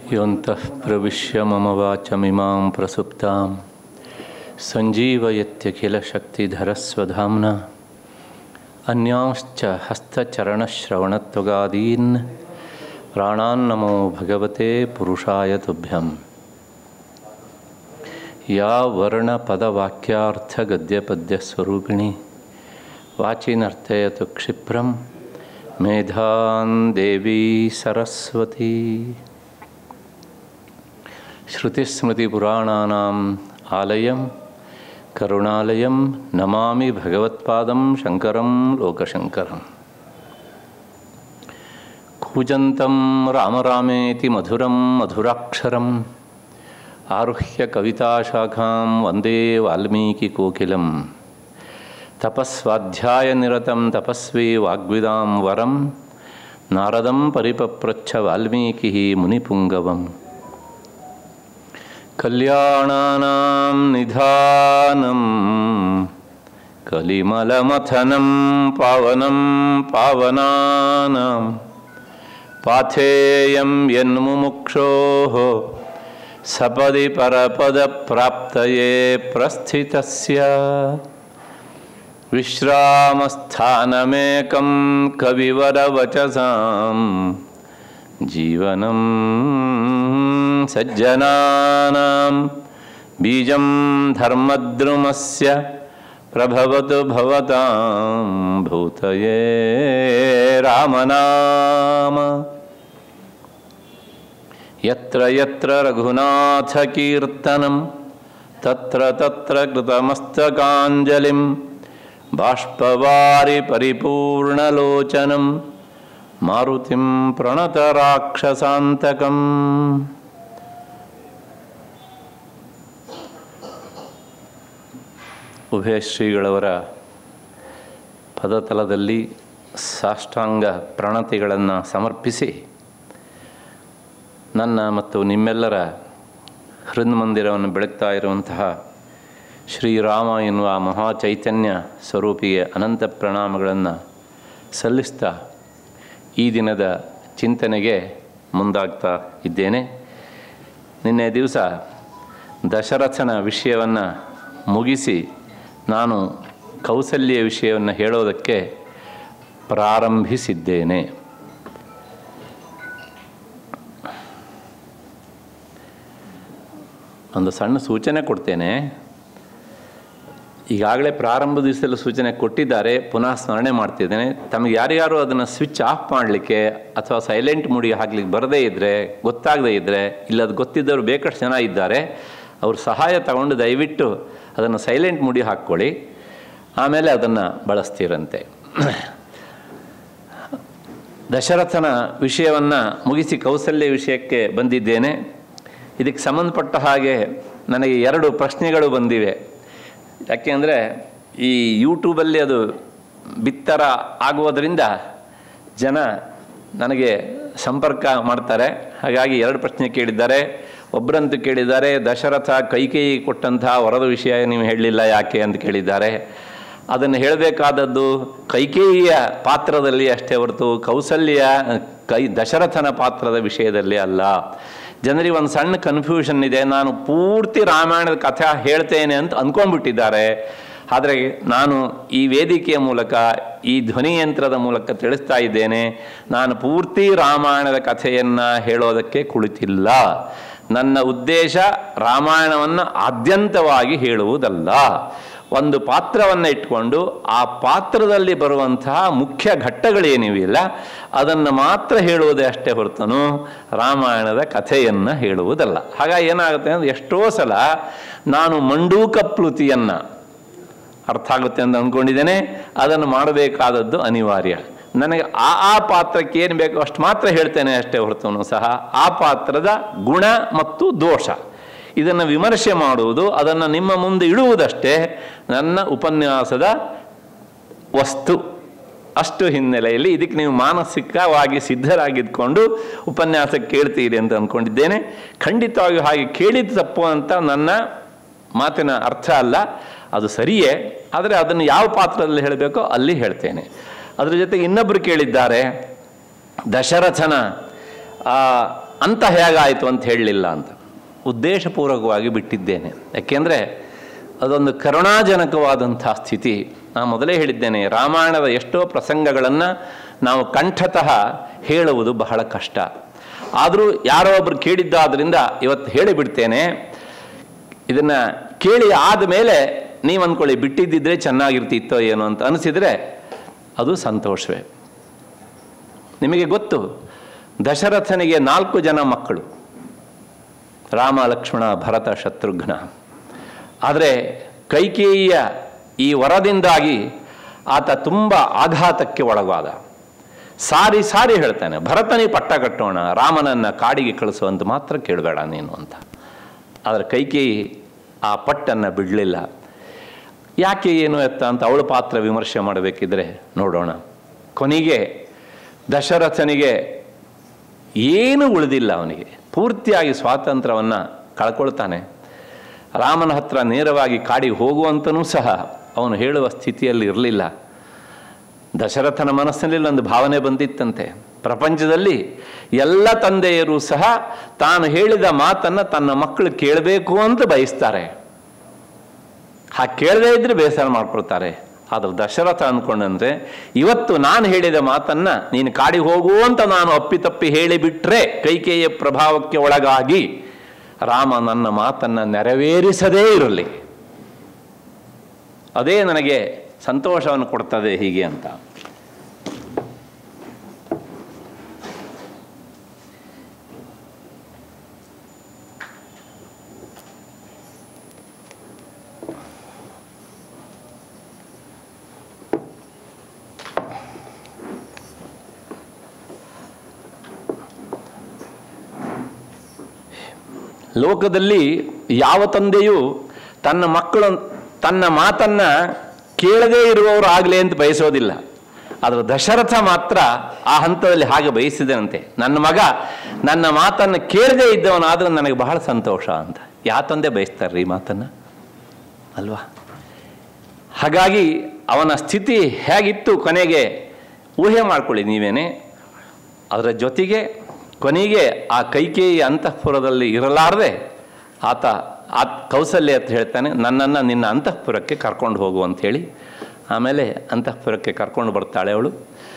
योऽन्तः प्रविश्य मम वाचमिमां प्रसुप्तां सञ्जीवयत्यखिलशक्तिधरस्वधाम्ना अन्यांश्च हस्तचरणश्रवणत्वगादीन् प्राणान्नमो भगवते पुरुषाय तुभ्यम् या वर्णपदवाक्यार्थगद्यपद्यस्वरूपिणी वाचिनर्थयतु क्षिप्रं मेधान् देवी सरस्वती श्रुतिस्मृतिपुराणानाम् आलयं करुणालयं नमामि भगवत्पादं शङ्करं लोकशङ्करम् कूजन्तं राम रामेति मधुरं मधुराक्षरम् आरुह्य कविताशाखां वन्दे वाल्मीकिकोकिलं तपस्वाध्यायनिरतं तपस्वी वाग्विदां वरं नारदं परिपप्रच्छ वाल्मीकिः मुनिपुङ्गवम् कल्याणानां निधानं कलिमलमथनं पावनं पावनानां पाथेयं यन्मुमुक्षोः सपदि परपदप्राप्तये प्रस्थितस्य विश्रामस्थानमेकं कविवरवचसां जीवनं सज्जनानां बीजं धर्मद्रुमस्य प्रभवतु भवतां भूतये रामनाम यत्र यत्र रघुनाथकीर्तनं तत्र तत्र कृतमस्तकाञ्जलिं बाष्पवारि परिपूर्णलोचनं मारुतिं प्रणतराक्षसान्तकम् ಉಭಯ ಶ್ರೀಗಳವರ ಪದತಲದಲ್ಲಿ ಸಾಷ್ಟಾಂಗ ಪ್ರಣತಿಗಳನ್ನು ಸಮರ್ಪಿಸಿ ನನ್ನ ಮತ್ತು ನಿಮ್ಮೆಲ್ಲರ ಹೃನ್ಮಂದಿರವನ್ನು ಬೆಳಗ್ತಾ ಇರುವಂತಹ ಶ್ರೀರಾಮ ಎನ್ನುವ ಮಹಾ ಚೈತನ್ಯ ಸ್ವರೂಪಿಗೆ ಅನಂತ ಪ್ರಣಾಮಗಳನ್ನು ಸಲ್ಲಿಸ್ತಾ ಈ ದಿನದ ಚಿಂತನೆಗೆ ಮುಂದಾಗ್ತಾ ಇದ್ದೇನೆ ನಿನ್ನೆ ದಿವಸ ದಶರಥನ ವಿಷಯವನ್ನು ಮುಗಿಸಿ ನಾನು ಕೌಸಲ್ಯ ವಿಷಯವನ್ನು ಹೇಳೋದಕ್ಕೆ ಪ್ರಾರಂಭಿಸಿದ್ದೇನೆ ಒಂದು ಸಣ್ಣ ಸೂಚನೆ ಕೊಡ್ತೇನೆ ಈಗಾಗಲೇ ಪ್ರಾರಂಭ ದಿವಸದಲ್ಲಿ ಸೂಚನೆ ಕೊಟ್ಟಿದ್ದಾರೆ ಪುನಃ ಸ್ಮರಣೆ ಮಾಡ್ತಿದ್ದೇನೆ ತಮಗೆ ಯಾರ್ಯಾರು ಅದನ್ನು ಸ್ವಿಚ್ ಆಫ್ ಮಾಡಲಿಕ್ಕೆ ಅಥವಾ ಸೈಲೆಂಟ್ ಮೂಡಿಗೆ ಹಾಕ್ಲಿಕ್ಕೆ ಬರದೇ ಇದ್ದರೆ ಗೊತ್ತಾಗದೇ ಇದ್ದರೆ ಇಲ್ಲ ಅದು ಗೊತ್ತಿದ್ದವರು ಬೇಕಷ್ಟು ಜನ ಇದ್ದಾರೆ ಅವ್ರ ಸಹಾಯ ತಗೊಂಡು ದಯವಿಟ್ಟು ಅದನ್ನು ಸೈಲೆಂಟ್ ಮೂಡಿ ಹಾಕ್ಕೊಳ್ಳಿ ಆಮೇಲೆ ಅದನ್ನು ಬಳಸ್ತೀರಂತೆ ದಶರಥನ ವಿಷಯವನ್ನು ಮುಗಿಸಿ ಕೌಸಲ್ಯ ವಿಷಯಕ್ಕೆ ಬಂದಿದ್ದೇನೆ ಇದಕ್ಕೆ ಸಂಬಂಧಪಟ್ಟ ಹಾಗೆ ನನಗೆ ಎರಡು ಪ್ರಶ್ನೆಗಳು ಬಂದಿವೆ ಯಾಕೆಂದರೆ ಈ ಯೂಟ್ಯೂಬಲ್ಲಿ ಅದು ಬಿತ್ತರ ಆಗುವುದರಿಂದ ಜನ ನನಗೆ ಸಂಪರ್ಕ ಮಾಡ್ತಾರೆ ಹಾಗಾಗಿ ಎರಡು ಪ್ರಶ್ನೆ ಕೇಳಿದ್ದಾರೆ ಒಬ್ಬರಂತೂ ಕೇಳಿದ್ದಾರೆ ದಶರಥ ಕೈಕೇಯಿ ಕೊಟ್ಟಂತಹ ವರದ ವಿಷಯ ನೀವು ಹೇಳಲಿಲ್ಲ ಯಾಕೆ ಅಂತ ಕೇಳಿದ್ದಾರೆ ಅದನ್ನು ಹೇಳಬೇಕಾದದ್ದು ಕೈಕೇಯಿಯ ಪಾತ್ರದಲ್ಲಿ ಅಷ್ಟೇ ಹೊರತು ಕೌಸಲ್ಯ ಕೈ ದಶರಥನ ಪಾತ್ರದ ವಿಷಯದಲ್ಲಿ ಅಲ್ಲ ಜನರಿಗೆ ಒಂದು ಸಣ್ಣ ಕನ್ಫ್ಯೂಷನ್ ಇದೆ ನಾನು ಪೂರ್ತಿ ರಾಮಾಯಣದ ಕಥೆ ಹೇಳ್ತೇನೆ ಅಂತ ಅಂದ್ಕೊಂಡ್ಬಿಟ್ಟಿದ್ದಾರೆ ಆದರೆ ನಾನು ಈ ವೇದಿಕೆಯ ಮೂಲಕ ಈ ಧ್ವನಿಯಂತ್ರದ ಮೂಲಕ ತಿಳಿಸ್ತಾ ಇದ್ದೇನೆ ನಾನು ಪೂರ್ತಿ ರಾಮಾಯಣದ ಕಥೆಯನ್ನು ಹೇಳೋದಕ್ಕೆ ಕುಳಿತಿಲ್ಲ ನನ್ನ ಉದ್ದೇಶ ರಾಮಾಯಣವನ್ನು ಆದ್ಯಂತವಾಗಿ ಹೇಳುವುದಲ್ಲ ಒಂದು ಪಾತ್ರವನ್ನು ಇಟ್ಕೊಂಡು ಆ ಪಾತ್ರದಲ್ಲಿ ಬರುವಂತಹ ಮುಖ್ಯ ಘಟ್ಟಗಳೇನಿವಿಲ್ಲ ಅದನ್ನು ಮಾತ್ರ ಹೇಳುವುದೇ ಅಷ್ಟೇ ಹೊರತನು ರಾಮಾಯಣದ ಕಥೆಯನ್ನು ಹೇಳುವುದಲ್ಲ ಹಾಗಾಗಿ ಏನಾಗುತ್ತೆ ಅಂದರೆ ಎಷ್ಟೋ ಸಲ ನಾನು ಮಂಡೂಕ ಪ್ಲುತಿಯನ್ನು ಅರ್ಥ ಆಗುತ್ತೆ ಅಂತ ಅಂದ್ಕೊಂಡಿದ್ದೇನೆ ಅದನ್ನು ಮಾಡಬೇಕಾದದ್ದು ಅನಿವಾರ್ಯ ನನಗೆ ಆ ಆ ಪಾತ್ರಕ್ಕೆ ಏನು ಬೇಕೋ ಅಷ್ಟು ಮಾತ್ರ ಹೇಳ್ತೇನೆ ಅಷ್ಟೇ ಹೊರತನು ಸಹ ಆ ಪಾತ್ರದ ಗುಣ ಮತ್ತು ದೋಷ ಇದನ್ನು ವಿಮರ್ಶೆ ಮಾಡುವುದು ಅದನ್ನು ನಿಮ್ಮ ಮುಂದೆ ಇಡುವುದಷ್ಟೇ ನನ್ನ ಉಪನ್ಯಾಸದ ವಸ್ತು ಅಷ್ಟು ಹಿನ್ನೆಲೆಯಲ್ಲಿ ಇದಕ್ಕೆ ನೀವು ಮಾನಸಿಕವಾಗಿ ಸಿದ್ಧರಾಗಿದ್ಕೊಂಡು ಉಪನ್ಯಾಸ ಕೇಳ್ತೀರಿ ಅಂತ ಅಂದ್ಕೊಂಡಿದ್ದೇನೆ ಖಂಡಿತವಾಗಿಯೂ ಹಾಗೆ ಕೇಳಿದ ತಪ್ಪು ಅಂತ ನನ್ನ ಮಾತಿನ ಅರ್ಥ ಅಲ್ಲ ಅದು ಸರಿಯೇ ಆದರೆ ಅದನ್ನು ಯಾವ ಪಾತ್ರದಲ್ಲಿ ಹೇಳಬೇಕೋ ಅಲ್ಲಿ ಹೇಳ್ತೇನೆ ಅದರ ಜೊತೆಗೆ ಇನ್ನೊಬ್ಬರು ಕೇಳಿದ್ದಾರೆ ದಶರಥನ ಆ ಅಂತ ಹೇಗಾಯಿತು ಅಂತ ಹೇಳಲಿಲ್ಲ ಅಂತ ಉದ್ದೇಶಪೂರ್ವಕವಾಗಿ ಬಿಟ್ಟಿದ್ದೇನೆ ಯಾಕೆಂದರೆ ಅದೊಂದು ಕರುಣಾಜನಕವಾದಂಥ ಸ್ಥಿತಿ ನಾನು ಮೊದಲೇ ಹೇಳಿದ್ದೇನೆ ರಾಮಾಯಣದ ಎಷ್ಟೋ ಪ್ರಸಂಗಗಳನ್ನು ನಾವು ಕಂಠತಃ ಹೇಳುವುದು ಬಹಳ ಕಷ್ಟ ಆದರೂ ಯಾರೋ ಒಬ್ಬರು ಕೇಳಿದ್ದಾದ್ರಿಂದ ಇವತ್ತು ಹೇಳಿಬಿಡ್ತೇನೆ ಇದನ್ನು ಕೇಳಿ ಆದಮೇಲೆ ನೀವು ಅಂದ್ಕೊಳ್ಳಿ ಬಿಟ್ಟಿದ್ದಿದ್ರೆ ಚೆನ್ನಾಗಿರ್ತಿತ್ತೋ ಏನೋ ಅಂತ ಅನಿಸಿದರೆ ಅದು ಸಂತೋಷವೇ ನಿಮಗೆ ಗೊತ್ತು ದಶರಥನಿಗೆ ನಾಲ್ಕು ಜನ ಮಕ್ಕಳು ರಾಮ ಲಕ್ಷ್ಮಣ ಭರತ ಶತ್ರುಘ್ನ ಆದರೆ ಕೈಕೇಯಿಯ ಈ ವರದಿಂದಾಗಿ ಆತ ತುಂಬ ಆಘಾತಕ್ಕೆ ಒಳಗಾದ ಸಾರಿ ಸಾರಿ ಹೇಳ್ತಾನೆ ಭರತನಿಗೆ ಪಟ್ಟ ಕಟ್ಟೋಣ ರಾಮನನ್ನ ಕಾಡಿಗೆ ಕಳಿಸುವಂತ ಮಾತ್ರ ಕೇಳಬೇಡ ನೀನು ಅಂತ ಆದರೆ ಕೈಕೇಯಿ ಆ ಪಟ್ಟನ್ನು ಬಿಡಲಿಲ್ಲ ಯಾಕೆ ಏನು ಎತ್ತ ಅಂತ ಅವಳ ಪಾತ್ರ ವಿಮರ್ಶೆ ಮಾಡಬೇಕಿದ್ರೆ ನೋಡೋಣ ಕೊನೆಗೆ ದಶರಥನಿಗೆ ಏನು ಉಳಿದಿಲ್ಲ ಅವನಿಗೆ ಪೂರ್ತಿಯಾಗಿ ಸ್ವಾತಂತ್ರ್ಯವನ್ನು ಕಳ್ಕೊಳ್ತಾನೆ ರಾಮನ ಹತ್ರ ನೇರವಾಗಿ ಕಾಡಿಗೆ ಹೋಗುವಂತನೂ ಸಹ ಅವನು ಹೇಳುವ ಸ್ಥಿತಿಯಲ್ಲಿ ಇರಲಿಲ್ಲ ದಶರಥನ ಮನಸ್ಸಿನಲ್ಲಿ ಒಂದು ಭಾವನೆ ಬಂದಿತ್ತಂತೆ ಪ್ರಪಂಚದಲ್ಲಿ ಎಲ್ಲ ತಂದೆಯರು ಸಹ ತಾನು ಹೇಳಿದ ಮಾತನ್ನು ತನ್ನ ಮಕ್ಕಳು ಕೇಳಬೇಕು ಅಂತ ಬಯಸ್ತಾರೆ ಹಾಗೆ ಕೇಳದೇ ಇದ್ರೆ ಬೇಸರ ಮಾಡ್ಕೊಳ್ತಾರೆ ಆದ್ರೆ ದಶರಥ ಅಂದ್ಕೊಂಡಂದ್ರೆ ಇವತ್ತು ನಾನು ಹೇಳಿದ ಮಾತನ್ನ ನೀನು ಕಾಡಿಗೆ ಹೋಗು ಅಂತ ನಾನು ಅಪ್ಪಿತಪ್ಪಿ ಹೇಳಿಬಿಟ್ರೆ ಕೈಕೇಯ ಪ್ರಭಾವಕ್ಕೆ ಒಳಗಾಗಿ ರಾಮ ನನ್ನ ಮಾತನ್ನ ನೆರವೇರಿಸದೇ ಇರಲಿ ಅದೇ ನನಗೆ ಸಂತೋಷವನ್ನು ಕೊಡ್ತದೆ ಹೀಗೆ ಅಂತ ಲೋಕದಲ್ಲಿ ಯಾವ ತಂದೆಯೂ ತನ್ನ ಮಕ್ಕಳು ತನ್ನ ಮಾತನ್ನ ಕೇಳದೇ ಇರುವವರು ಆಗಲಿ ಅಂತ ಬಯಸೋದಿಲ್ಲ ಆದರೆ ದಶರಥ ಮಾತ್ರ ಆ ಹಂತದಲ್ಲಿ ಹಾಗೆ ಬಯಸಿದನಂತೆ ನನ್ನ ಮಗ ನನ್ನ ಮಾತನ್ನು ಕೇಳದೇ ಇದ್ದವನಾದರೂ ನನಗೆ ಬಹಳ ಸಂತೋಷ ಅಂತ ಯಾವ ತಂದೆ ಬಯಸ್ತಾರ್ರಿ ಈ ಮಾತನ್ನು ಅಲ್ವಾ ಹಾಗಾಗಿ ಅವನ ಸ್ಥಿತಿ ಹೇಗಿತ್ತು ಕೊನೆಗೆ ಊಹೆ ಮಾಡ್ಕೊಳ್ಳಿ ನೀವೇನೆ ಅದರ ಜೊತೆಗೆ ಕೊನೆಗೆ ಆ ಕೈಕೇಯಿ ಅಂತಃಪುರದಲ್ಲಿ ಇರಲಾರದೆ ಆತ ಆ ಕೌಸಲ್ಯ ಅಂತ ಹೇಳ್ತಾನೆ ನನ್ನನ್ನು ನಿನ್ನ ಅಂತಃಪುರಕ್ಕೆ ಕರ್ಕೊಂಡು ಹೋಗು ಅಂತ ಹೇಳಿ ಆಮೇಲೆ ಅಂತಃಪುರಕ್ಕೆ ಕರ್ಕೊಂಡು ಬರ್ತಾಳೆ ಅವಳು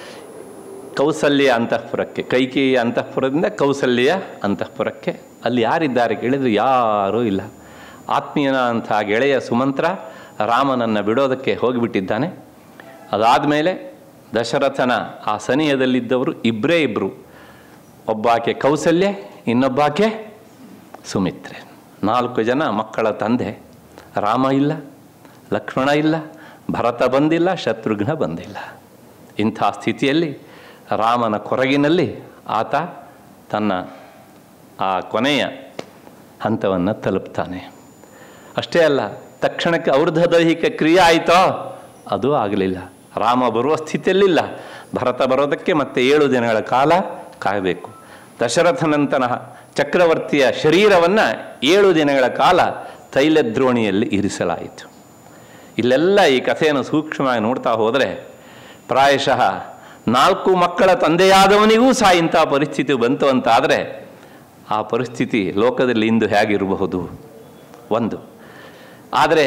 ಕೌಸಲ್ಯ ಅಂತಃಪುರಕ್ಕೆ ಕೈಕೇಯಿಯ ಅಂತಃಪುರದಿಂದ ಕೌಸಲ್ಯ ಅಂತಃಪುರಕ್ಕೆ ಅಲ್ಲಿ ಯಾರಿದ್ದಾರೆ ಕೇಳಿದ್ರು ಯಾರೂ ಇಲ್ಲ ಆತ್ಮೀಯನ ಅಂಥ ಗೆಳೆಯ ಸುಮಂತ್ರ ರಾಮನನ್ನು ಬಿಡೋದಕ್ಕೆ ಹೋಗಿಬಿಟ್ಟಿದ್ದಾನೆ ಅದಾದಮೇಲೆ ದಶರಥನ ಆ ಸನಿಹದಲ್ಲಿದ್ದವರು ಇಬ್ಬರೇ ಇಬ್ಬರು ಒಬ್ಬಾಕೆ ಕೌಸಲ್ಯ ಇನ್ನೊಬ್ಬಾಕೆ ಸುಮಿತ್ರೆ ನಾಲ್ಕು ಜನ ಮಕ್ಕಳ ತಂದೆ ರಾಮ ಇಲ್ಲ ಲಕ್ಷ್ಮಣ ಇಲ್ಲ ಭರತ ಬಂದಿಲ್ಲ ಶತ್ರುಘ್ನ ಬಂದಿಲ್ಲ ಇಂಥ ಸ್ಥಿತಿಯಲ್ಲಿ ರಾಮನ ಕೊರಗಿನಲ್ಲಿ ಆತ ತನ್ನ ಆ ಕೊನೆಯ ಹಂತವನ್ನು ತಲುಪ್ತಾನೆ ಅಷ್ಟೇ ಅಲ್ಲ ತಕ್ಷಣಕ್ಕೆ ಔರ್ಧ ದೈಹಿಕ ಕ್ರಿಯೆ ಆಯಿತೋ ಅದು ಆಗಲಿಲ್ಲ ರಾಮ ಬರುವ ಸ್ಥಿತಿಯಲ್ಲಿಲ್ಲ ಭರತ ಬರೋದಕ್ಕೆ ಮತ್ತೆ ಏಳು ದಿನಗಳ ಕಾಲ ಕಾಯಬೇಕು ದಶರಥನಂತನ ಚಕ್ರವರ್ತಿಯ ಶರೀರವನ್ನು ಏಳು ದಿನಗಳ ಕಾಲ ತೈಲದ್ರೋಣಿಯಲ್ಲಿ ಇರಿಸಲಾಯಿತು ಇಲ್ಲೆಲ್ಲ ಈ ಕಥೆಯನ್ನು ಸೂಕ್ಷ್ಮವಾಗಿ ನೋಡ್ತಾ ಹೋದರೆ ಪ್ರಾಯಶಃ ನಾಲ್ಕು ಮಕ್ಕಳ ತಂದೆಯಾದವನಿಗೂ ಸಹ ಇಂಥ ಪರಿಸ್ಥಿತಿ ಬಂತು ಅಂತಾದರೆ ಆ ಪರಿಸ್ಥಿತಿ ಲೋಕದಲ್ಲಿ ಇಂದು ಹೇಗಿರಬಹುದು ಒಂದು ಆದರೆ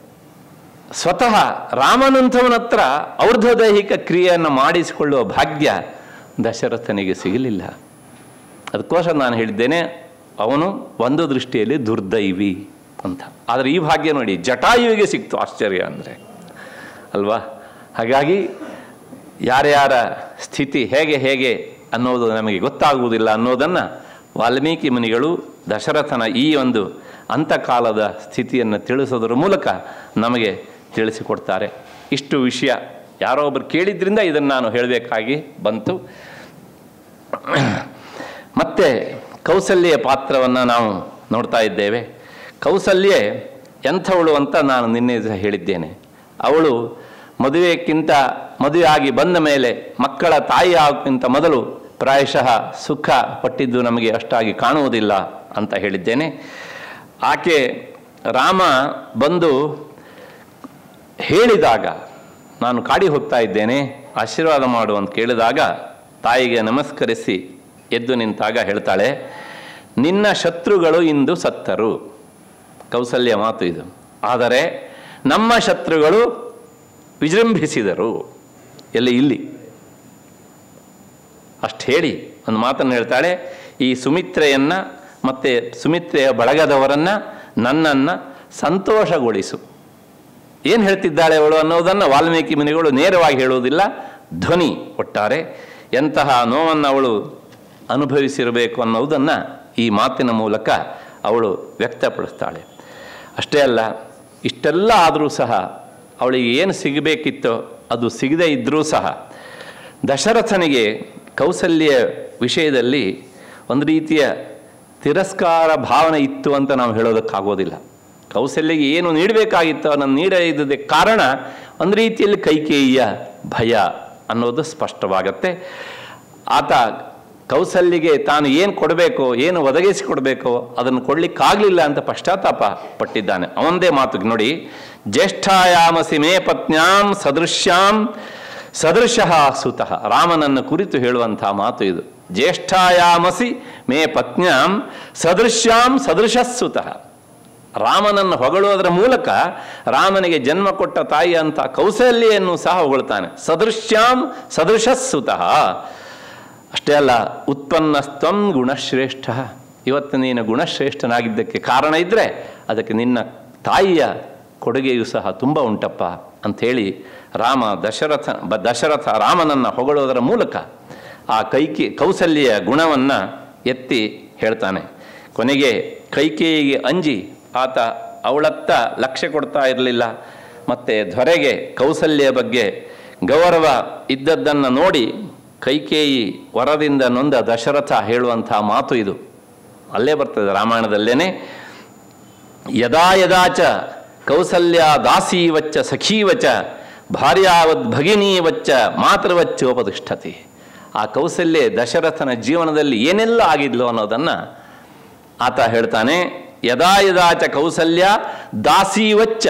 ಸ್ವತಃ ರಾಮನಂಥವನ ಹತ್ರ ಔರ್ಧದೈಹಿಕ ಕ್ರಿಯೆಯನ್ನು ಮಾಡಿಸಿಕೊಳ್ಳುವ ಭಾಗ್ಯ ದಶರಥನಿಗೆ ಸಿಗಲಿಲ್ಲ ಅದಕ್ಕೋಸ್ಕರ ನಾನು ಹೇಳಿದ್ದೇನೆ ಅವನು ಒಂದು ದೃಷ್ಟಿಯಲ್ಲಿ ದುರ್ದೈವಿ ಅಂತ ಆದರೆ ಈ ಭಾಗ್ಯ ನೋಡಿ ಜಟಾಯುವಿಗೆ ಸಿಕ್ತು ಆಶ್ಚರ್ಯ ಅಂದರೆ ಅಲ್ವಾ ಹಾಗಾಗಿ ಯಾರ್ಯಾರ ಸ್ಥಿತಿ ಹೇಗೆ ಹೇಗೆ ಅನ್ನೋದು ನಮಗೆ ಗೊತ್ತಾಗುವುದಿಲ್ಲ ಅನ್ನೋದನ್ನು ವಾಲ್ಮೀಕಿ ಮುನಿಗಳು ದಶರಥನ ಈ ಒಂದು ಅಂತಕಾಲದ ಸ್ಥಿತಿಯನ್ನು ತಿಳಿಸೋದ್ರ ಮೂಲಕ ನಮಗೆ ತಿಳಿಸಿಕೊಡ್ತಾರೆ ಇಷ್ಟು ವಿಷಯ ಯಾರೋ ಒಬ್ಬರು ಕೇಳಿದ್ರಿಂದ ಇದನ್ನು ನಾನು ಹೇಳಬೇಕಾಗಿ ಬಂತು ಮತ್ತೆ ಕೌಸಲ್ಯ ಪಾತ್ರವನ್ನು ನಾವು ನೋಡ್ತಾ ಇದ್ದೇವೆ ಕೌಸಲ್ಯೆ ಎಂಥವಳು ಅಂತ ನಾನು ನಿನ್ನೆ ಸಹ ಹೇಳಿದ್ದೇನೆ ಅವಳು ಮದುವೆಕ್ಕಿಂತ ಮದುವೆ ಆಗಿ ಬಂದ ಮೇಲೆ ಮಕ್ಕಳ ತಾಯಿ ಆಗೋಕ್ಕಿಂತ ಮೊದಲು ಪ್ರಾಯಶಃ ಸುಖ ಪಟ್ಟಿದ್ದು ನಮಗೆ ಅಷ್ಟಾಗಿ ಕಾಣುವುದಿಲ್ಲ ಅಂತ ಹೇಳಿದ್ದೇನೆ ಆಕೆ ರಾಮ ಬಂದು ಹೇಳಿದಾಗ ನಾನು ಕಾಡಿ ಹೋಗ್ತಾ ಇದ್ದೇನೆ ಆಶೀರ್ವಾದ ಮಾಡು ಅಂತ ಕೇಳಿದಾಗ ತಾಯಿಗೆ ನಮಸ್ಕರಿಸಿ ಎದ್ದು ನಿಂತಾಗ ಹೇಳ್ತಾಳೆ ನಿನ್ನ ಶತ್ರುಗಳು ಇಂದು ಸತ್ತರು ಕೌಸಲ್ಯ ಮಾತು ಇದು ಆದರೆ ನಮ್ಮ ಶತ್ರುಗಳು ವಿಜೃಂಭಿಸಿದರು ಎಲ್ಲಿ ಇಲ್ಲಿ ಅಷ್ಟು ಹೇಳಿ ಒಂದು ಮಾತನ್ನು ಹೇಳ್ತಾಳೆ ಈ ಸುಮಿತ್ರೆಯನ್ನು ಮತ್ತು ಸುಮಿತ್ರೆಯ ಬಳಗದವರನ್ನು ನನ್ನನ್ನು ಸಂತೋಷಗೊಳಿಸು ಏನು ಹೇಳ್ತಿದ್ದಾಳೆ ಅವಳು ಅನ್ನೋದನ್ನು ವಾಲ್ಮೀಕಿ ಮುನಿಗಳು ನೇರವಾಗಿ ಹೇಳುವುದಿಲ್ಲ ಧ್ವನಿ ಒಟ್ಟಾರೆ ಎಂತಹ ನೋವನ್ನು ಅವಳು ಅನುಭವಿಸಿರಬೇಕು ಅನ್ನೋದನ್ನು ಈ ಮಾತಿನ ಮೂಲಕ ಅವಳು ವ್ಯಕ್ತಪಡಿಸ್ತಾಳೆ ಅಷ್ಟೇ ಅಲ್ಲ ಇಷ್ಟೆಲ್ಲ ಆದರೂ ಸಹ ಅವಳಿಗೆ ಏನು ಸಿಗಬೇಕಿತ್ತೋ ಅದು ಸಿಗದೇ ಇದ್ದರೂ ಸಹ ದಶರಥನಿಗೆ ಕೌಸಲ್ಯ ವಿಷಯದಲ್ಲಿ ಒಂದು ರೀತಿಯ ತಿರಸ್ಕಾರ ಭಾವನೆ ಇತ್ತು ಅಂತ ನಾವು ಹೇಳೋದಕ್ಕಾಗೋದಿಲ್ಲ ಕೌಸಲ್ಯಗೆ ಏನು ನೀಡಬೇಕಾಗಿತ್ತು ಅದನ್ನು ನೀಡದಿದ್ದ ಕಾರಣ ಒಂದು ರೀತಿಯಲ್ಲಿ ಕೈಕೇಯಿಯ ಭಯ ಅನ್ನೋದು ಸ್ಪಷ್ಟವಾಗತ್ತೆ ಆತ ಕೌಸಲ್ಯಗೆ ತಾನು ಏನು ಕೊಡಬೇಕೋ ಏನು ಒದಗಿಸಿಕೊಡ್ಬೇಕೋ ಅದನ್ನು ಕೊಡಲಿಕ್ಕಾಗಲಿಲ್ಲ ಅಂತ ಪಶ್ಚಾತ್ತಾಪ ಪಟ್ಟಿದ್ದಾನೆ ಅವನದೇ ಮಾತು ನೋಡಿ ಜ್ಯೇಷ್ಠಾಯಾಮಸಿ ಮೇ ಪತ್ನ್ಯಾಂ ಸದೃಶ್ಯಾಂ ಸದೃಶಃ ಸುತಃ ರಾಮನನ್ನು ಕುರಿತು ಹೇಳುವಂತಹ ಮಾತು ಇದು ಜ್ಯೇಷ್ಠಾಯಾಮಸಿ ಮೇ ಪತ್ನ್ಯಾಂ ಸದೃಶ್ಯಾಂ ಸದೃಶಸ್ಸುತಃ ರಾಮನನ್ನು ಹೊಗಳುವುದರ ಮೂಲಕ ರಾಮನಿಗೆ ಜನ್ಮ ಕೊಟ್ಟ ತಾಯಿ ಅಂತ ಕೌಸಲ್ಯನ್ನು ಸಹ ಹೊಗಳ್ತಾನೆ ಸದೃಶ್ಯಾಂ ಸದೃಶಸ್ಸುತಃ ಅಷ್ಟೇ ಅಲ್ಲ ಉತ್ಪನ್ನಸ್ತ್ವಂ ಗುಣಶ್ರೇಷ್ಠ ಇವತ್ತು ನೀನು ಗುಣಶ್ರೇಷ್ಠನಾಗಿದ್ದಕ್ಕೆ ಕಾರಣ ಇದ್ದರೆ ಅದಕ್ಕೆ ನಿನ್ನ ತಾಯಿಯ ಕೊಡುಗೆಯೂ ಸಹ ತುಂಬ ಉಂಟಪ್ಪ ಅಂಥೇಳಿ ರಾಮ ದಶರಥ ಬ ದಶರಥ ರಾಮನನ್ನು ಹೊಗಳುವುದರ ಮೂಲಕ ಆ ಕೈಕಿ ಕೌಸಲ್ಯ ಗುಣವನ್ನು ಎತ್ತಿ ಹೇಳ್ತಾನೆ ಕೊನೆಗೆ ಕೈಕೇಯಿಗೆ ಅಂಜಿ ಆತ ಅವಳತ್ತ ಲಕ್ಷ್ಯ ಕೊಡ್ತಾ ಇರಲಿಲ್ಲ ಮತ್ತು ಧೊರೆಗೆ ಕೌಸಲ್ಯ ಬಗ್ಗೆ ಗೌರವ ಇದ್ದದ್ದನ್ನು ನೋಡಿ ಕೈಕೇಯಿ ವರದಿಂದ ನೊಂದ ದಶರಥ ಹೇಳುವಂಥ ಮಾತು ಇದು ಅಲ್ಲೇ ಬರ್ತದೆ ರಾಮಾಯಣದಲ್ಲೇನೆ ಯದಾ ಯದಾಚ ಕೌಸಲ್ಯ ದಾಸೀವಚ್ಚ ಸಖೀವಚ ಭಾರ್ಯಾವದ್ ಭಗಿನೀವಚ್ಚ ಮಾತೃವಚ್ಚೋಪತಿಷ್ಠತೆ ಆ ಕೌಸಲ್ಯ ದಶರಥನ ಜೀವನದಲ್ಲಿ ಏನೆಲ್ಲ ಆಗಿದ್ಲು ಅನ್ನೋದನ್ನು ಆತ ಹೇಳ್ತಾನೆ ಯದಾ ಯದಾಚ ಕೌಸಲ್ಯ ದಾಸೀವಚ್ಚ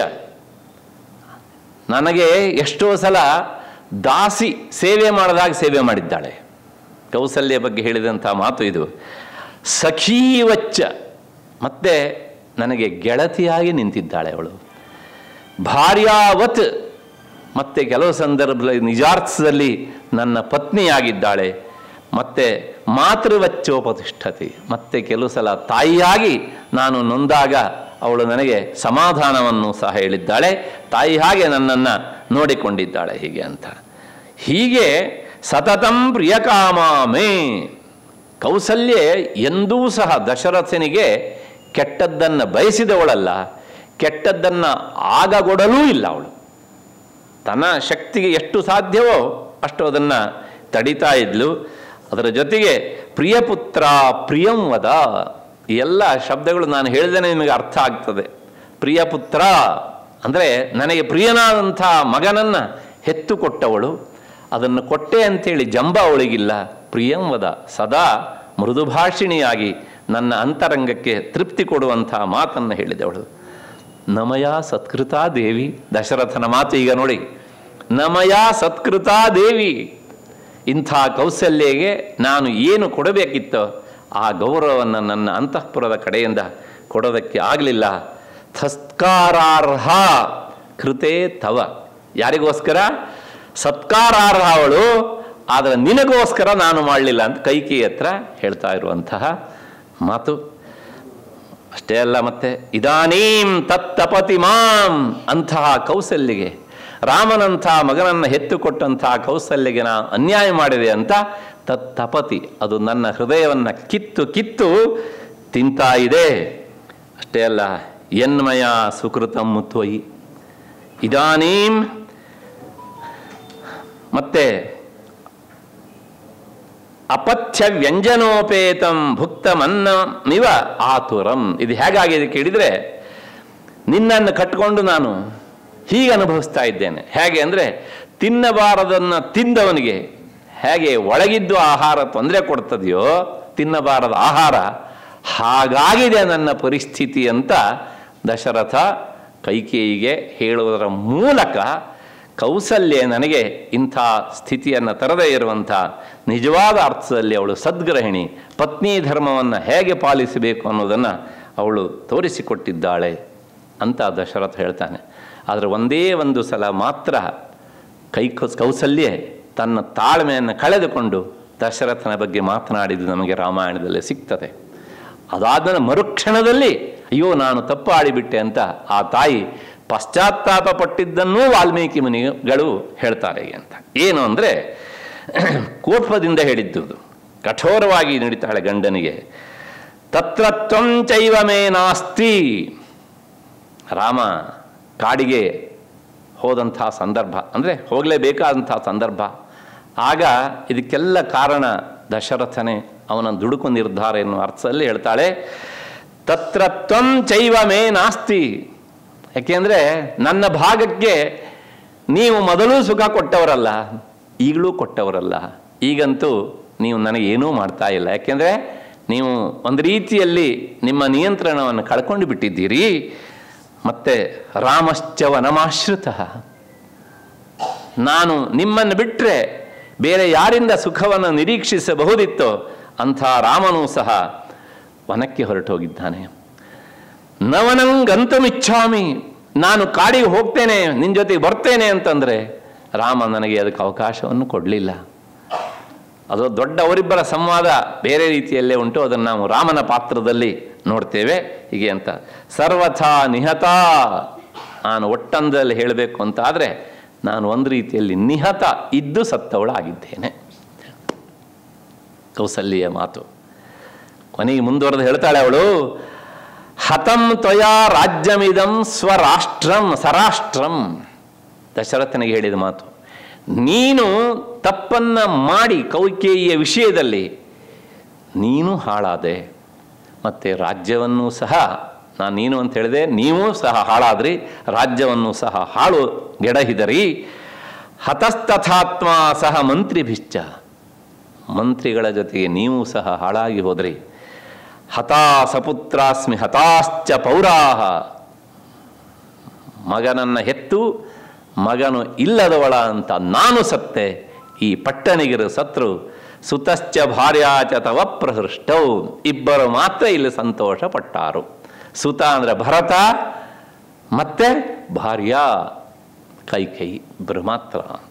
ನನಗೆ ಎಷ್ಟೋ ಸಲ ದಾಸಿ ಸೇವೆ ಮಾಡಿದಾಗ ಸೇವೆ ಮಾಡಿದ್ದಾಳೆ ಕೌಸಲ್ಯ ಬಗ್ಗೆ ಹೇಳಿದಂಥ ಮಾತು ಇದು ಸಖೀವಚ್ಚ ಮತ್ತೆ ನನಗೆ ಗೆಳತಿಯಾಗಿ ನಿಂತಿದ್ದಾಳೆ ಅವಳು ಭಾರ್ಯಾವತ್ ಮತ್ತೆ ಕೆಲವು ಸಂದರ್ಭದಲ್ಲಿ ನಿಜಾರ್ಥದಲ್ಲಿ ನನ್ನ ಪತ್ನಿಯಾಗಿದ್ದಾಳೆ ಮತ್ತೆ ಮಾತೃವಚ್ಚೋಪತಿಷ್ಠತೆ ಮತ್ತೆ ಕೆಲವು ಸಲ ತಾಯಿಯಾಗಿ ನಾನು ನೊಂದಾಗ ಅವಳು ನನಗೆ ಸಮಾಧಾನವನ್ನು ಸಹ ಹೇಳಿದ್ದಾಳೆ ತಾಯಿ ಹಾಗೆ ನನ್ನನ್ನು ನೋಡಿಕೊಂಡಿದ್ದಾಳೆ ಹೀಗೆ ಅಂತ ಹೀಗೆ ಸತತಂ ಪ್ರಿಯಕಾಮಾಮೇ ಕೌಸಲ್ಯೆ ಎಂದೂ ಸಹ ದಶರಥನಿಗೆ ಕೆಟ್ಟದ್ದನ್ನು ಬಯಸಿದವಳಲ್ಲ ಕೆಟ್ಟದ್ದನ್ನು ಆಗಗೊಡಲೂ ಇಲ್ಲ ಅವಳು ತನ್ನ ಶಕ್ತಿಗೆ ಎಷ್ಟು ಸಾಧ್ಯವೋ ಅಷ್ಟು ಅದನ್ನು ತಡಿತಾ ಇದ್ಲು ಅದರ ಜೊತೆಗೆ ಪ್ರಿಯಪುತ್ರ ಪ್ರಿಯಂ ವದ ಈ ಎಲ್ಲ ಶಬ್ದಗಳು ನಾನು ಹೇಳಿದೇನೆ ನಿಮಗೆ ಅರ್ಥ ಆಗ್ತದೆ ಪ್ರಿಯಪುತ್ರ ಅಂದರೆ ನನಗೆ ಪ್ರಿಯನಾದಂಥ ಮಗನನ್ನು ಹೆತ್ತು ಕೊಟ್ಟವಳು ಅದನ್ನು ಕೊಟ್ಟೆ ಅಂತೇಳಿ ಜಂಬ ಅವಳಿಗಿಲ್ಲ ಪ್ರಿಯಂ ವದ ಸದಾ ಮೃದುಭಾಷಿಣಿಯಾಗಿ ನನ್ನ ಅಂತರಂಗಕ್ಕೆ ತೃಪ್ತಿ ಕೊಡುವಂಥ ಮಾತನ್ನು ಹೇಳಿದವಳು ನಮಯ ಸತ್ಕೃತಾ ದೇವಿ ದಶರಥನ ಮಾತು ಈಗ ನೋಡಿ ನಮಯ ಸತ್ಕೃತಾ ದೇವಿ ಇಂಥ ಕೌಸಲ್ಯಗೆ ನಾನು ಏನು ಕೊಡಬೇಕಿತ್ತೋ ಆ ಗೌರವವನ್ನು ನನ್ನ ಅಂತಃಪುರದ ಕಡೆಯಿಂದ ಕೊಡೋದಕ್ಕೆ ಆಗಲಿಲ್ಲ ತಸ್ಕಾರಾರ್ಹ ಕೃತೆ ತವ ಯಾರಿಗೋಸ್ಕರ ಸತ್ಕಾರಾರ್ಹ ಅವಳು ಆದರೆ ನಿನಗೋಸ್ಕರ ನಾನು ಮಾಡಲಿಲ್ಲ ಅಂತ ಕೈಕಿ ಹತ್ರ ಹೇಳ್ತಾ ಇರುವಂತಹ ಮಾತು ಅಷ್ಟೇ ಅಲ್ಲ ಮತ್ತೆ ಇದಾನೀಂ ತತ್ತಪತಿ ಮಾಂ ಅಂತಹ ಕೌಸಲ್ಯಗೆ ರಾಮನಂಥ ಮಗನನ್ನು ಹೆತ್ತುಕೊಟ್ಟಂತಹ ಕೌಸಲ್ಯಗೆ ನಾ ಅನ್ಯಾಯ ಮಾಡಿದೆ ಅಂತ ತತ್ತಪತಿ ಅದು ನನ್ನ ಹೃದಯವನ್ನು ಕಿತ್ತು ಕಿತ್ತು ತಿಂತಾ ಇದೆ ಅಷ್ಟೇ ಅಲ್ಲ ಎನ್ಮಯ ಸುಕೃತಂ ಮುತ್ವಯಿ ಇದಾನೀಂ ಮತ್ತೆ ಅಪಥ್ಯ ವ್ಯಂಜನೋಪೇತಂ ಭುಕ್ತಮನ್ನಮಿವ ಆತುರಂ ಇದು ಹೇಗಾಗಿದೆ ಕೇಳಿದರೆ ನಿನ್ನನ್ನು ಕಟ್ಕೊಂಡು ನಾನು ಹೀಗೆ ಅನುಭವಿಸ್ತಾ ಇದ್ದೇನೆ ಹೇಗೆ ಅಂದರೆ ತಿನ್ನಬಾರದನ್ನು ತಿಂದವನಿಗೆ ಹೇಗೆ ಒಳಗಿದ್ದು ಆಹಾರ ತೊಂದರೆ ಕೊಡ್ತದೆಯೋ ತಿನ್ನಬಾರದ ಆಹಾರ ಹಾಗಾಗಿದೆ ನನ್ನ ಪರಿಸ್ಥಿತಿ ಅಂತ ದಶರಥ ಕೈಕೇಯಿಗೆ ಹೇಳುವುದರ ಮೂಲಕ ಕೌಸಲ್ಯ ನನಗೆ ಇಂಥ ಸ್ಥಿತಿಯನ್ನು ತರದೇ ಇರುವಂಥ ನಿಜವಾದ ಅರ್ಥದಲ್ಲಿ ಅವಳು ಸದ್ಗ್ರಹಿಣಿ ಪತ್ನಿ ಧರ್ಮವನ್ನು ಹೇಗೆ ಪಾಲಿಸಬೇಕು ಅನ್ನೋದನ್ನು ಅವಳು ತೋರಿಸಿಕೊಟ್ಟಿದ್ದಾಳೆ ಅಂತ ದಶರಥ ಹೇಳ್ತಾನೆ ಆದರೆ ಒಂದೇ ಒಂದು ಸಲ ಮಾತ್ರ ಕೈ ಕೌಸಲ್ಯೆ ತನ್ನ ತಾಳ್ಮೆಯನ್ನು ಕಳೆದುಕೊಂಡು ದಶರಥನ ಬಗ್ಗೆ ಮಾತನಾಡಿದ್ದು ನಮಗೆ ರಾಮಾಯಣದಲ್ಲಿ ಸಿಗ್ತದೆ ಅದಾದ ಮರುಕ್ಷಣದಲ್ಲಿ ಅಯ್ಯೋ ನಾನು ತಪ್ಪು ಆಡಿಬಿಟ್ಟೆ ಅಂತ ಆ ತಾಯಿ ಪಶ್ಚಾತ್ತಾಪ ಪಟ್ಟಿದ್ದನ್ನೂ ವಾಲ್ಮೀಕಿ ಮುನಿಗಳು ಹೇಳ್ತಾರೆ ಅಂತ ಏನು ಅಂದರೆ ಕೋಪದಿಂದ ಹೇಳಿದ್ದು ಅದು. ಕಠೋರವಾಗಿ ನುಡಿತಾಳೆ ಗಂಡನಿಗೆ ತತ್ರ ತ್ವಂ ಚೈವ ಮೇ ನಾಸ್ತಿ ರಾಮ ಕಾಡಿಗೆ ಹೋದಂಥ ಸಂದರ್ಭ ಅಂದರೆ ಹೋಗಲೇಬೇಕಾದಂಥ ಸಂದರ್ಭ ಆಗ ಇದಕ್ಕೆಲ್ಲ ಕಾರಣ ದಶರಥನೇ ಅವನ ದುಡುಕು ನಿರ್ಧಾರ ಎನ್ನುವ ಅರ್ಥದಲ್ಲಿ ಹೇಳ್ತಾಳೆ ತತ್ರ ತ್ವಂ ಚೈವ ಮೇ ನಾಸ್ತಿ ಯಾಕೆಂದರೆ ನನ್ನ ಭಾಗಕ್ಕೆ ನೀವು ಮೊದಲೂ ಸುಖ ಕೊಟ್ಟವರಲ್ಲ ಈಗಲೂ ಕೊಟ್ಟವರಲ್ಲ ಈಗಂತೂ ನೀವು ನನಗೇನೂ ಮಾಡ್ತಾ ಇಲ್ಲ ಯಾಕೆಂದರೆ ನೀವು ಒಂದು ರೀತಿಯಲ್ಲಿ ನಿಮ್ಮ ನಿಯಂತ್ರಣವನ್ನು ಕಳ್ಕೊಂಡು ಬಿಟ್ಟಿದ್ದೀರಿ ಮತ್ತೆ ರಾಮಶ್ಚ ವನಮಾಶ್ರಿತ ನಾನು ನಿಮ್ಮನ್ನು ಬಿಟ್ಟರೆ ಬೇರೆ ಯಾರಿಂದ ಸುಖವನ್ನು ನಿರೀಕ್ಷಿಸಬಹುದಿತ್ತೋ ಅಂಥ ರಾಮನೂ ಸಹ ವನಕ್ಕೆ ಹೊರಟೋಗಿದ್ದಾನೆ ನವನಂಗಂತಮಿಚ್ಛಾಮಿ ನಾನು ಕಾಡಿಗೆ ಹೋಗ್ತೇನೆ ನಿನ್ನ ಜೊತೆಗೆ ಬರ್ತೇನೆ ಅಂತಂದರೆ ರಾಮ ನನಗೆ ಅದಕ್ಕೆ ಅವಕಾಶವನ್ನು ಕೊಡಲಿಲ್ಲ ಅದು ದೊಡ್ಡ ಅವರಿಬ್ಬರ ಸಂವಾದ ಬೇರೆ ರೀತಿಯಲ್ಲೇ ಉಂಟು ಅದನ್ನು ನಾವು ರಾಮನ ಪಾತ್ರದಲ್ಲಿ ನೋಡ್ತೇವೆ ಹೀಗೆ ಅಂತ ಸರ್ವಥಾ ನಿಹತ ನಾನು ಒಟ್ಟಂದಲ್ಲಿ ಹೇಳಬೇಕು ಅಂತ ಆದರೆ ನಾನು ಒಂದು ರೀತಿಯಲ್ಲಿ ನಿಹತ ಇದ್ದು ಸತ್ತವಳಾಗಿದ್ದೇನೆ ಕೌಸಲ್ಯ ಮಾತು ಕೊನೆಗೆ ಮುಂದುವರೆದು ಹೇಳ್ತಾಳೆ ಅವಳು ಹತಂ ತ್ವಯಾ ರಾಜ್ಯಮಿದಂ ಸ್ವರಾಷ್ಟ್ರಂ ಸರಾಷ್ಟ್ರಂ ದಶರಥನಿಗೆ ಹೇಳಿದ ಮಾತು ನೀನು ತಪ್ಪನ್ನ ಮಾಡಿ ಕೌಕೇಯಿಯ ವಿಷಯದಲ್ಲಿ ನೀನು ಹಾಳಾದೆ ಮತ್ತು ರಾಜ್ಯವನ್ನು ಸಹ ನಾನು ನೀನು ಅಂತ ಹೇಳಿದೆ ನೀವು ಸಹ ಹಾಳಾದ್ರಿ ರಾಜ್ಯವನ್ನು ಸಹ ಹಾಳು ಗೆಡಹಿದರಿ ಹತಸ್ತಥಾತ್ಮ ಸಹ ಮಂತ್ರಿಭಿಶ್ಚ ಮಂತ್ರಿಗಳ ಜೊತೆಗೆ ನೀವು ಸಹ ಹಾಳಾಗಿ ಹೋದ್ರಿ ಹತಾ ಸಪುತ್ರಾಸ್ಮಿ ಹತಾಶ್ಚ ಪೌರಾಹ ಮಗನನ್ನು ಹೆತ್ತು ಮಗನು ಇಲ್ಲದವಳ ಅಂತ ನಾನು ಸತ್ತೆ ಈ ಪಟ್ಟಣಿಗರು ಸತ್ರು ಸುತಶ್ಚ ಭಾರ್ಯಾಚ ತವ ಪ್ರಹೃಷ್ಟೌ ಇಬ್ಬರು ಮಾತ್ರ ಇಲ್ಲಿ ಸಂತೋಷ ಪಟ್ಟಾರು ಸುತ ಅಂದರೆ ಭರತ ಮತ್ತೆ ಭಾರ್ಯ ಕೈಕೈ ಇಬ್ಬರು ಮಾತ್ರ ಅಂತ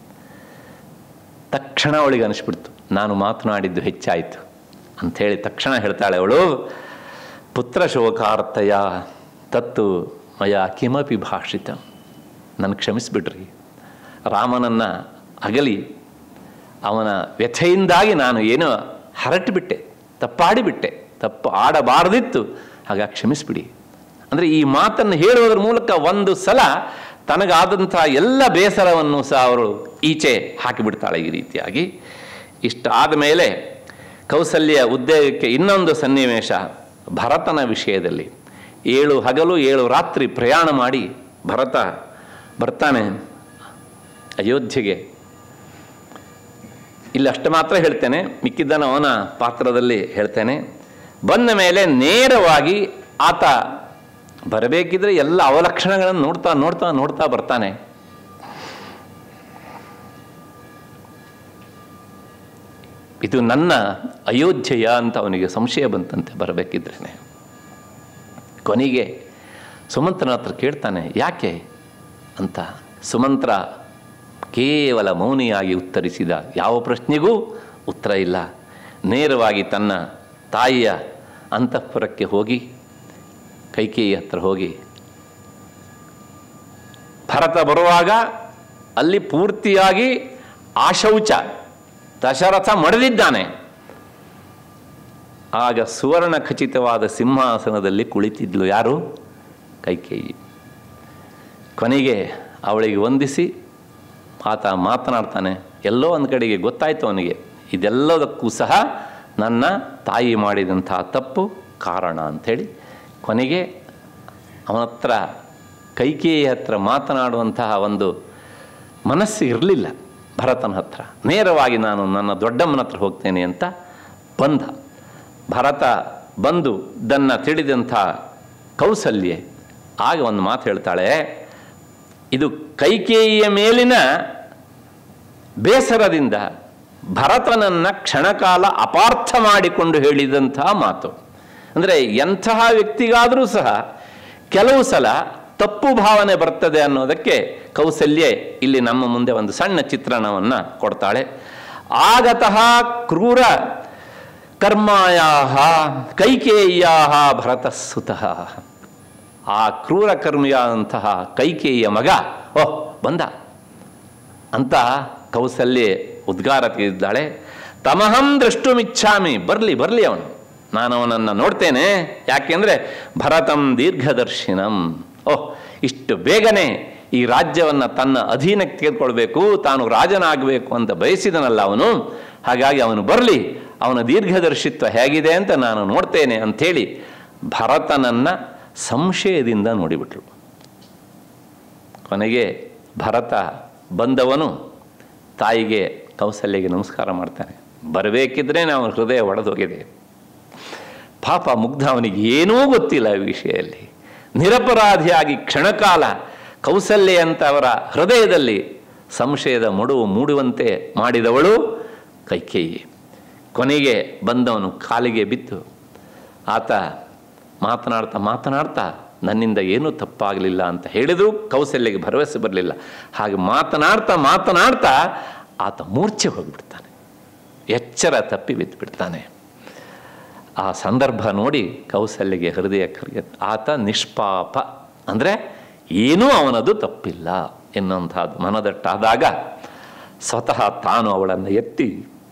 ತಕ್ಷಣ ಅವಳಿಗೆ ಅನಿಸ್ಬಿಡ್ತು ನಾನು ಮಾತನಾಡಿದ್ದು ಹೆಚ್ಚಾಯಿತು ಅಂಥೇಳಿ ತಕ್ಷಣ ಹೇಳ್ತಾಳೆ ಅವಳು ಪುತ್ರ ಶೋಕಾರ್ಥಯ ತತ್ತು ಮಯ ಕಿಮಪಿ ಭಾಷಿತ ನನ್ನ ಕ್ಷಮಿಸ್ಬಿಡ್ರಿ ರಾಮನನ್ನು ಅಗಲಿ ಅವನ ವ್ಯಥೆಯಿಂದಾಗಿ ನಾನು ಏನೋ ಹರಟುಬಿಟ್ಟೆ ತಪ್ಪಾಡಿಬಿಟ್ಟೆ ತಪ್ಪು ಆಡಬಾರದಿತ್ತು ಆಗ ಕ್ಷಮಿಸ್ಬಿಡಿ ಅಂದರೆ ಈ ಮಾತನ್ನು ಹೇಳುವುದರ ಮೂಲಕ ಒಂದು ಸಲ ತನಗಾದಂಥ ಎಲ್ಲ ಬೇಸರವನ್ನು ಸಹ ಅವರು ಈಚೆ ಹಾಕಿಬಿಡ್ತಾಳೆ ಈ ರೀತಿಯಾಗಿ ಇಷ್ಟಾದ ಮೇಲೆ ಕೌಸಲ್ಯ ಉದ್ಯೋಗಕ್ಕೆ ಇನ್ನೊಂದು ಸನ್ನಿವೇಶ ಭರತನ ವಿಷಯದಲ್ಲಿ ಏಳು ಹಗಲು ಏಳು ರಾತ್ರಿ ಪ್ರಯಾಣ ಮಾಡಿ ಭರತ ಬರ್ತಾನೆ ಅಯೋಧ್ಯೆಗೆ ಇಲ್ಲಿ ಅಷ್ಟು ಮಾತ್ರ ಹೇಳ್ತೇನೆ ಮಿಕ್ಕಿದ್ದನ್ನು ಅವನ ಪಾತ್ರದಲ್ಲಿ ಹೇಳ್ತೇನೆ ಬಂದ ಮೇಲೆ ನೇರವಾಗಿ ಆತ ಬರಬೇಕಿದ್ರೆ ಎಲ್ಲ ಅವಲಕ್ಷಣಗಳನ್ನು ನೋಡ್ತಾ ನೋಡ್ತಾ ನೋಡ್ತಾ ಬರ್ತಾನೆ ಇದು ನನ್ನ ಅಯೋಧ್ಯೆಯ ಅಂತ ಅವನಿಗೆ ಸಂಶಯ ಬಂತಂತೆ ಬರಬೇಕಿದ್ರೇನೆ ಕೊನೆಗೆ ಸುಮಂತ್ರನ ಹತ್ರ ಕೇಳ್ತಾನೆ ಯಾಕೆ ಅಂತ ಸುಮಂತ್ರ ಕೇವಲ ಮೌನಿಯಾಗಿ ಉತ್ತರಿಸಿದ ಯಾವ ಪ್ರಶ್ನೆಗೂ ಉತ್ತರ ಇಲ್ಲ ನೇರವಾಗಿ ತನ್ನ ತಾಯಿಯ ಅಂತಃಪುರಕ್ಕೆ ಹೋಗಿ ಕೈಕೇಯಿ ಹತ್ರ ಹೋಗಿ ಭರತ ಬರುವಾಗ ಅಲ್ಲಿ ಪೂರ್ತಿಯಾಗಿ ಆಶೌಚ ದಶರಥ ಮಡದಿದ್ದಾನೆ ಆಗ ಸುವರ್ಣ ಖಚಿತವಾದ ಸಿಂಹಾಸನದಲ್ಲಿ ಕುಳಿತಿದ್ಲು ಯಾರು ಕೈಕೇಯಿ ಕೊನೆಗೆ ಅವಳಿಗೆ ವಂದಿಸಿ ಆತ ಮಾತನಾಡ್ತಾನೆ ಎಲ್ಲೋ ಒಂದು ಕಡೆಗೆ ಗೊತ್ತಾಯ್ತು ಅವನಿಗೆ ಇದೆಲ್ಲದಕ್ಕೂ ಸಹ ನನ್ನ ತಾಯಿ ಮಾಡಿದಂತಹ ತಪ್ಪು ಕಾರಣ ಅಂಥೇಳಿ ಕೊನೆಗೆ ಅವನ ಹತ್ರ ಕೈಕೇಯಿ ಹತ್ರ ಮಾತನಾಡುವಂತಹ ಒಂದು ಮನಸ್ಸು ಇರಲಿಲ್ಲ ಭರತನ ಹತ್ರ ನೇರವಾಗಿ ನಾನು ನನ್ನ ದೊಡ್ಡಮ್ಮನ ಹತ್ರ ಹೋಗ್ತೇನೆ ಅಂತ ಬಂದ ಭರತ ಬಂದು ಇದನ್ನು ತಿಳಿದಂಥ ಕೌಸಲ್ಯೆ ಆಗ ಒಂದು ಮಾತು ಹೇಳ್ತಾಳೆ ಇದು ಕೈಕೇಯಿಯ ಮೇಲಿನ ಬೇಸರದಿಂದ ಭರತನನ್ನು ಕ್ಷಣಕಾಲ ಅಪಾರ್ಥ ಮಾಡಿಕೊಂಡು ಹೇಳಿದಂತಹ ಮಾತು ಅಂದರೆ ಎಂತಹ ವ್ಯಕ್ತಿಗಾದರೂ ಸಹ ಕೆಲವು ಸಲ ತಪ್ಪು ಭಾವನೆ ಬರ್ತದೆ ಅನ್ನೋದಕ್ಕೆ ಕೌಸಲ್ಯೆ ಇಲ್ಲಿ ನಮ್ಮ ಮುಂದೆ ಒಂದು ಸಣ್ಣ ಚಿತ್ರಣವನ್ನು ಕೊಡ್ತಾಳೆ ಆಗತಃ ಕ್ರೂರ ಕರ್ಮಾಯಾ ಕೈಕೇಯ್ಯಾ ಭರತಸುತಃ ಆ ಕ್ರೂರ ಕರ್ಮಿಯಾದಂತಹ ಕೈಕೇಯಿಯ ಮಗ ಓಹ್ ಬಂದ ಅಂತ ಕೌಸಲ್ಯೆ ಉದ್ಗಾರ ತೆಗೆದಿದ್ದಾಳೆ ತಮಹಂ ದ್ರಷ್ಟುಮಿಚ್ಛಾಮಿ ಬರಲಿ ಬರಲಿ ಅವನು ನಾನು ಅವನನ್ನು ನೋಡ್ತೇನೆ ಯಾಕೆಂದರೆ ಭರತಂ ದೀರ್ಘದರ್ಶಿನಂ ಓಹ್ ಇಷ್ಟು ಬೇಗನೆ ಈ ರಾಜ್ಯವನ್ನು ತನ್ನ ಅಧೀನಕ್ಕೆ ತೆಗೆದುಕೊಳ್ಬೇಕು ತಾನು ರಾಜನಾಗಬೇಕು ಅಂತ ಬಯಸಿದನಲ್ಲ ಅವನು ಹಾಗಾಗಿ ಅವನು ಬರಲಿ ಅವನ ದೀರ್ಘದರ್ಶಿತ್ವ ಹೇಗಿದೆ ಅಂತ ನಾನು ನೋಡ್ತೇನೆ ಅಂಥೇಳಿ ಭರತನನ್ನು ಸಂಶಯದಿಂದ ನೋಡಿಬಿಟ್ರು ಕೊನೆಗೆ ಭರತ ಬಂದವನು ತಾಯಿಗೆ ಕೌಸಲ್ಯಗೆ ನಮಸ್ಕಾರ ಮಾಡ್ತಾನೆ ಬರಬೇಕಿದ್ರೆ ನಾವು ಹೃದಯ ಒಡೆದೋಗಿದೆ ಪಾಪ ಮುಗ್ಧ ಅವನಿಗೆ ಏನೂ ಗೊತ್ತಿಲ್ಲ ಈ ವಿಷಯದಲ್ಲಿ ನಿರಪರಾಧಿಯಾಗಿ ಕ್ಷಣಕಾಲ ಕೌಸಲ್ಯ ಅಂತ ಅವರ ಹೃದಯದಲ್ಲಿ ಸಂಶಯದ ಮಡುವು ಮೂಡುವಂತೆ ಮಾಡಿದವಳು ಕೈಕೇಯಿ ಕೊನೆಗೆ ಬಂದವನು ಕಾಲಿಗೆ ಬಿದ್ದು ಆತ ಮಾತನಾಡ್ತಾ ಮಾತನಾಡ್ತಾ ನನ್ನಿಂದ ಏನೂ ತಪ್ಪಾಗಲಿಲ್ಲ ಅಂತ ಹೇಳಿದರೂ ಕೌಸಲ್ಯಗೆ ಭರವಸೆ ಬರಲಿಲ್ಲ ಹಾಗೆ ಮಾತನಾಡ್ತಾ ಮಾತನಾಡ್ತಾ ಆತ ಮೂರ್ಛೆ ಹೋಗಿಬಿಡ್ತಾನೆ ಎಚ್ಚರ ತಪ್ಪಿ ಬಿದ್ದುಬಿಡ್ತಾನೆ ಆ ಸಂದರ್ಭ ನೋಡಿ ಕೌಸಲ್ಯಗೆ ಹೃದಯ ಕರಗ ಆತ ನಿಷ್ಪಾಪ ಅಂದರೆ ಏನೂ ಅವನದು ತಪ್ಪಿಲ್ಲ ಎನ್ನುವಂಥದ್ದು ಮನದಟ್ಟಾದಾಗ ಸ್ವತಃ ತಾನು ಅವಳನ್ನು ಎತ್ತಿ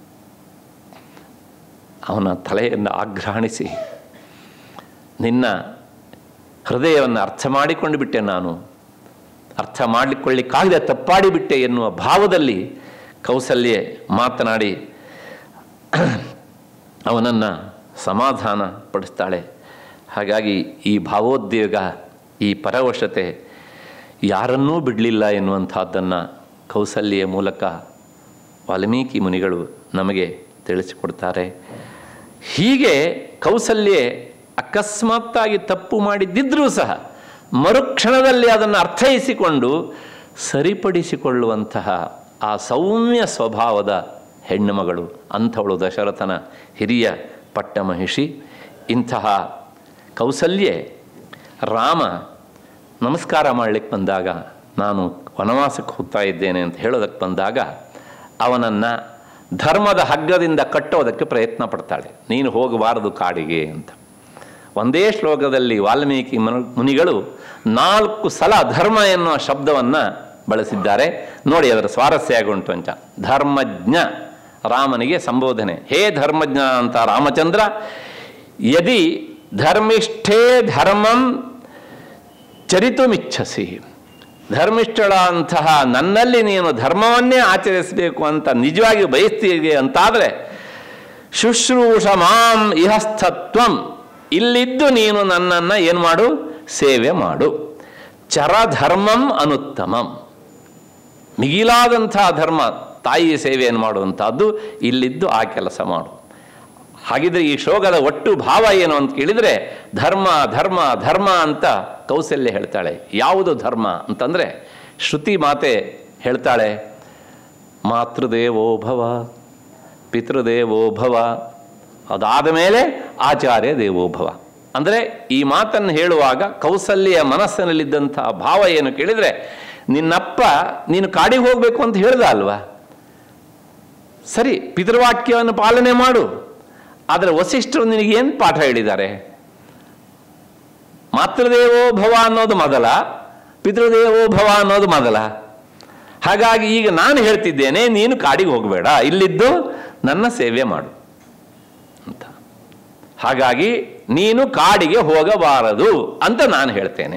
ಅವನ ತಲೆಯನ್ನು ಆಗ್ರಹಣಿಸಿ ನಿನ್ನ ಹೃದಯವನ್ನು ಅರ್ಥ ಮಾಡಿಕೊಂಡು ಬಿಟ್ಟೆ ನಾನು ಅರ್ಥ ಮಾಡಿಕೊಳ್ಳಿಕ್ಕಾಗದೆ ತಪ್ಪಾಡಿಬಿಟ್ಟೆ ಎನ್ನುವ ಭಾವದಲ್ಲಿ ಕೌಸಲ್ಯೆ ಮಾತನಾಡಿ ಅವನನ್ನು ಸಮಾಧಾನ ಪಡಿಸ್ತಾಳೆ ಹಾಗಾಗಿ ಈ ಭಾವೋದ್ವೇಗ ಈ ಪರವಶತೆ ಯಾರನ್ನೂ ಬಿಡಲಿಲ್ಲ ಎನ್ನುವಂಥದ್ದನ್ನು ಕೌಸಲ್ಯ ಮೂಲಕ ವಾಲ್ಮೀಕಿ ಮುನಿಗಳು ನಮಗೆ ತಿಳಿಸಿಕೊಡ್ತಾರೆ ಹೀಗೆ ಕೌಸಲ್ಯೆ ಅಕಸ್ಮಾತ್ತಾಗಿ ತಪ್ಪು ಮಾಡಿದ್ದಿದ್ರೂ ಸಹ ಮರುಕ್ಷಣದಲ್ಲಿ ಅದನ್ನು ಅರ್ಥೈಸಿಕೊಂಡು ಸರಿಪಡಿಸಿಕೊಳ್ಳುವಂತಹ ಆ ಸೌಮ್ಯ ಸ್ವಭಾವದ ಹೆಣ್ಣು ಮಗಳು ಅಂಥವಳು ದಶರಥನ ಹಿರಿಯ ಪಟ್ಟಮಹಿಷಿ ಇಂತಹ ಕೌಸಲ್ಯೆ ರಾಮ ನಮಸ್ಕಾರ ಮಾಡಲಿಕ್ಕೆ ಬಂದಾಗ ನಾನು ವನವಾಸಕ್ಕೆ ಹೋಗ್ತಾ ಇದ್ದೇನೆ ಅಂತ ಹೇಳೋದಕ್ಕೆ ಬಂದಾಗ ಅವನನ್ನು ಧರ್ಮದ ಹಗ್ಗದಿಂದ ಕಟ್ಟೋದಕ್ಕೆ ಪ್ರಯತ್ನ ಪಡ್ತಾಳೆ ನೀನು ಹೋಗಬಾರದು ಕಾಡಿಗೆ ಅಂತ ಒಂದೇ ಶ್ಲೋಕದಲ್ಲಿ ವಾಲ್ಮೀಕಿ ಮನು- ಮುನಿಗಳು ನಾಲ್ಕು ಸಲ ಧರ್ಮ ಎನ್ನುವ ಶಬ್ದವನ್ನು ಬಳಸಿದ್ದಾರೆ ನೋಡಿ ಅದರ ಸ್ವಾರಸ್ಯ ಆಗುಂಟು ಅಂತ ಧರ್ಮಜ್ಞ ರಾಮನಿಗೆ ಸಂಬೋಧನೆ ಹೇ ಧರ್ಮಜ್ಞ ಅಂತ ರಾಮಚಂದ್ರ ಯದಿ ಧರ್ಮಿಷ್ಠೇ ಧರ್ಮಂ ಚರಿತುಮಿಚ್ಛಸಿ ಧರ್ಮಿಷ್ಠಳ ಅಂತಹ ನನ್ನಲ್ಲಿ ನೀನು ಧರ್ಮವನ್ನೇ ಆಚರಿಸಬೇಕು ಅಂತ ನಿಜವಾಗಿ ಬಯಸ್ತೀವಿ ಅಂತಾದರೆ ಶುಶ್ರೂಷ ಮಾಂ ಇಹಸ್ಥತ್ವಂ ಇಲ್ಲಿದ್ದು ನೀನು ನನ್ನನ್ನು ಏನು ಮಾಡು ಸೇವೆ ಮಾಡು ಚರಧರ್ಮಂ ಅನುತ್ತಮಂ ಮಿಗಿಲಾದಂತಹ ಧರ್ಮ ತಾಯಿ ಸೇವೆಯನ್ನು ಮಾಡುವಂಥದ್ದು ಇಲ್ಲಿದ್ದು ಆ ಕೆಲಸ ಮಾಡು ಹಾಗಿದ್ರೆ ಈ ಶ್ಲೋಕದ ಒಟ್ಟು ಭಾವ ಏನು ಅಂತ ಕೇಳಿದರೆ ಧರ್ಮ ಧರ್ಮ ಧರ್ಮ ಅಂತ ಕೌಸಲ್ಯ ಹೇಳ್ತಾಳೆ ಯಾವುದು ಧರ್ಮ ಅಂತಂದರೆ ಶ್ರುತಿ ಮಾತೆ ಹೇಳ್ತಾಳೆ ಮಾತೃದೇವೋ ಭವ ಪಿತೃದೇವೋ ಭವ ಅದಾದ ಮೇಲೆ ಆಚಾರ್ಯ ದೇವೋ ಭವ ಅಂದರೆ ಈ ಮಾತನ್ನು ಹೇಳುವಾಗ ಕೌಸಲ್ಯ ಮನಸ್ಸಿನಲ್ಲಿದ್ದಂಥ ಭಾವ ಏನು ಕೇಳಿದರೆ ನಿನ್ನಪ್ಪ ನೀನು ಕಾಡಿಗೆ ಹೋಗಬೇಕು ಅಂತ ಹೇಳ್ದ ಅಲ್ವಾ ಸರಿ ಪಿತೃವಾಕ್ಯವನ್ನು ಪಾಲನೆ ಮಾಡು ಆದರೆ ವಸಿಷ್ಠರು ನಿನಗೇನು ಪಾಠ ಹೇಳಿದ್ದಾರೆ ಮಾತೃದೇವೋ ಭವ ಅನ್ನೋದು ಮೊದಲ ಪಿತೃದೇವೋ ಭವ ಅನ್ನೋದು ಮೊದಲ ಹಾಗಾಗಿ ಈಗ ನಾನು ಹೇಳ್ತಿದ್ದೇನೆ ನೀನು ಕಾಡಿಗೆ ಹೋಗಬೇಡ ಇಲ್ಲಿದ್ದು ನನ್ನ ಸೇವೆ ಮಾಡು ಅಂತ ಹಾಗಾಗಿ ನೀನು ಕಾಡಿಗೆ ಹೋಗಬಾರದು ಅಂತ ನಾನು ಹೇಳ್ತೇನೆ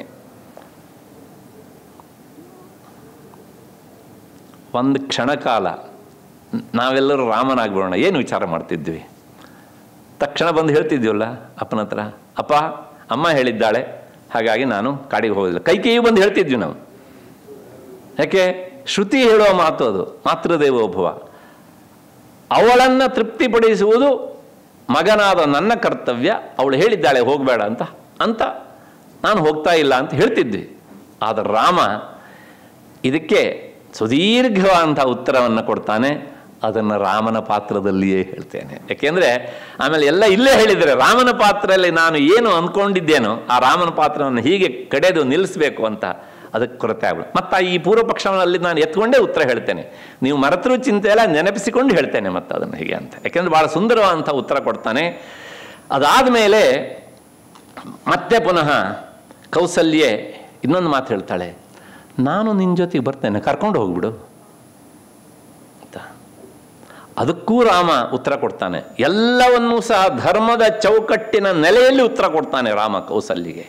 ಒಂದು ಕ್ಷಣಕಾಲ ನಾವೆಲ್ಲರೂ ರಾಮನಾಗ್ಬಿಡೋಣ ಏನು ವಿಚಾರ ಮಾಡ್ತಿದ್ವಿ ತಕ್ಷಣ ಬಂದು ಹೇಳ್ತಿದ್ವಲ್ಲ ಅಪ್ಪನ ಹತ್ರ ಅಪ್ಪ ಅಮ್ಮ ಹೇಳಿದ್ದಾಳೆ ಹಾಗಾಗಿ ನಾನು ಕಾಡಿಗೆ ಹೋಗೋದಿಲ್ಲ ಕೈ ಕೈಯು ಬಂದು ಹೇಳ್ತಿದ್ವಿ ನಾವು ಯಾಕೆ ಶ್ರುತಿ ಹೇಳುವ ಮಾತು ಅದು ಮಾತೃದೇವೋಭವ ಅವಳನ್ನು ತೃಪ್ತಿಪಡಿಸುವುದು ಮಗನಾದ ನನ್ನ ಕರ್ತವ್ಯ ಅವಳು ಹೇಳಿದ್ದಾಳೆ ಹೋಗಬೇಡ ಅಂತ ಅಂತ ನಾನು ಹೋಗ್ತಾ ಇಲ್ಲ ಅಂತ ಹೇಳ್ತಿದ್ವಿ ಆದರೆ ರಾಮ ಇದಕ್ಕೆ ಸುದೀರ್ಘವಾದಂಥ ಉತ್ತರವನ್ನು ಕೊಡ್ತಾನೆ ಅದನ್ನು ರಾಮನ ಪಾತ್ರದಲ್ಲಿಯೇ ಹೇಳ್ತೇನೆ ಯಾಕೆಂದರೆ ಆಮೇಲೆ ಎಲ್ಲ ಇಲ್ಲೇ ಹೇಳಿದರೆ ರಾಮನ ಪಾತ್ರದಲ್ಲಿ ನಾನು ಏನು ಅಂದ್ಕೊಂಡಿದ್ದೇನೋ ಆ ರಾಮನ ಪಾತ್ರವನ್ನು ಹೀಗೆ ಕಡೆದು ನಿಲ್ಲಿಸಬೇಕು ಅಂತ ಅದಕ್ಕೆ ಕೊರತೆ ಆಗ್ಬಿಡು ಮತ್ತು ಈ ಪೂರ್ವ ಪಕ್ಷದಲ್ಲಿ ನಾನು ಎತ್ಕೊಂಡೇ ಉತ್ತರ ಹೇಳ್ತೇನೆ ನೀವು ಮರೆತರೂ ಚಿಂತೆ ಎಲ್ಲ ನೆನಪಿಸಿಕೊಂಡು ಹೇಳ್ತೇನೆ ಮತ್ತು ಅದನ್ನು ಹೀಗೆ ಅಂತ ಯಾಕೆಂದರೆ ಭಾಳ ಸುಂದರವಾದಂಥ ಉತ್ತರ ಕೊಡ್ತಾನೆ ಅದಾದ ಮೇಲೆ ಮತ್ತೆ ಪುನಃ ಕೌಸಲ್ಯೆ ಇನ್ನೊಂದು ಮಾತು ಹೇಳ್ತಾಳೆ ನಾನು ನಿನ್ನ ಜೊತೆಗೆ ಬರ್ತೇನೆ ಕರ್ಕೊಂಡು ಹೋಗ್ಬಿಡು ಅಂತ ಅದಕ್ಕೂ ರಾಮ ಉತ್ತರ ಕೊಡ್ತಾನೆ ಎಲ್ಲವನ್ನೂ ಸಹ ಧರ್ಮದ ಚೌಕಟ್ಟಿನ ನೆಲೆಯಲ್ಲಿ ಉತ್ತರ ಕೊಡ್ತಾನೆ ರಾಮ ಕೌಸಲ್ಯಿಗೆ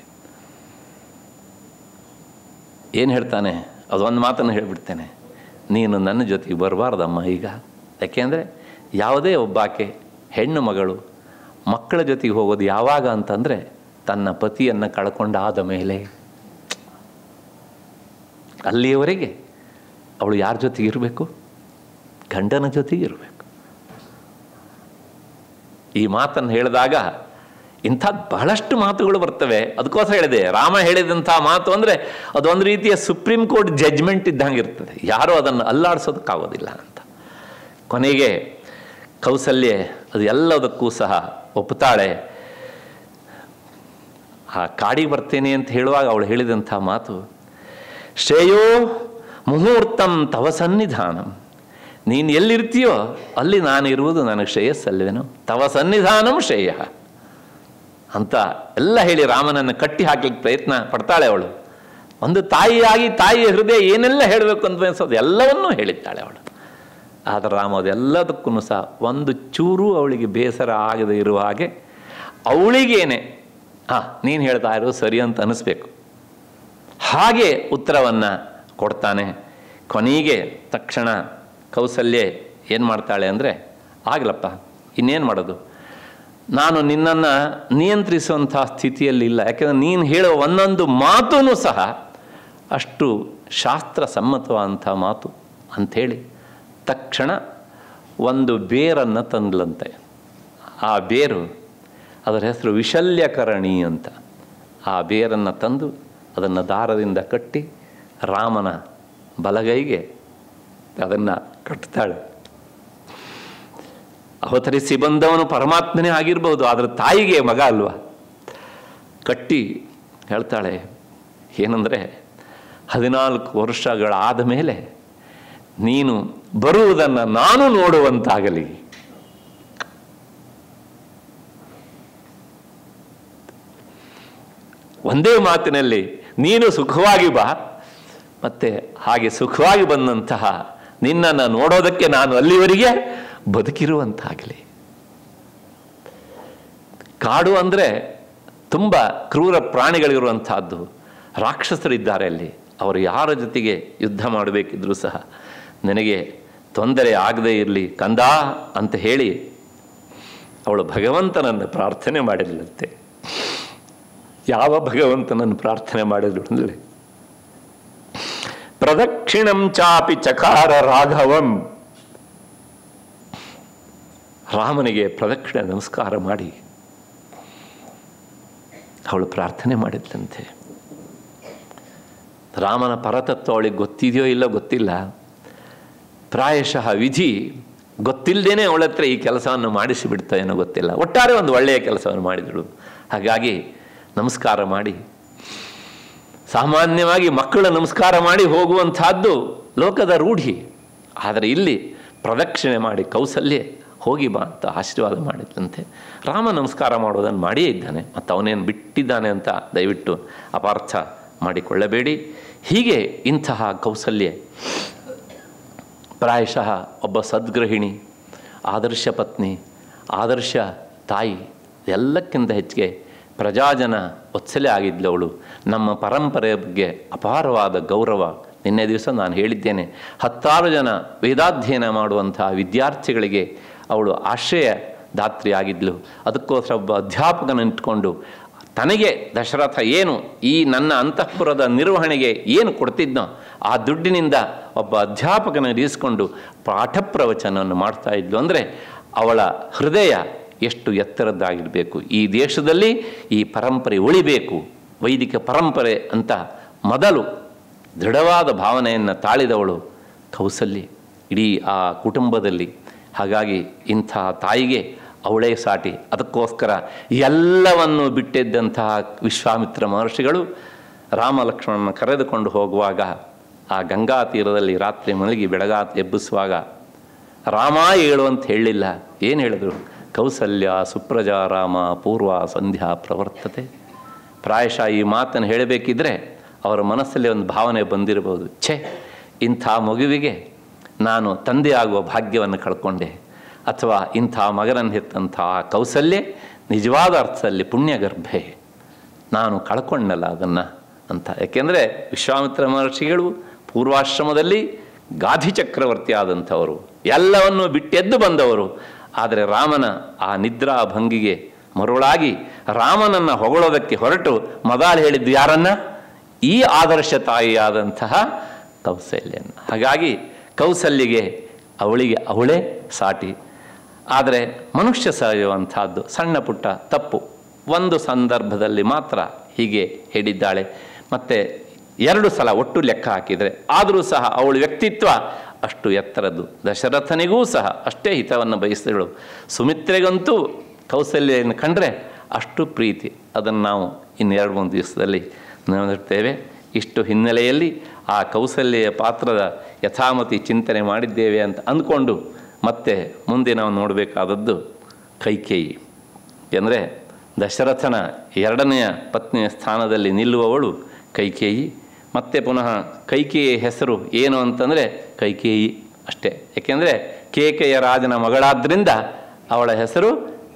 ಏನು ಹೇಳ್ತಾನೆ ಅದೊಂದು ಮಾತನ್ನು ಹೇಳಿಬಿಡ್ತೇನೆ ನೀನು ನನ್ನ ಜೊತೆಗೆ ಬರಬಾರ್ದಮ್ಮ ಈಗ ಯಾಕೆಂದರೆ ಯಾವುದೇ ಒಬ್ಬಾಕೆ ಹೆಣ್ಣು ಮಗಳು ಮಕ್ಕಳ ಜೊತೆಗೆ ಹೋಗೋದು ಯಾವಾಗ ಅಂತಂದರೆ ತನ್ನ ಪತಿಯನ್ನು ಕಳ್ಕೊಂಡಾದ ಮೇಲೆ ಅಲ್ಲಿಯವರೆಗೆ ಅವಳು ಯಾರ ಜೊತೆಗೆ ಇರಬೇಕು ಗಂಡನ ಜೊತೆಗೆ ಇರಬೇಕು ಈ ಮಾತನ್ನು ಹೇಳಿದಾಗ ಇಂಥ ಬಹಳಷ್ಟು ಮಾತುಗಳು ಬರ್ತವೆ ಅದಕ್ಕೋಸ್ಕರ ಹೇಳಿದೆ ರಾಮ ಹೇಳಿದಂಥ ಮಾತು ಅಂದರೆ ಅದೊಂದು ರೀತಿಯ ಸುಪ್ರೀಂ ಕೋರ್ಟ್ ಜಡ್ಜ್ಮೆಂಟ್ ಇದ್ದಂಗೆ ಇರ್ತದೆ ಯಾರೂ ಅದನ್ನು ಅಲ್ಲಾಡಿಸೋದಕ್ಕಾಗೋದಿಲ್ಲ ಅಂತ ಕೊನೆಗೆ ಕೌಸಲ್ಯೆ ಅದು ಎಲ್ಲದಕ್ಕೂ ಸಹ ಒಪ್ಪುತ್ತಾಳೆ ಆ ಕಾಡಿಗೆ ಬರ್ತೇನೆ ಅಂತ ಹೇಳುವಾಗ ಅವಳು ಹೇಳಿದಂಥ ಮಾತು ಶ್ರೇಯೋ ಮುಹೂರ್ತಂ ತವ ಸನ್ನಿಧಾನಂ ನೀನು ಎಲ್ಲಿರ್ತೀಯೋ ಅಲ್ಲಿ ನಾನಿರುವುದು ನನಗೆ ಶ್ರೇಯಸ್ಸಲ್ವೇನು ತವ ಸನ್ನಿಧಾನಂ ಶ್ರೇಯ ಅಂತ ಎಲ್ಲ ಹೇಳಿ ರಾಮನನ್ನು ಕಟ್ಟಿ ಹಾಕ್ಲಿಕ್ಕೆ ಪ್ರಯತ್ನ ಪಡ್ತಾಳೆ ಅವಳು ಒಂದು ತಾಯಿಯಾಗಿ ತಾಯಿಯ ಹೃದಯ ಏನೆಲ್ಲ ಹೇಳಬೇಕು ಅಂತ ಅನ್ಸೋದು ಎಲ್ಲವನ್ನೂ ಹೇಳಿದ್ದಾಳೆ ಅವಳು ಆದರೆ ರಾಮ ಅದೆಲ್ಲದಕ್ಕೂ ಸಹ ಒಂದು ಚೂರು ಅವಳಿಗೆ ಬೇಸರ ಆಗದೆ ಇರುವ ಹಾಗೆ ಅವಳಿಗೇನೆ ಹಾಂ ನೀನು ಹೇಳ್ತಾ ಇರೋ ಸರಿ ಅಂತ ಅನಿಸ್ಬೇಕು ಹಾಗೆ ಉತ್ತರವನ್ನು ಕೊಡ್ತಾನೆ ಕೊನೆಗೆ ತಕ್ಷಣ ಕೌಸಲ್ಯೆ ಏನು ಮಾಡ್ತಾಳೆ ಅಂದರೆ ಆಗಲಪ್ಪ ಇನ್ನೇನು ಮಾಡೋದು ನಾನು ನಿನ್ನನ್ನು ನಿಯಂತ್ರಿಸುವಂಥ ಸ್ಥಿತಿಯಲ್ಲಿ ಇಲ್ಲ ಯಾಕೆಂದರೆ ನೀನು ಹೇಳೋ ಒಂದೊಂದು ಮಾತೂ ಸಹ ಅಷ್ಟು ಶಾಸ್ತ್ರ ಸಮ್ಮತವಾದಂಥ ಮಾತು ಅಂಥೇಳಿ ತಕ್ಷಣ ಒಂದು ಬೇರನ್ನು ತಂದ್ಲಂತೆ ಆ ಬೇರು ಅದರ ಹೆಸರು ವಿಶಲ್ಯಕರಣಿ ಅಂತ ಆ ಬೇರನ್ನು ತಂದು ಅದನ್ನು ದಾರದಿಂದ ಕಟ್ಟಿ ರಾಮನ ಬಲಗೈಗೆ ಅದನ್ನು ಕಟ್ತಾಳೆ ಅವತರಿಸಿ ಬಂದವನು ಪರಮಾತ್ಮನೇ ಆಗಿರ್ಬೋದು ಆದರೆ ತಾಯಿಗೆ ಮಗ ಅಲ್ವಾ ಕಟ್ಟಿ ಹೇಳ್ತಾಳೆ ಏನಂದರೆ ಹದಿನಾಲ್ಕು ವರ್ಷಗಳಾದ ಮೇಲೆ ನೀನು ಬರುವುದನ್ನು ನಾನು ನೋಡುವಂತಾಗಲಿ ಒಂದೇ ಮಾತಿನಲ್ಲಿ ನೀನು ಸುಖವಾಗಿ ಬಾ ಮತ್ತೆ ಹಾಗೆ ಸುಖವಾಗಿ ಬಂದಂತಹ ನಿನ್ನನ್ನು ನೋಡೋದಕ್ಕೆ ನಾನು ಅಲ್ಲಿವರೆಗೆ ಬದುಕಿರುವಂತಾಗಲಿ ಕಾಡು ಅಂದರೆ ತುಂಬ ಕ್ರೂರ ಪ್ರಾಣಿಗಳಿರುವಂತಹದ್ದು ರಾಕ್ಷಸರಿದ್ದಾರೆ ಅಲ್ಲಿ ಅವರು ಯಾರ ಜೊತೆಗೆ ಯುದ್ಧ ಮಾಡಬೇಕಿದ್ರೂ ಸಹ ನನಗೆ ತೊಂದರೆ ಆಗದೇ ಇರಲಿ ಕಂದ ಅಂತ ಹೇಳಿ ಅವಳು ಭಗವಂತನನ್ನು ಪ್ರಾರ್ಥನೆ ಮಾಡಿರಲಂತೆ ಯಾವ ಭಗವಂತನನ್ನು ಪ್ರಾರ್ಥನೆ ಮಾಡಿದ್ರು ಅಂದರೆ ಪ್ರದಕ್ಷಿಣಂ ಚಾಪಿ ಚಕಾರ ರಾಘವಂ ರಾಮನಿಗೆ ಪ್ರದಕ್ಷಿಣೆ ನಮಸ್ಕಾರ ಮಾಡಿ ಅವಳು ಪ್ರಾರ್ಥನೆ ಮಾಡಿದ್ಲಂತೆ ರಾಮನ ಪರತತ್ವ ಅವಳಿಗೆ ಗೊತ್ತಿದೆಯೋ ಇಲ್ಲೋ ಗೊತ್ತಿಲ್ಲ ಪ್ರಾಯಶಃ ವಿಧಿ ಗೊತ್ತಿಲ್ಲದೇನೆ ಅವಳ ಹತ್ರ ಈ ಕೆಲಸವನ್ನು ಮಾಡಿಸಿಬಿಡ್ತಾ ಏನೋ ಗೊತ್ತಿಲ್ಲ ಒಟ್ಟಾರೆ ಒಂದು ಒಳ್ಳೆಯ ಕೆಲಸವನ್ನು ಮಾಡಿದಳು ಹಾಗಾಗಿ ನಮಸ್ಕಾರ ಮಾಡಿ ಸಾಮಾನ್ಯವಾಗಿ ಮಕ್ಕಳು ನಮಸ್ಕಾರ ಮಾಡಿ ಹೋಗುವಂತಹದ್ದು ಲೋಕದ ರೂಢಿ ಆದರೆ ಇಲ್ಲಿ ಪ್ರದಕ್ಷಿಣೆ ಮಾಡಿ ಕೌಸಲ್ಯ ಹೋಗಿ ಬಾ ಅಂತ ಆಶೀರ್ವಾದ ಮಾಡಿದ್ದಂತೆ ರಾಮ ನಮಸ್ಕಾರ ಮಾಡೋದನ್ನು ಮಾಡಿಯೇ ಇದ್ದಾನೆ ಮತ್ತು ಅವನೇನು ಬಿಟ್ಟಿದ್ದಾನೆ ಅಂತ ದಯವಿಟ್ಟು ಅಪಾರ್ಥ ಮಾಡಿಕೊಳ್ಳಬೇಡಿ ಹೀಗೆ ಇಂತಹ ಕೌಸಲ್ಯ ಪ್ರಾಯಶಃ ಒಬ್ಬ ಸದ್ಗೃಹಿಣಿ ಆದರ್ಶ ಪತ್ನಿ ಆದರ್ಶ ತಾಯಿ ಎಲ್ಲಕ್ಕಿಂತ ಹೆಚ್ಚಿಗೆ ಪ್ರಜಾಜನ ಒತ್ಸಲೆ ಆಗಿದ್ಲು ಅವಳು ನಮ್ಮ ಪರಂಪರೆಯ ಬಗ್ಗೆ ಅಪಾರವಾದ ಗೌರವ ನಿನ್ನೆ ದಿವಸ ನಾನು ಹೇಳಿದ್ದೇನೆ ಹತ್ತಾರು ಜನ ವೇದಾಧ್ಯಯನ ಮಾಡುವಂಥ ವಿದ್ಯಾರ್ಥಿಗಳಿಗೆ ಅವಳು ಆಶ್ರಯ ದಾತ್ರಿ ಆಗಿದ್ಲು ಅದಕ್ಕೋಸ್ಕರ ಒಬ್ಬ ಅಧ್ಯಾಪಕನ ಇಟ್ಕೊಂಡು ತನಗೆ ದಶರಥ ಏನು ಈ ನನ್ನ ಅಂತಃಪುರದ ನಿರ್ವಹಣೆಗೆ ಏನು ಕೊಡ್ತಿದ್ನೋ ಆ ದುಡ್ಡಿನಿಂದ ಒಬ್ಬ ಅಧ್ಯಾಪಕನ ಇರಿಸಿಕೊಂಡು ಪಾಠ ಪ್ರವಚನವನ್ನು ಮಾಡ್ತಾ ಇದ್ಲು ಅಂದರೆ ಅವಳ ಹೃದಯ ಎಷ್ಟು ಎತ್ತರದ್ದಾಗಿರಬೇಕು ಈ ದೇಶದಲ್ಲಿ ಈ ಪರಂಪರೆ ಉಳಿಬೇಕು ವೈದಿಕ ಪರಂಪರೆ ಅಂತ ಮೊದಲು ದೃಢವಾದ ಭಾವನೆಯನ್ನು ತಾಳಿದವಳು ಕೌಸಲ್ಯ ಇಡೀ ಆ ಕುಟುಂಬದಲ್ಲಿ ಹಾಗಾಗಿ ಇಂಥ ತಾಯಿಗೆ ಅವಳೇ ಸಾಟಿ ಅದಕ್ಕೋಸ್ಕರ ಎಲ್ಲವನ್ನು ಬಿಟ್ಟಿದ್ದಂತಹ ವಿಶ್ವಾಮಿತ್ರ ಮಹರ್ಷಿಗಳು ರಾಮ ಲಕ್ಷ್ಮಣನ ಕರೆದುಕೊಂಡು ಹೋಗುವಾಗ ಆ ಗಂಗಾ ತೀರದಲ್ಲಿ ರಾತ್ರಿ ಮಲಗಿ ಬೆಳಗಾ ಎಬ್ಬಿಸುವಾಗ ರಾಮ ಹೇಳು ಅಂತ ಹೇಳಲಿಲ್ಲ ಏನು ಹೇಳಿದ್ರು ಕೌಸಲ್ಯ ಸುಪ್ರಜಾ ರಾಮ ಪೂರ್ವ ಸಂಧ್ಯಾ ಪ್ರವರ್ತತೆ ಪ್ರಾಯಶಃ ಈ ಮಾತನ್ನು ಹೇಳಬೇಕಿದ್ರೆ ಅವರ ಮನಸ್ಸಲ್ಲಿ ಒಂದು ಭಾವನೆ ಬಂದಿರಬಹುದು ಛೇ ಇಂಥ ಮಗುವಿಗೆ ನಾನು ತಂದೆ ಆಗುವ ಭಾಗ್ಯವನ್ನು ಕಳ್ಕೊಂಡೆ ಅಥವಾ ಇಂಥ ಮಗನನ್ನು ಹೆತ್ತಂಥ ಕೌಸಲ್ಯ ನಿಜವಾದ ಅರ್ಥದಲ್ಲಿ ಪುಣ್ಯಗರ್ಭೆ ನಾನು ಕಳ್ಕೊಂಡಲ್ಲ ಅದನ್ನು ಅಂತ ಯಾಕೆಂದರೆ ವಿಶ್ವಾಮಿತ್ರ ಮಹರ್ಷಿಗಳು ಪೂರ್ವಾಶ್ರಮದಲ್ಲಿ ಗಾಧಿ ಚಕ್ರವರ್ತಿ ಆದಂಥವರು ಎಲ್ಲವನ್ನು ಬಿಟ್ಟೆದ್ದು ಬಂದವರು ಆದರೆ ರಾಮನ ಆ ನಿದ್ರಾ ಭಂಗಿಗೆ ಮರುಳಾಗಿ ರಾಮನನ್ನು ಹೊಗಳೋದಕ್ಕೆ ಹೊರಟು ಮೊದಲು ಹೇಳಿದ್ದು ಯಾರನ್ನ ಈ ಆದರ್ಶ ತಾಯಿಯಾದಂತಹ ಕೌಸಲ್ಯನ ಹಾಗಾಗಿ ಕೌಸಲ್ಯಗೆ ಅವಳಿಗೆ ಅವಳೇ ಸಾಟಿ ಆದರೆ ಮನುಷ್ಯ ಸಹಜವಂತಹದ್ದು ಸಣ್ಣ ಪುಟ್ಟ ತಪ್ಪು ಒಂದು ಸಂದರ್ಭದಲ್ಲಿ ಮಾತ್ರ ಹೀಗೆ ಹೇಳಿದ್ದಾಳೆ ಮತ್ತು ಎರಡು ಸಲ ಒಟ್ಟು ಲೆಕ್ಕ ಹಾಕಿದರೆ ಆದರೂ ಸಹ ಅವಳ ವ್ಯಕ್ತಿತ್ವ ಅಷ್ಟು ಎತ್ತರದ್ದು ದಶರಥನಿಗೂ ಸಹ ಅಷ್ಟೇ ಹಿತವನ್ನು ಬಯಸಿದಳು ಸುಮಿತ್ರೆಗಂತೂ ಕೌಸಲ್ಯನ್ನು ಕಂಡ್ರೆ ಅಷ್ಟು ಪ್ರೀತಿ ಅದನ್ನು ನಾವು ಇನ್ನೆರಡು ಮೂರು ದಿವಸದಲ್ಲಿ ನೋಡುತ್ತೇವೆ ಇಷ್ಟು ಹಿನ್ನೆಲೆಯಲ್ಲಿ ಆ ಕೌಸಲ್ಯ ಪಾತ್ರದ ಯಥಾಮತಿ ಚಿಂತನೆ ಮಾಡಿದ್ದೇವೆ ಅಂತ ಅಂದ್ಕೊಂಡು ಮತ್ತೆ ಮುಂದೆ ನಾವು ನೋಡಬೇಕಾದದ್ದು ಕೈಕೇಯಿ ಏಕೆಂದರೆ ದಶರಥನ ಎರಡನೆಯ ಪತ್ನಿಯ ಸ್ಥಾನದಲ್ಲಿ ನಿಲ್ಲುವವಳು ಕೈಕೇಯಿ ಮತ್ತೆ ಪುನಃ ಕೈಕೇಯಿಯ ಹೆಸರು ಏನು ಅಂತಂದರೆ ಕೈಕೇಯಿ ಅಷ್ಟೇ ಏಕೆಂದರೆ ಕೇಕೆಯ ರಾಜನ ಮಗಳಾದ್ದರಿಂದ ಅವಳ ಹೆಸರು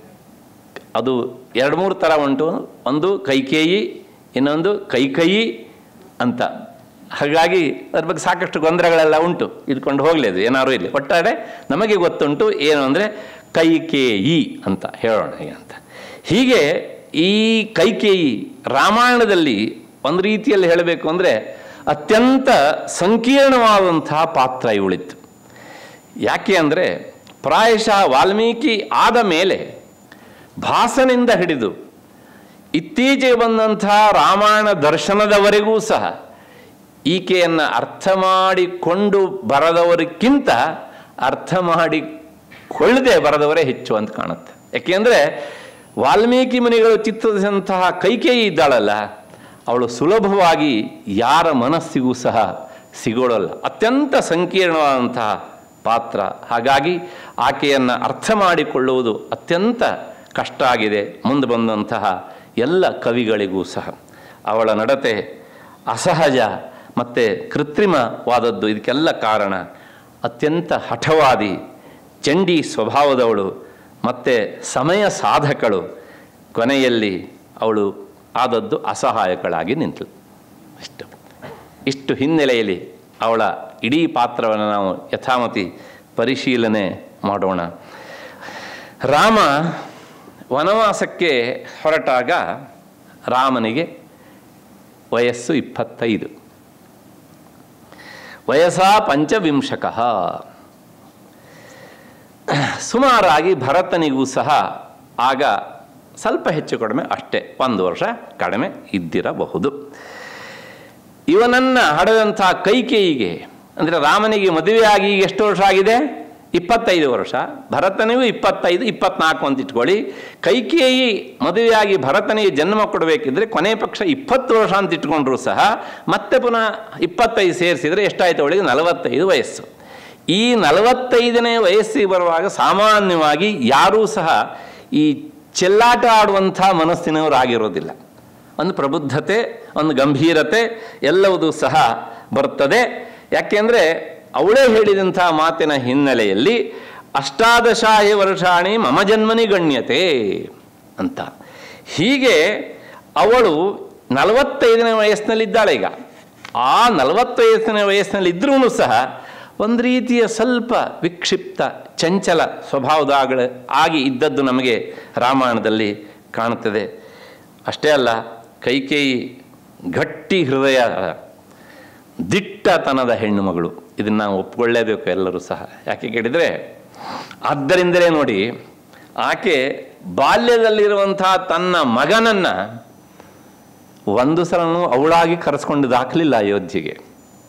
ಅದು ಎರಡು ಮೂರು ಥರ ಉಂಟು ಒಂದು ಕೈಕೇಯಿ ಇನ್ನೊಂದು ಕೈಕೈಯಿ ಅಂತ ಹಾಗಾಗಿ ಅದ್ರ ಬಗ್ಗೆ ಸಾಕಷ್ಟು ಗೊಂದಲಗಳೆಲ್ಲ ಉಂಟು ಇದ್ಕೊಂಡು ಹೋಗಲಿ ಅದು ಏನಾರು ಇಲ್ಲಿ ಒಟ್ಟಾರೆ ನಮಗೆ ಗೊತ್ತುಂಟು ಏನು ಅಂದರೆ ಕೈಕೇಯಿ ಅಂತ ಹೇಳೋಣ ಈಗ ಅಂತ ಹೀಗೆ ಈ ಕೈಕೇಯಿ ರಾಮಾಯಣದಲ್ಲಿ ಒಂದು ರೀತಿಯಲ್ಲಿ ಹೇಳಬೇಕು ಅಂದರೆ ಅತ್ಯಂತ ಸಂಕೀರ್ಣವಾದಂತಹ ಪಾತ್ರ ಇವಳಿತ್ತು ಯಾಕೆ ಅಂದರೆ ಪ್ರಾಯಶಃ ವಾಲ್ಮೀಕಿ ಆದ ಮೇಲೆ ಭಾಸನಿಂದ ಹಿಡಿದು ಇತ್ತೀಚೆಗೆ ಬಂದಂತಹ ರಾಮಾಯಣ ದರ್ಶನದವರೆಗೂ ಸಹ ಈಕೆಯನ್ನು ಅರ್ಥ ಮಾಡಿಕೊಂಡು ಬರದವರಿಗಿಂತ ಅರ್ಥ ಮಾಡಿಕೊಳ್ಳದೆ ಬರದವರೇ ಹೆಚ್ಚು ಅಂತ ಕಾಣುತ್ತೆ ಯಾಕೆಂದರೆ ವಾಲ್ಮೀಕಿ ಮುನಿಗಳು ಚಿತ್ರಿಸಿದಂತಹ ಕೈಕೇಯಿ ಇದ್ದಾಳಲ್ಲ ಅವಳು ಸುಲಭವಾಗಿ ಯಾರ ಮನಸ್ಸಿಗೂ ಸಹ ಸಿಗೋಳಲ್ಲ ಅತ್ಯಂತ ಸಂಕೀರ್ಣವಾದಂತಹ ಪಾತ್ರ ಹಾಗಾಗಿ ಆಕೆಯನ್ನು ಅರ್ಥ ಮಾಡಿಕೊಳ್ಳುವುದು ಅತ್ಯಂತ ಕಷ್ಟ ಆಗಿದೆ ಮುಂದೆ ಬಂದಂತಹ ಎಲ್ಲ ಕವಿಗಳಿಗೂ ಸಹ ಅವಳ ನಡತೆ ಅಸಹಜ ಮತ್ತು ಕೃತ್ರಿಮವಾದದ್ದು ಇದಕ್ಕೆಲ್ಲ ಕಾರಣ ಅತ್ಯಂತ ಹಠವಾದಿ ಚಂಡಿ ಸ್ವಭಾವದವಳು ಮತ್ತು ಸಮಯ ಸಾಧಕಳು ಕೊನೆಯಲ್ಲಿ ಅವಳು ಆದದ್ದು ಅಸಹಾಯಕಳಾಗಿ ನಿಂತಳು ಇಷ್ಟು ಇಷ್ಟು ಹಿನ್ನೆಲೆಯಲ್ಲಿ ಅವಳ ಇಡೀ ಪಾತ್ರವನ್ನು ನಾವು ಯಥಾಮತಿ ಪರಿಶೀಲನೆ ಮಾಡೋಣ ರಾಮ ವನವಾಸಕ್ಕೆ ಹೊರಟಾಗ ರಾಮನಿಗೆ ವಯಸ್ಸು ಇಪ್ಪತ್ತೈದು ವಯಸ್ಸ ಪಂಚವಿಂಶಕ ಸುಮಾರಾಗಿ ಭರತನಿಗೂ ಸಹ ಆಗ ಸ್ವಲ್ಪ ಹೆಚ್ಚು ಕಡಿಮೆ ಅಷ್ಟೇ ಒಂದು ವರ್ಷ ಕಡಿಮೆ ಇದ್ದಿರಬಹುದು ಇವನನ್ನು ಹಡೆದಂಥ ಕೈಕೇಯಿಗೆ ಅಂದರೆ ರಾಮನಿಗೆ ಮದುವೆಯಾಗಿ ಈಗ ಎಷ್ಟು ವರ್ಷ ಆಗಿದೆ ಇಪ್ಪತ್ತೈದು ವರ್ಷ ಭರತನಿಗೂ ಇಪ್ಪತ್ತೈದು ಇಪ್ಪತ್ನಾಲ್ಕು ಅಂತ ಇಟ್ಕೊಳ್ಳಿ ಕೈಕೇಯಿ ಮದುವೆಯಾಗಿ ಭರತನಿಗೆ ಜನ್ಮ ಕೊಡಬೇಕಿದ್ರೆ ಕೊನೆ ಪಕ್ಷ ಇಪ್ಪತ್ತು ವರ್ಷ ಅಂತ ಇಟ್ಕೊಂಡ್ರು ಸಹ ಮತ್ತೆ ಪುನಃ ಇಪ್ಪತ್ತೈದು ಸೇರಿಸಿದರೆ ಎಷ್ಟಾಯಿತು ಅವಳಿಗೆ ನಲವತ್ತೈದು ವಯಸ್ಸು ಈ ನಲವತ್ತೈದನೇ ವಯಸ್ಸಿಗೆ ಬರುವಾಗ ಸಾಮಾನ್ಯವಾಗಿ ಯಾರೂ ಸಹ ಈ ಚೆಲ್ಲಾಟ ಆಡುವಂಥ ಮನಸ್ಸಿನವರಾಗಿರೋದಿಲ್ಲ ಒಂದು ಪ್ರಬುದ್ಧತೆ ಒಂದು ಗಂಭೀರತೆ ಎಲ್ಲವೂ ಸಹ ಬರ್ತದೆ ಯಾಕೆಂದರೆ ಅವಳೇ ಹೇಳಿದಂಥ ಮಾತಿನ ಹಿನ್ನೆಲೆಯಲ್ಲಿ ಅಷ್ಟಾದಶಾಹಿ ವರ್ಷಾಣಿ ಮಮ ಜನ್ಮನಿ ಗಣ್ಯತೆ ಅಂತ ಹೀಗೆ ಅವಳು ನಲವತ್ತೈದನೇ ವಯಸ್ಸಿನಲ್ಲಿದ್ದಾಳೆ ಈಗ ಆ ನಲವತ್ತೈದನೇ ವಯಸ್ಸಿನಲ್ಲಿ ಇದ್ರೂ ಸಹ ಒಂದು ರೀತಿಯ ಸ್ವಲ್ಪ ವಿಕ್ಷಿಪ್ತ ಚಂಚಲ ಸ್ವಭಾವದಾಗಳ ಆಗಿ ಇದ್ದದ್ದು ನಮಗೆ ರಾಮಾಯಣದಲ್ಲಿ ಕಾಣುತ್ತದೆ ಅಷ್ಟೇ ಅಲ್ಲ ಕೈಕೇಯಿ ಗಟ್ಟಿ ಹೃದಯ ದಿಟ್ಟತನದ ಹೆಣ್ಣು ಮಗಳು ಇದನ್ನು ನಾವು ಒಪ್ಪಿಕೊಳ್ಳೇಬೇಕು ಎಲ್ಲರೂ ಸಹ ಯಾಕೆ ಕೇಳಿದರೆ ಆದ್ದರಿಂದಲೇ ನೋಡಿ ಆಕೆ ಬಾಲ್ಯದಲ್ಲಿರುವಂತಹ ತನ್ನ ಮಗನನ್ನು ಒಂದು ಸಲನೂ ಅವಳಾಗಿ ಕರೆಸ್ಕೊಂಡು ದಾಖಲಿಲ್ಲ ಅಯೋಧ್ಯೆಗೆ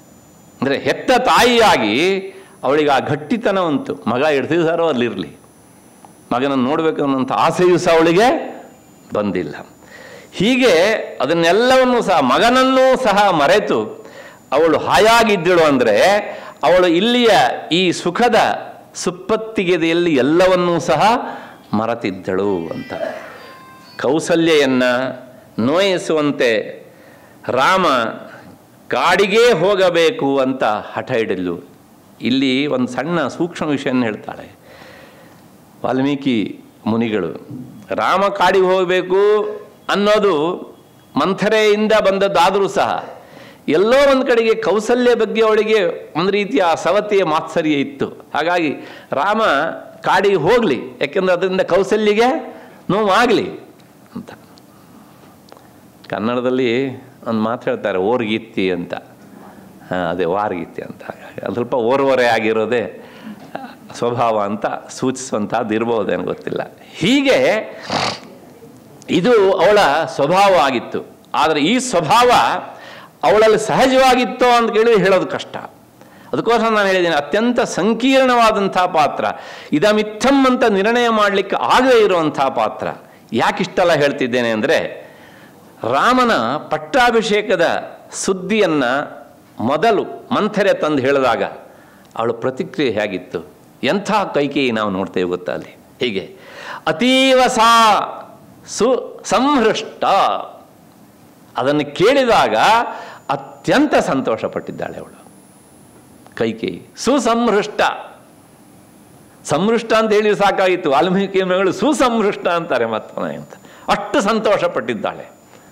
ಅಂದರೆ ಹೆತ್ತ ತಾಯಿಯಾಗಿ ಅವಳಿಗೆ ಆ ಗಟ್ಟಿತನ ಉಂಟು ಮಗ ಹಿಡ್ದಿದ್ದಾರೋ ಅಲ್ಲಿರಲಿ ಮಗನನ್ನು ನೋಡಬೇಕು ಅನ್ನೋಂಥ ಆಸೆಯೂ ಸಹ ಅವಳಿಗೆ ಬಂದಿಲ್ಲ ಹೀಗೆ ಅದನ್ನೆಲ್ಲವನ್ನೂ ಸಹ ಮಗನನ್ನೂ ಸಹ ಮರೆತು ಅವಳು ಹಾಯಾಗಿದ್ದಳು ಅಂದರೆ ಅವಳು ಇಲ್ಲಿಯ ಈ ಸುಖದ ಸುಪ್ಪತ್ತಿಗೆದೆಯಲ್ಲಿ ಎಲ್ಲವನ್ನೂ ಸಹ ಮರೆತಿದ್ದಳು ಅಂತ ಕೌಸಲ್ಯೆಯನ್ನು ನೋಯಿಸುವಂತೆ ರಾಮ ಕಾಡಿಗೆ ಹೋಗಬೇಕು ಅಂತ ಹಠ ಹಿಡಿದ್ಲು ಇಲ್ಲಿ ಒಂದು ಸಣ್ಣ ಸೂಕ್ಷ್ಮ ವಿಷಯವನ್ನು ಹೇಳ್ತಾಳೆ ವಾಲ್ಮೀಕಿ ಮುನಿಗಳು ರಾಮ ಕಾಡಿಗೆ ಹೋಗಬೇಕು ಅನ್ನೋದು ಮಂಥರೆಯಿಂದ ಬಂದದ್ದಾದರೂ ಸಹ ಎಲ್ಲೋ ಒಂದು ಕಡೆಗೆ ಕೌಸಲ್ಯ ಬಗ್ಗೆ ಅವಳಿಗೆ ಒಂದು ರೀತಿಯ ಸವತಿಯ ಮಾತ್ಸರ್ಯ ಇತ್ತು ಹಾಗಾಗಿ ರಾಮ ಕಾಡಿಗೆ ಹೋಗಲಿ ಯಾಕೆಂದ್ರೆ ಅದರಿಂದ ಕೌಸಲ್ಯಗೆ ನೋವಾಗಲಿ ಅಂತ ಕನ್ನಡದಲ್ಲಿ ಒಂದು ಮಾತು ಹೇಳ್ತಾರೆ ಓರ್ಗೀತಿ ಅಂತ ಹಾ, ಅದೇ ವಾರ್ಗೀತಿ ಅಂತ ಹಾಗಾಗಿ ಅದು ಸ್ವಲ್ಪ ಓರ್ವರೆ ಆಗಿರೋದೇ ಸ್ವಭಾವ ಅಂತ ಸೂಚಿಸುವಂಥದ್ದು ಇರ್ಬೋದೇನು ಗೊತ್ತಿಲ್ಲ ಹೀಗೆ ಇದು ಅವಳ ಸ್ವಭಾವ ಆಗಿತ್ತು ಆದರೆ ಈ ಸ್ವಭಾವ ಅವಳಲ್ಲಿ ಸಹಜವಾಗಿತ್ತೋ ಅಂತ ಕೇಳಿ ಹೇಳೋದು ಕಷ್ಟ ಅದಕ್ಕೋಸ್ಕರ ನಾನು ಹೇಳಿದ್ದೀನಿ ಅತ್ಯಂತ ಸಂಕೀರ್ಣವಾದಂಥ ಪಾತ್ರ ಇದಮಿತ್ತಂ ಅಂತ ನಿರ್ಣಯ ಮಾಡಲಿಕ್ಕೆ ಆಗದೇ ಇರುವಂಥ ಪಾತ್ರ ಯಾಕಿಷ್ಟೆಲ್ಲ ಹೇಳ್ತಿದ್ದೇನೆ ಅಂದರೆ ರಾಮನ ಪಟ್ಟಾಭಿಷೇಕದ ಸುದ್ದಿಯನ್ನು ಮೊದಲು ಮಂಥರೆ ತಂದು ಹೇಳಿದಾಗ ಅವಳ ಪ್ರತಿಕ್ರಿಯೆ ಹೇಗಿತ್ತು ಎಂಥ ಕೈಕೇಯಿ ನಾವು ನೋಡ್ತೇವೆ ಗೊತ್ತಾ ಅಲ್ಲಿ ಹೀಗೆ ಅತೀವ ಸಾ ಸು ಸಂಹೃಷ್ಟ ಅದನ್ನು ಕೇಳಿದಾಗ ಅತ್ಯಂತ ಸಂತೋಷಪಟ್ಟಿದ್ದಾಳೆ ಅವಳು ಕೈಕೇಯಿ ಸುಸಂಹೃಷ್ಟ ಸಂಹೃಷ್ಟ ಅಂತ ಹೇಳಿ ಸಾಕಾಗಿತ್ತು ವಾಲ್ಮೀಕಿ ಮಗಳು ಸುಸಂಹೃಷ್ಟ ಅಂತಾರೆ ಮತ್ತೊಮ್ಮೆ ಅಂತ ಅಷ್ಟು ಸಂತೋಷಪಟ್ಟಿದ್ದಾಳೆ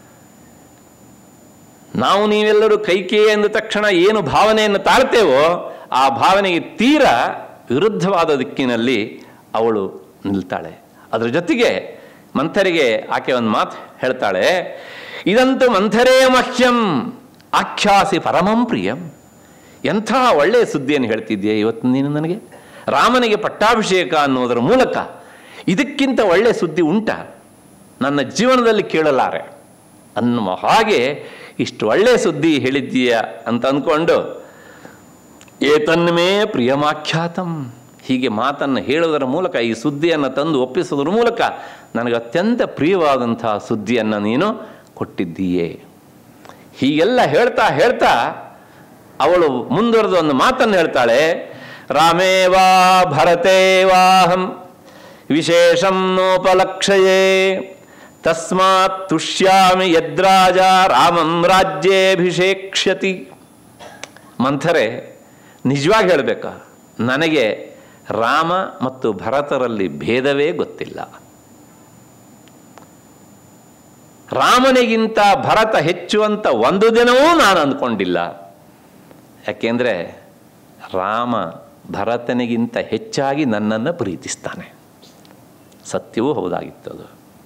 ನಾವು ನೀವೆಲ್ಲರೂ ಕೈಕೇಯಿ ಎಂದ ತಕ್ಷಣ ಏನು ಭಾವನೆಯನ್ನು ತಾಳ್ತೇವೋ ಆ ಭಾವನೆಗೆ ತೀರ ವಿರುದ್ಧವಾದ ದಿಕ್ಕಿನಲ್ಲಿ ಅವಳು ನಿಲ್ತಾಳೆ ಅದರ ಜೊತೆಗೆ ಮಂಥರಿಗೆ ಆಕೆ ಒಂದು ಮಾತು ಹೇಳ್ತಾಳೆ ಇದಂತೂ ಮಂಥರೇ ಮಹ್ಯಂ ಆಖ್ಯಾಸಿ ಪರಮಂ ಪ್ರಿಯಂ ಎಂಥ ಒಳ್ಳೆಯ ಸುದ್ದಿಯನ್ನು ಹೇಳ್ತಿದ್ದೀಯ ಇವತ್ತು ನೀನು ನನಗೆ ರಾಮನಿಗೆ ಪಟ್ಟಾಭಿಷೇಕ ಅನ್ನೋದರ ಮೂಲಕ ಇದಕ್ಕಿಂತ ಒಳ್ಳೆಯ ಸುದ್ದಿ ಉಂಟ ನನ್ನ ಜೀವನದಲ್ಲಿ ಕೇಳಲಾರೆ ಅನ್ನುವ ಹಾಗೆ ಇಷ್ಟು ಒಳ್ಳೆಯ ಸುದ್ದಿ ಹೇಳಿದ್ದೀಯ ಅಂತ ಅಂದ್ಕೊಂಡು ಏತನ್ಮೇ ಪ್ರಿಯಮಾಖ್ಯಾತಂ ಹೀಗೆ ಮಾತನ್ನು ಹೇಳುವುದರ ಮೂಲಕ ಈ ಸುದ್ದಿಯನ್ನು ತಂದು ಒಪ್ಪಿಸುವುದರ ಮೂಲಕ ನನಗೆ ಅತ್ಯಂತ ಪ್ರಿಯವಾದಂತಹ ಸುದ್ದಿಯನ್ನು ನೀನು ಕೊಟ್ಟಿದ್ದೀಯೇ ಹೀಗೆಲ್ಲ ಹೇಳ್ತಾ ಹೇಳ್ತಾ ಅವಳು ಮುಂದುವರೆದ ಒಂದು ಮಾತನ್ನು ಹೇಳ್ತಾಳೆ ರಾಮೇವಾ ಭರತೇವಾಹಂ ವಿಶೇಷಂ ನೋಪಲಕ್ಷಯೇ ತಸ್ಮಾತ್ ತುಷ್ಯಾಮಿ ಯದ್ರಾಜ ರಾಮಂ ರಾಜ್ಯೇಭಿಷೇಕ್ಷ್ಯತಿ ಮಂಥರೆ ನಿಜವಾಗಿ ಹೇಳಬೇಕಾ ನನಗೆ ರಾಮ ಮತ್ತು ಭರತರಲ್ಲಿ ಭೇದವೇ ಗೊತ್ತಿಲ್ಲ ರಾಮನಿಗಿಂತ ಭರತ ಹೆಚ್ಚು ಅಂತ ಒಂದು ದಿನವೂ ನಾನು ಅಂದ್ಕೊಂಡಿಲ್ಲ ಯಾಕೆಂದರೆ ರಾಮ ಭರತನಿಗಿಂತ ಹೆಚ್ಚಾಗಿ ನನ್ನನ್ನು ಪ್ರೀತಿಸ್ತಾನೆ ಸತ್ಯವೂ ಹೌದಾಗಿತ್ತು ಅದು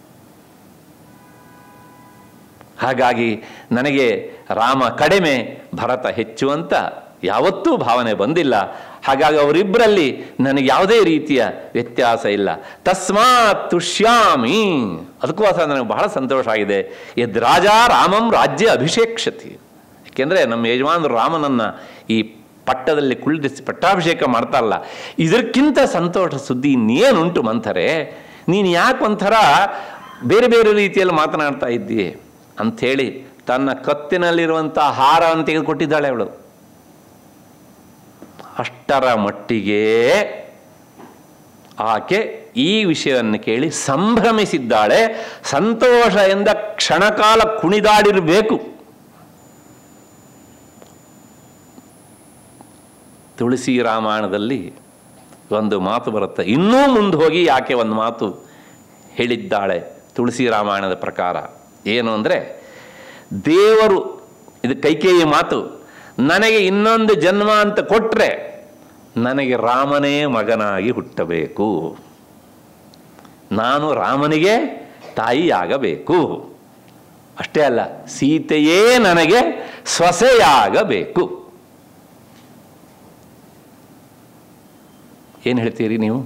ಹಾಗಾಗಿ ನನಗೆ ರಾಮ ಕಡಿಮೆ ಭರತ ಹೆಚ್ಚು ಅಂತ ಯಾವತ್ತೂ ಭಾವನೆ ಬಂದಿಲ್ಲ ಹಾಗಾಗಿ ಅವರಿಬ್ಬರಲ್ಲಿ ನನಗೆ ಯಾವುದೇ ರೀತಿಯ ವ್ಯತ್ಯಾಸ ಇಲ್ಲ ತಸ್ಮಾತ್ ತುಷ್ಯಾಮಿ ಅದಕ್ಕೋಸ್ಕರ ನನಗೆ ಬಹಳ ಸಂತೋಷ ಆಗಿದೆ ಯದ್ ರಾಜ ರಾಮಂ ರಾಜ್ಯ ಅಭಿಷೇಕ್ಷತಿ ಯಾಕೆಂದರೆ ನಮ್ಮ ಯಜಮಾನರು ರಾಮನನ್ನು ಈ ಪಟ್ಟದಲ್ಲಿ ಕುಳ್ಳಿಸಿ ಪಟ್ಟಾಭಿಷೇಕ ಮಾಡ್ತಾರಲ್ಲ ಇದಕ್ಕಿಂತ ಸಂತೋಷ ಸುದ್ದಿ ಇನ್ನೇನುಂಟು ಮಂಥರೆ ನೀನು ಯಾಕೆ ಒಂಥರ ಬೇರೆ ಬೇರೆ ರೀತಿಯಲ್ಲಿ ಮಾತನಾಡ್ತಾ ಇದ್ದೀಯೆ ಅಂಥೇಳಿ ತನ್ನ ಕತ್ತಿನಲ್ಲಿರುವಂಥ ಹಾರವನ್ನು ತೆಗೆದುಕೊಟ್ಟಿದ್ದಾಳೆ ಅವಳು ಅಷ್ಟರ ಮಟ್ಟಿಗೆ ಆಕೆ ಈ ವಿಷಯವನ್ನು ಕೇಳಿ ಸಂಭ್ರಮಿಸಿದ್ದಾಳೆ ಸಂತೋಷದಿಂದ ಕ್ಷಣಕಾಲ ಕುಣಿದಾಡಿರಬೇಕು ತುಳಸಿ ರಾಮಾಯಣದಲ್ಲಿ ಒಂದು ಮಾತು ಬರುತ್ತೆ ಇನ್ನೂ ಮುಂದೆ ಹೋಗಿ ಆಕೆ ಒಂದು ಮಾತು ಹೇಳಿದ್ದಾಳೆ ತುಳಸಿ ರಾಮಾಯಣದ ಪ್ರಕಾರ ಏನು ಅಂದರೆ ದೇವರು ಇದು ಕೈಕೇಯಿ ಮಾತು ನನಗೆ ಇನ್ನೊಂದು ಜನ್ಮ ಅಂತ ಕೊಟ್ಟರೆ ನನಗೆ ರಾಮನೇ ಮಗನಾಗಿ ಹುಟ್ಟಬೇಕು ನಾನು ರಾಮನಿಗೆ ತಾಯಿಯಾಗಬೇಕು ಅಷ್ಟೇ ಅಲ್ಲ ಸೀತೆಯೇ ನನಗೆ ಸೊಸೆಯಾಗಬೇಕು ಏನು ಹೇಳ್ತೀರಿ ನೀವು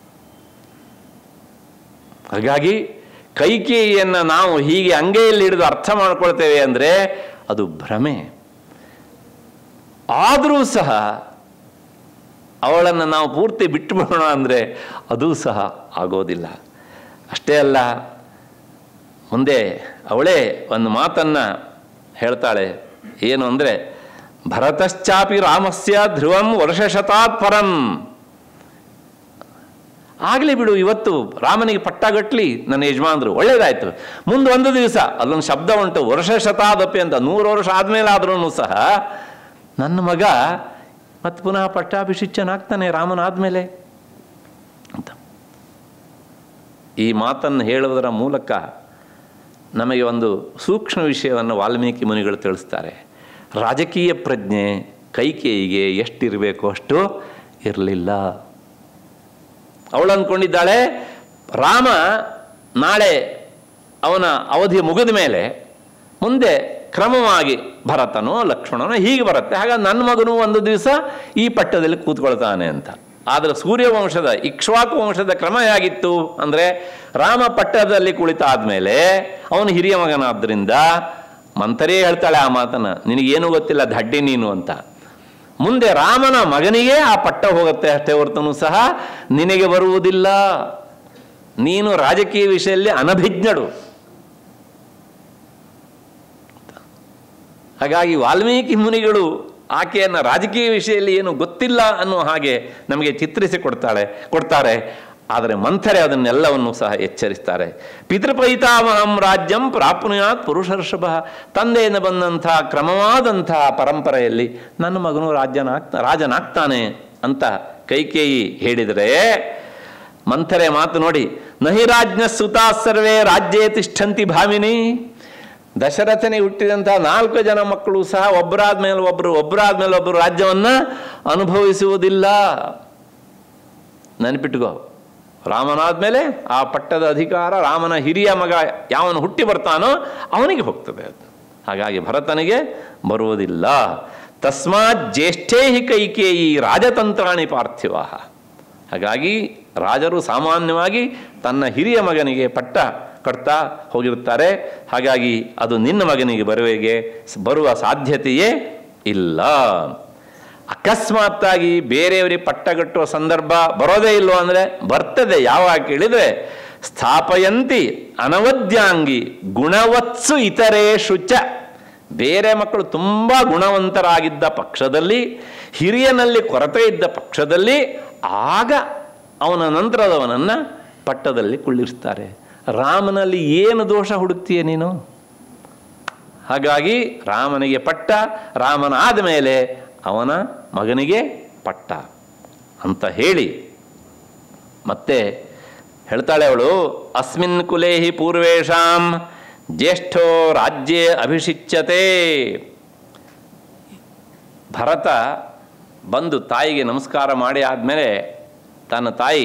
ಹಾಗಾಗಿ ಕೈಕೇಯಿಯನ್ನು ನಾವು ಹೀಗೆ ಅಂಗೈಯಲ್ಲಿ ಹಿಡಿದು ಅರ್ಥ ಮಾಡ್ಕೊಳ್ತೇವೆ ಅಂದರೆ ಅದು ಭ್ರಮೆ ಆದರೂ ಸಹ ಅವಳನ್ನು ನಾವು ಪೂರ್ತಿ ಬಿಟ್ಟು ಬಿಡೋಣ ಅಂದರೆ ಅದೂ ಸಹ ಆಗೋದಿಲ್ಲ ಅಷ್ಟೇ ಅಲ್ಲ ಮುಂದೆ ಅವಳೇ ಒಂದು ಮಾತನ್ನು ಹೇಳ್ತಾಳೆ ಏನು ಅಂದರೆ ಭರತಶ್ಚಾಪಿ ರಾಮಸ್ಯ ಧ್ರುವಂ ವರ್ಷಶತಾತ್ ಪರಂ ಆಗಲಿ ಬಿಡು ಇವತ್ತು ರಾಮನಿಗೆ ಪಟ್ಟಗಟ್ಲಿ ನನ್ನ ಯಜಮಾನ್ರು ಒಳ್ಳೇದಾಯ್ತು ಮುಂದೆ ಒಂದು ದಿವಸ ಅಲ್ಲೊಂದು ಶಬ್ದ ಉಂಟು ವರ್ಷ ಶತಾದಪಿ ಅಂತ ನೂರು ವರ್ಷ ಆದಮೇಲೆ ಆದ್ರೂ ಸಹ ನನ್ನ ಮಗ ಮತ್ತೆ ಪುನಃ ಪಟ್ಟಾಭಿಷಿಚ್ಚನಾಗ್ತಾನೆ ರಾಮನಾದ್ಮೇಲೆ ಅಂತ ಈ ಮಾತನ್ನು ಹೇಳುವುದರ ಮೂಲಕ ನಮಗೆ ಒಂದು ಸೂಕ್ಷ್ಮ ವಿಷಯವನ್ನು ವಾಲ್ಮೀಕಿ ಮುನಿಗಳು ತಿಳಿಸ್ತಾರೆ ರಾಜಕೀಯ ಪ್ರಜ್ಞೆ ಕೈಕೇಯಿಗೆ ಎಷ್ಟಿರಬೇಕು ಅಷ್ಟು ಇರಲಿಲ್ಲ ಅವಳು ಅಂದ್ಕೊಂಡಿದ್ದಾಳೆ ರಾಮ ನಾಳೆ ಅವನ ಅವಧಿ ಮುಗಿದ ಮೇಲೆ ಮುಂದೆ ಕ್ರಮವಾಗಿ ಭರತನೋ ಲಕ್ಷ್ಮಣನೋ ಹೀಗೆ ಬರುತ್ತೆ ಹಾಗಾಗಿ ನನ್ನ ಮಗನು ಒಂದು ದಿವಸ ಈ ಪಟ್ಟದಲ್ಲಿ ಕೂತ್ಕೊಳ್ತಾನೆ ಅಂತ ಆದರೆ ಸೂರ್ಯವಂಶದ ಇಕ್ಷ್ವಾಕು ವಂಶದ ಕ್ರಮ ಹೇಗಿತ್ತು ಅಂದರೆ ರಾಮ ಪಟ್ಟದಲ್ಲಿ ಕುಳಿತಾದ್ಮೇಲೆ ಅವನು ಹಿರಿಯ ಮಗನಾದ್ದರಿಂದ ಮಂತರೇ ಹೇಳ್ತಾಳೆ ಆ ಮಾತನ್ನು ನಿನಗೇನು ಗೊತ್ತಿಲ್ಲ ದಡ್ಡಿ ನೀನು ಅಂತ ಮುಂದೆ ರಾಮನ ಮಗನಿಗೆ ಆ ಪಟ್ಟ ಹೋಗುತ್ತೆ ಅಷ್ಟೇ ಹೊರತನು ಸಹ ನಿನಗೆ ಬರುವುದಿಲ್ಲ ನೀನು ರಾಜಕೀಯ ವಿಷಯದಲ್ಲಿ ಅನಭಿಜ್ಞಳು ಹಾಗಾಗಿ ವಾಲ್ಮೀಕಿ ಮುನಿಗಳು ಆಕೆಯನ್ನು ರಾಜಕೀಯ ವಿಷಯದಲ್ಲಿ ಏನು ಗೊತ್ತಿಲ್ಲ ಅನ್ನೋ ಹಾಗೆ ನಮಗೆ ಚಿತ್ರಿಸಿ ಕೊಡ್ತಾಳೆ ಕೊಡ್ತಾರೆ ಆದರೆ ಮಂಥರೆ ಅದನ್ನೆಲ್ಲವನ್ನು ಸಹ ಎಚ್ಚರಿಸ್ತಾರೆ ಪಿತೃಪೈತಾಮಹಂ ರಾಜ್ಯಂ ಪ್ರಾಪ್ನುಯಾತ್ ಪುರುಷರ್ಷಭ ತಂದೆಯಿಂದ ಬಂದಂಥ ಕ್ರಮವಾದಂಥ ಪರಂಪರೆಯಲ್ಲಿ ನನ್ನ ಮಗನು ರಾಜ್ಯನಾಗ್ತಾ ರಾಜನಾಗ್ತಾನೆ ಅಂತ ಕೈಕೇಯಿ ಹೇಳಿದರೆ ಮಂಥರೆ ಮಾತು ನೋಡಿ ನಹಿ ರಾಜ್ಞ ಸುತಾ ಸರ್ವೇ ರಾಜ್ಯೇ ತಿಷ್ಠಂತಿ ಭಾಮಿನಿ ದಶರಥನಿಗೆ ಹುಟ್ಟಿದಂತಹ ನಾಲ್ಕು ಜನ ಮಕ್ಕಳು ಸಹ ಒಬ್ಬರಾದ ಮೇಲೆ ಒಬ್ಬರು ಒಬ್ಬರಾದ ಮೇಲೆ ಒಬ್ಬರು ರಾಜ್ಯವನ್ನು ಅನುಭವಿಸುವುದಿಲ್ಲ ನೆನಪಿಟ್ಕೋ ರಾಮನಾದ್ಮೇಲೆ ಆ ಪಟ್ಟದ ಅಧಿಕಾರ ರಾಮನ ಹಿರಿಯ ಮಗ ಯಾವನು ಹುಟ್ಟಿ ಬರ್ತಾನೋ ಅವನಿಗೆ ಹೋಗ್ತದೆ ಅದು ಹಾಗಾಗಿ ಭರತನಿಗೆ ಬರುವುದಿಲ್ಲ ತಸ್ಮಾತ್ ಜ್ಯೇಷ್ಠೇ ಹಿ ಕೈಕೇಯಿ ರಾಜತಂತ್ರಾಣಿ ಪಾರ್ಥಿವ ಹಾಗಾಗಿ ರಾಜರು ಸಾಮಾನ್ಯವಾಗಿ ತನ್ನ ಹಿರಿಯ ಮಗನಿಗೆ ಪಟ್ಟ ಕಟ್ತಾ ಹೋಗಿರುತ್ತಾರೆ ಹಾಗಾಗಿ ಅದು ನಿನ್ನ ಮಗನಿಗೆ ಬರುವೆಗೆ ಬರುವ ಸಾಧ್ಯತೆಯೇ ಇಲ್ಲ ಅಕಸ್ಮಾತ್ತಾಗಿ ಬೇರೆಯವರಿಗೆ ಪಟ್ಟಗಟ್ಟುವ ಸಂದರ್ಭ ಬರೋದೇ ಇಲ್ವೋ ಅಂದರೆ ಬರ್ತದೆ ಯಾವಾಗ ಕೇಳಿದರೆ ಸ್ಥಾಪಯಂತಿ ಅನವದ್ಯಾಂಗಿ ಗುಣವತ್ಸು ಇತರೇಷು ಚ ಬೇರೆ ಮಕ್ಕಳು ತುಂಬ ಗುಣವಂತರಾಗಿದ್ದ ಪಕ್ಷದಲ್ಲಿ ಹಿರಿಯನಲ್ಲಿ ಕೊರತೆ ಇದ್ದ ಪಕ್ಷದಲ್ಲಿ ಆಗ ಅವನ ನಂತರದವನನ್ನು ಪಟ್ಟದಲ್ಲಿ ಕುಳ್ಳಿರಿಸ್ತಾರೆ ರಾಮನಲ್ಲಿ ಏನು ದೋಷ ಹುಡುಕ್ತೀಯ ನೀನು ಹಾಗಾಗಿ ರಾಮನಿಗೆ ಪಟ್ಟ ರಾಮನ ಆದಮೇಲೆ ಅವನ ಮಗನಿಗೆ ಪಟ್ಟ ಅಂತ ಹೇಳಿ ಮತ್ತೆ ಹೇಳ್ತಾಳೆ ಅವಳು ಅಸ್ಮಿನ್ ಕುಲೇ ಹಿ ಪೂರ್ವೇಶಾಂ ಜ್ಯೇಷ್ಠೋ ರಾಜ್ಯೇ ಅಭಿಷಿಚ್ಯತೆ ಭರತ ಬಂದು ತಾಯಿಗೆ ನಮಸ್ಕಾರ ಮಾಡಿ ಆದಮೇಲೆ ತನ್ನ ತಾಯಿ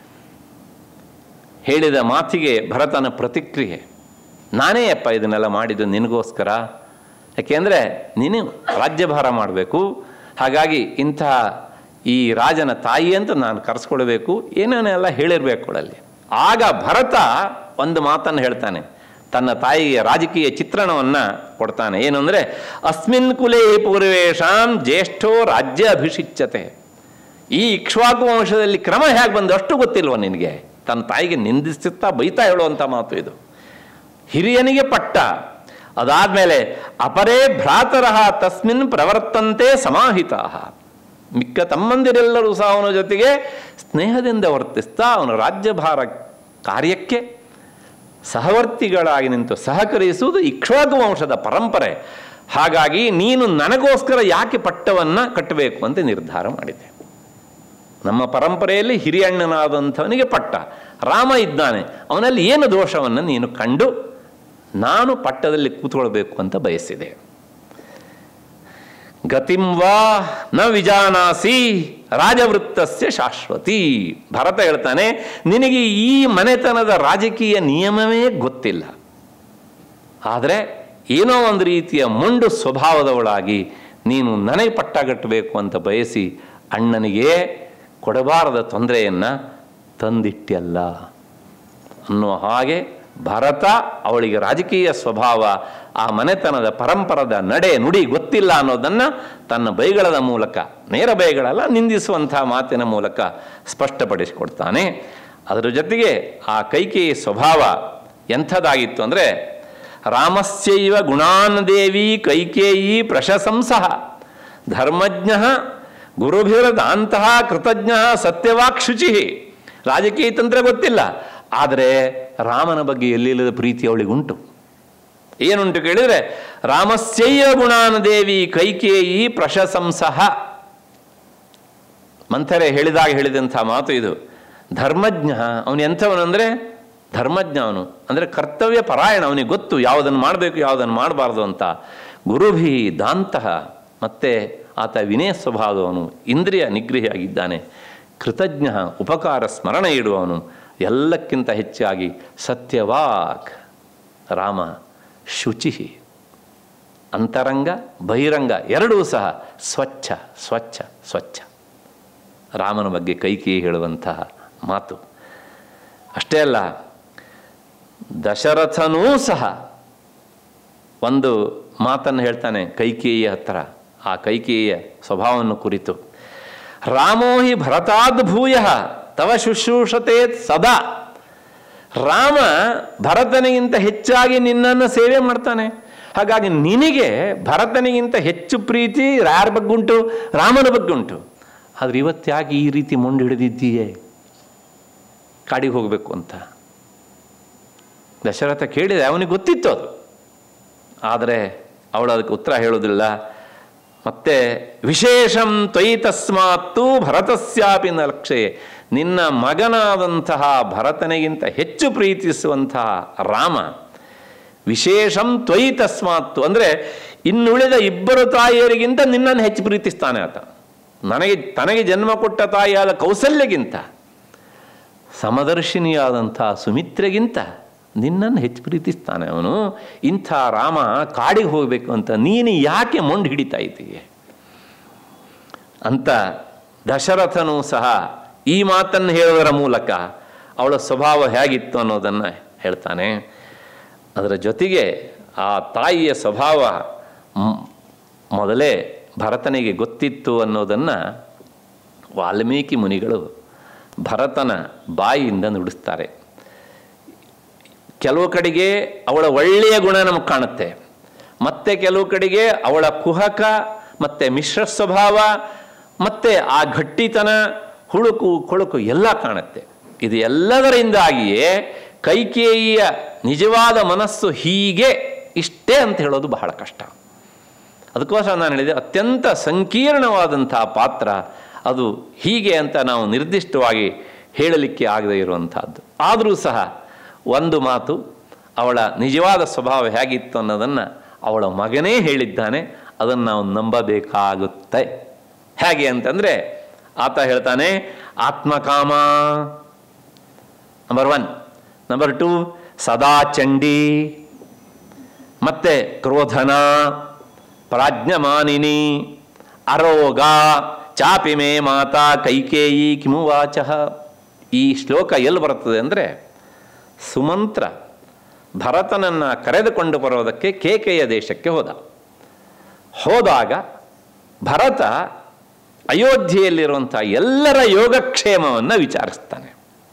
ಹೇಳಿದ ಮಾತಿಗೆ ಭರತನ ಪ್ರತಿಕ್ರಿಯೆ ನಾನೇ ಅಪ್ಪ ಇದನ್ನೆಲ್ಲ ಮಾಡಿದ್ದು ನಿನಗೋಸ್ಕರ ಯಾಕೆಂದರೆ ನೀನು ರಾಜ್ಯಭಾರ ಮಾಡಬೇಕು ಹಾಗಾಗಿ ಇಂಥ ಈ ರಾಜನ ತಾಯಿ ಅಂತ ನಾನು ಕರೆಸ್ಕೊಳ್ಬೇಕು ಏನೇನೆಲ್ಲ ಹೇಳಿರ್ಬೇಕು ಅವಳಲ್ಲಿ ಆಗ ಭರತ ಒಂದು ಮಾತನ್ನು ಹೇಳ್ತಾನೆ ತನ್ನ ತಾಯಿಗೆ ರಾಜಕೀಯ ಚಿತ್ರಣವನ್ನು ಕೊಡ್ತಾನೆ ಏನು ಅಂದರೆ ಅಸ್ಮಿನ್ ಕುಲೇ ಪೂರ್ವೇಶಾಂ ಜ್ಯೇಷ್ಠೋ ರಾಜ್ಯ ಅಭಿಷಿಚ್ಯತೆ ಈ ಇಕ್ಷ್ವಾಕು ವಂಶದಲ್ಲಿ ಕ್ರಮ ಹೇಗೆ ಬಂದು ಅಷ್ಟು ಗೊತ್ತಿಲ್ವ ನಿನಗೆ ತನ್ನ ತಾಯಿಗೆ ನಿಂದಿಸುತ್ತಾ ಬೈತಾ ಹೇಳುವಂಥ ಮಾತು ಇದು ಹಿರಿಯನಿಗೆ ಪಟ್ಟ ಅದಾದಮೇಲೆ ಅಪರೇ ಭ್ರಾತರಃ ತಸ್ಮಿನ್ ಪ್ರವರ್ತಂತೆ ಸಮಾಹಿತಾ ಮಿಕ್ಕ ತಮ್ಮಂದಿರೆಲ್ಲರೂ ಸಹ ಅವನ ಜೊತೆಗೆ ಸ್ನೇಹದಿಂದ ವರ್ತಿಸ್ತಾ ಅವನ ರಾಜ್ಯಭಾರ ಕಾರ್ಯಕ್ಕೆ ಸಹವರ್ತಿಗಳಾಗಿ ನಿಂತು ಸಹಕರಿಸುವುದು ಇಕ್ಷ್ವಾಕು ವಂಶದ ಪರಂಪರೆ ಹಾಗಾಗಿ ನೀನು ನನಗೋಸ್ಕರ ಯಾಕೆ ಪಟ್ಟವನ್ನು ಕಟ್ಟಬೇಕು ಅಂತ ನಿರ್ಧಾರ ಮಾಡಿದೆ ನಮ್ಮ ಪರಂಪರೆಯಲ್ಲಿ ಹಿರಿಯಣ್ಣನಾದಂಥವನಿಗೆ ಪಟ್ಟ ರಾಮ ಇದ್ದಾನೆ ಅವನಲ್ಲಿ ಏನು ದೋಷವನ್ನು ನೀನು ಕಂಡು ನಾನು ಪಟ್ಟದಲ್ಲಿ ಕೂತ್ಕೊಳ್ಬೇಕು ಅಂತ ಬಯಸಿದೆ ಗತಿಂ ವಾ ನ ವಿಜಾನಾಸಿ ರಾಜವೃತ್ತಸ್ಯ ಶಾಶ್ವತಿ ಭರತ ಹೇಳ್ತಾನೆ ನಿನಗೆ ಈ ಮನೆತನದ ರಾಜಕೀಯ ನಿಯಮವೇ ಗೊತ್ತಿಲ್ಲ ಆದರೆ ಏನೋ ಒಂದು ರೀತಿಯ ಮೊಂಡು ಸ್ವಭಾವದವಳಾಗಿ ನೀನು ನನಗೆ ಪಟ್ಟಗಟ್ಟಬೇಕು ಅಂತ ಬಯಸಿ ಅಣ್ಣನಿಗೆ ಕೊಡಬಾರದ ತೊಂದರೆಯನ್ನು ತಂದಿಟ್ಟಲ್ಲ ಅನ್ನೋ ಹಾಗೆ ಭರತ ಅವಳಿಗೆ ರಾಜಕೀಯ ಸ್ವಭಾವ ಆ ಮನೆತನದ ಪರಂಪರದ ನಡೆ ನುಡಿ ಗೊತ್ತಿಲ್ಲ ಅನ್ನೋದನ್ನು ತನ್ನ ಬೈಗಳದ ಮೂಲಕ ನೇರ ಬೈಗಳಲ್ಲ ನಿಂದಿಸುವಂಥ ಮಾತಿನ ಮೂಲಕ ಸ್ಪಷ್ಟಪಡಿಸಿಕೊಡ್ತಾನೆ ಅದರ ಜೊತೆಗೆ ಆ ಕೈಕೇಯಿ ಸ್ವಭಾವ ಎಂಥದ್ದಾಗಿತ್ತು ಅಂದರೆ ರಾಮಸ್ಯೈವ ಗುಣಾನ್ ದೇವಿ ಕೈಕೇಯಿ ಪ್ರಶಂಸಃ ಧರ್ಮಜ್ಞ ಗುರುಭಿರದಂತಹ ಕೃತಜ್ಞ ಸತ್ಯವಾಕ್ ಶುಚಿ ರಾಜಕೀಯ ತಂತ್ರ ಗೊತ್ತಿಲ್ಲ ಆದರೆ ರಾಮನ ಬಗ್ಗೆ ಎಲ್ಲಿಲ್ಲದ ಪ್ರೀತಿ ಅವಳಿಗುಂಟು ಏನುಂಟು ಕೇಳಿದರೆ ರಾಮಸ್ಯೈವ ಗುಣಾನ್ ದೇವಿ ಕೈಕೇಯಿ ಪ್ರಶಂಸಃ ಮಂಥರೆ ಹೇಳಿದಾಗ ಹೇಳಿದಂಥ ಮಾತು ಇದು ಧರ್ಮಜ್ಞ ಅವನು ಎಂಥವನು ಅಂದರೆ ಧರ್ಮಜ್ಞ ಅವನು ಅಂದರೆ ಕರ್ತವ್ಯ ಪರಾಯಣ ಅವನಿಗೆ ಗೊತ್ತು ಯಾವುದನ್ನು ಮಾಡಬೇಕು ಯಾವುದನ್ನು ಮಾಡಬಾರ್ದು ಅಂತ ಗುರುಭಿ ದಾಂತಹ ಮತ್ತು ಆತ ವಿನಯ ಸ್ವಭಾವದವನು ಇಂದ್ರಿಯ ನಿಗ್ರಹಿಯಾಗಿದ್ದಾನೆ ಕೃತಜ್ಞ ಉಪಕಾರ ಸ್ಮರಣೆ ಇಡುವವನು ಎಲ್ಲಕ್ಕಿಂತ ಹೆಚ್ಚಾಗಿ ಸತ್ಯವಾಕ್ ರಾಮ ಶುಚಿ ಅಂತರಂಗ ಬಹಿರಂಗ ಎರಡೂ ಸಹ ಸ್ವಚ್ಛ ಸ್ವಚ್ಛ ಸ್ವಚ್ಛ ರಾಮನ ಬಗ್ಗೆ ಕೈಕೇಯಿ ಹೇಳುವಂತಹ ಮಾತು ಅಷ್ಟೇ ಅಲ್ಲ ದಶರಥನೂ ಸಹ ಒಂದು ಮಾತನ್ನು ಹೇಳ್ತಾನೆ ಕೈಕೇಯಿಯ ಹತ್ರ ಆ ಕೈಕೇಯಿಯ ಸ್ವಭಾವವನ್ನು ಕುರಿತು ರಾಮೋ ಹಿ ಭರತಾದ್ ಭೂಯ ತವ ಶುಶ್ರೂಷತೆ ಸದಾ ರಾಮ ಭರತನಿಗಿಂತ ಹೆಚ್ಚಾಗಿ ನಿನ್ನನ್ನು ಸೇವೆ ಮಾಡ್ತಾನೆ ಹಾಗಾಗಿ ನಿನಗೆ ಭರತನಿಗಿಂತ ಹೆಚ್ಚು ಪ್ರೀತಿ ಯಾರ ಬಗ್ಗುಂಟು ರಾಮನ ಬಗ್ಗುಂಟು ಆದರೆ ಇವತ್ತ್ಯಾಕೆ ಈ ರೀತಿ ಮೊಂಡು ಹಿಡಿದಿದ್ದೀಯೇ ಕಾಡಿಗೆ ಹೋಗಬೇಕು ಅಂತ ದಶರಥ ಕೇಳಿದೆ ಅವನಿಗೆ ಗೊತ್ತಿತ್ತು ಅದು ಆದರೆ ಅವಳು ಅದಕ್ಕೆ ಉತ್ತರ ಹೇಳೋದಿಲ್ಲ ಮತ್ತೆ ವಿಶೇಷಂ ತ್ವಯಿ ತಸ್ಮಾತ್ತು ಭರತಸ್ಯಾಪಿ ನ ಲಕ್ಷ್ಯೆ ನಿನ್ನ ಮಗನಾದಂತಹ ಭರತನಿಗಿಂತ ಹೆಚ್ಚು ಪ್ರೀತಿಸುವಂತಹ ರಾಮ ವಿಶೇಷಂ ತ್ವಯಿ ತಸ್ಮಾತ್ತು ಅಂದರೆ ಇನ್ನುಳಿದ ಇಬ್ಬರು ತಾಯಿಯರಿಗಿಂತ ನಿನ್ನನ್ನು ಹೆಚ್ಚು ಪ್ರೀತಿಸ್ತಾನೆ ಆತ ನನಗೆ ತನಗೆ ಜನ್ಮ ಕೊಟ್ಟ ತಾಯಿಯಾದ ಕೌಸಲ್ಯಗಿಂತ ಸಮದರ್ಶಿನಿಯಾದಂಥ ಸುಮಿತ್ರೆಗಿಂತ ನಿನ್ನನ್ನು ಹೆಚ್ಚು ಪ್ರೀತಿಸ್ತಾನೆ ಅವನು ಇಂಥ ರಾಮ ಕಾಡಿಗೆ ಹೋಗಬೇಕು ಅಂತ ನೀನು ಯಾಕೆ ಮೊಂಡು ಹಿಡಿತಾ ಇದ್ದೀಯ ಅಂತ ದಶರಥನೂ ಸಹ ಈ ಮಾತನ್ನು ಹೇಳುವುದರ ಮೂಲಕ ಅವಳ ಸ್ವಭಾವ ಹೇಗಿತ್ತು ಅನ್ನೋದನ್ನು ಹೇಳ್ತಾನೆ ಅದರ ಜೊತೆಗೆ ಆ ತಾಯಿಯ ಸ್ವಭಾವ ಮ್- ಮೊದಲೇ ಭರತನಿಗೆ ಗೊತ್ತಿತ್ತು ಅನ್ನೋದನ್ನು ವಾಲ್ಮೀಕಿ ಮುನಿಗಳು ಭರತನ ಬಾಯಿಯಿಂದ ನುಡಿಸ್ತಾರೆ ಕೆಲವು ಕಡೆಗೆ ಅವಳ ಒಳ್ಳೆಯ ಗುಣ ನಮಗೆ ಕಾಣುತ್ತೆ ಮತ್ತೆ ಕೆಲವು ಕಡೆಗೆ ಅವಳ ಕುಹಕ ಮತ್ತು ಮಿಶ್ರ ಸ್ವಭಾವ ಮತ್ತು ಆ ಗಟ್ಟಿತನ ಹುಳುಕು ಕೊಳುಕು ಎಲ್ಲ ಕಾಣುತ್ತೆ ಇದು ಎಲ್ಲದರಿಂದಾಗಿಯೇ ಕೈಕೇಯಿಯ ನಿಜವಾದ ಮನಸ್ಸು ಹೀಗೆ ಇಷ್ಟೇ ಅಂತ ಹೇಳೋದು ಬಹಳ ಕಷ್ಟ ಅದಕ್ಕೋಸ್ಕರ ನಾನು ಹೇಳಿದೆ ಅತ್ಯಂತ ಸಂಕೀರ್ಣವಾದಂಥ ಪಾತ್ರ ಅದು ಹೀಗೆ ಅಂತ ನಾವು ನಿರ್ದಿಷ್ಟವಾಗಿ ಹೇಳಲಿಕ್ಕೆ ಆಗದೇ ಇರುವಂಥದ್ದು ಆದರೂ ಸಹ ಒಂದು ಮಾತು ಅವಳ ನಿಜವಾದ ಸ್ವಭಾವ ಹೇಗಿತ್ತು ಅನ್ನೋದನ್ನು ಅವಳ ಮಗನೇ ಹೇಳಿದ್ದಾನೆ ಅದನ್ನು ನಾವು ನಂಬಬೇಕಾಗುತ್ತೆ ಹೇಗೆ ಅಂತಂದರೆ ಆತ ಹೇಳ್ತಾನೆ ಆತ್ಮಕಾಮ ನಂಬರ್ ಒನ್ ನಂಬರ್ ಟು ಸದಾ ಚಂಡಿ ಮತ್ತೆ ಕ್ರೋಧನ ಪ್ರಾಜ್ಞಮಾನಿನಿ ಅರೋಗ ಚಾಪಿ ಮೇ ಮಾತಾ ಕೈಕೇಯಿ ಕಿಮುವಾಚ ಈ ಶ್ಲೋಕ ಎಲ್ಲಿ ಬರುತ್ತದೆ ಅಂದರೆ ಸುಮಂತ್ರ ಭರತನನ್ನು ಕರೆದುಕೊಂಡು ಬರೋದಕ್ಕೆ ಕೇಕೆಯ ದೇಶಕ್ಕೆ ಹೋದ ಹೋದಾಗ ಭರತ ಅಯೋಧ್ಯೆಯಲ್ಲಿರುವಂಥ ಎಲ್ಲರ ಯೋಗಕ್ಷೇಮವನ್ನು ವಿಚಾರಿಸ್ತಾನೆ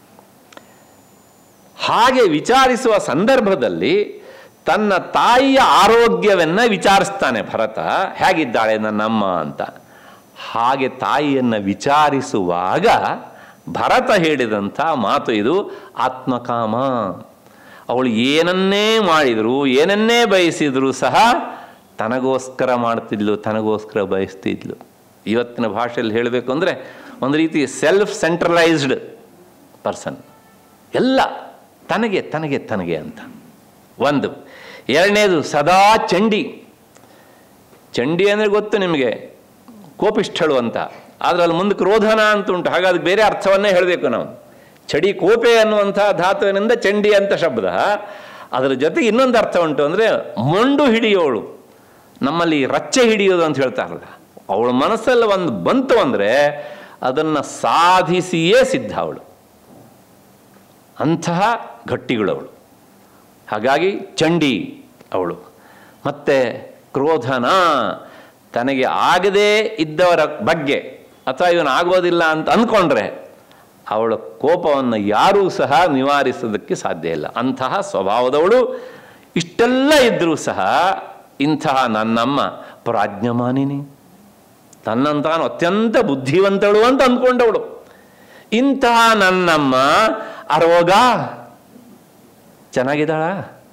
ಹಾಗೆ ವಿಚಾರಿಸುವ ಸಂದರ್ಭದಲ್ಲಿ ತನ್ನ ತಾಯಿಯ ಆರೋಗ್ಯವನ್ನು ವಿಚಾರಿಸ್ತಾನೆ ಭರತ ಹೇಗಿದ್ದಾಳೆ ನನ್ನಮ್ಮ ಅಂತ ಹಾಗೆ ತಾಯಿಯನ್ನು ವಿಚಾರಿಸುವಾಗ ಭರತ ಹೇಳಿದಂಥ ಮಾತು ಇದು ಆತ್ಮಕಾಮ ಅವಳು ಏನನ್ನೇ ಮಾಡಿದ್ರು ಏನನ್ನೇ ಬಯಸಿದ್ರು ಸಹ ತನಗೋಸ್ಕರ ಮಾಡ್ತಿದ್ಲು ತನಗೋಸ್ಕರ ಬಯಸ್ತಿದ್ಲು ಇವತ್ತಿನ ಭಾಷೆಯಲ್ಲಿ ಹೇಳಬೇಕು ಅಂದರೆ ಒಂದು ರೀತಿ ಸೆಲ್ಫ್ ಸೆಂಟ್ರಲೈಸ್ಡ್ ಪರ್ಸನ್ ಎಲ್ಲ ತನಗೆ ತನಗೆ ತನಗೆ ಅಂತ ಒಂದು ಎರಡನೇದು ಸದಾ ಚಂಡಿ ಚಂಡಿ ಅಂದರೆ ಗೊತ್ತು ನಿಮಗೆ ಕೋಪಿಷ್ಠಳು ಅಂತ ಆದರೆ ಅಲ್ಲಿ ಮುಂದೆ ಕ್ರೋಧನ ಅಂತ ಉಂಟು ಹಾಗೆ ಅದಕ್ಕೆ ಬೇರೆ ಅರ್ಥವನ್ನೇ ಹೇಳಬೇಕು ನಾವು ಚಡಿ ಕೋಪೆ ಅನ್ನುವಂಥ ಧಾತುವಿನಿಂದ ಚಂಡಿ ಅಂತ ಶಬ್ದ ಅದರ ಜೊತೆಗೆ ಇನ್ನೊಂದು ಅರ್ಥ ಉಂಟು ಅಂದರೆ ಮೊಂಡು ಹಿಡಿಯೋಳು ನಮ್ಮಲ್ಲಿ ರಚ್ಚೆ ಹಿಡಿಯೋದು ಅಂತ ಹೇಳ್ತಾರಲ್ಲ ಅವಳ ಮನಸ್ಸಲ್ಲಿ ಒಂದು ಬಂತು ಅಂದರೆ ಅದನ್ನು ಸಾಧಿಸಿಯೇ ಸಿದ್ಧ ಅವಳು ಅಂತಹ ಗಟ್ಟಿಗಳವಳು ಹಾಗಾಗಿ ಚಂಡಿ ಅವಳು ಮತ್ತು ಕ್ರೋಧನ ತನಗೆ ಆಗದೇ ಇದ್ದವರ ಬಗ್ಗೆ ಅಥವಾ ಇವನು ಆಗೋದಿಲ್ಲ ಅಂತ ಅಂದ್ಕೊಂಡ್ರೆ ಅವಳ ಕೋಪವನ್ನು ಯಾರೂ ಸಹ ನಿವಾರಿಸೋದಕ್ಕೆ ಸಾಧ್ಯ ಇಲ್ಲ ಅಂತಹ ಸ್ವಭಾವದವಳು ಇಷ್ಟೆಲ್ಲ ಇದ್ದರೂ ಸಹ ಇಂತಹ ನನ್ನಮ್ಮ ಪ್ರಾಜ್ಞಮಾನಿನಿ ತನ್ನಂತಾನು ಅತ್ಯಂತ ಬುದ್ಧಿವಂತಳು ಅಂತ ಅಂದ್ಕೊಂಡವಳು ಇಂತಹ ನನ್ನಮ್ಮ ಅರೋಗ ಚೆನ್ನಾಗಿದ್ದಾಳ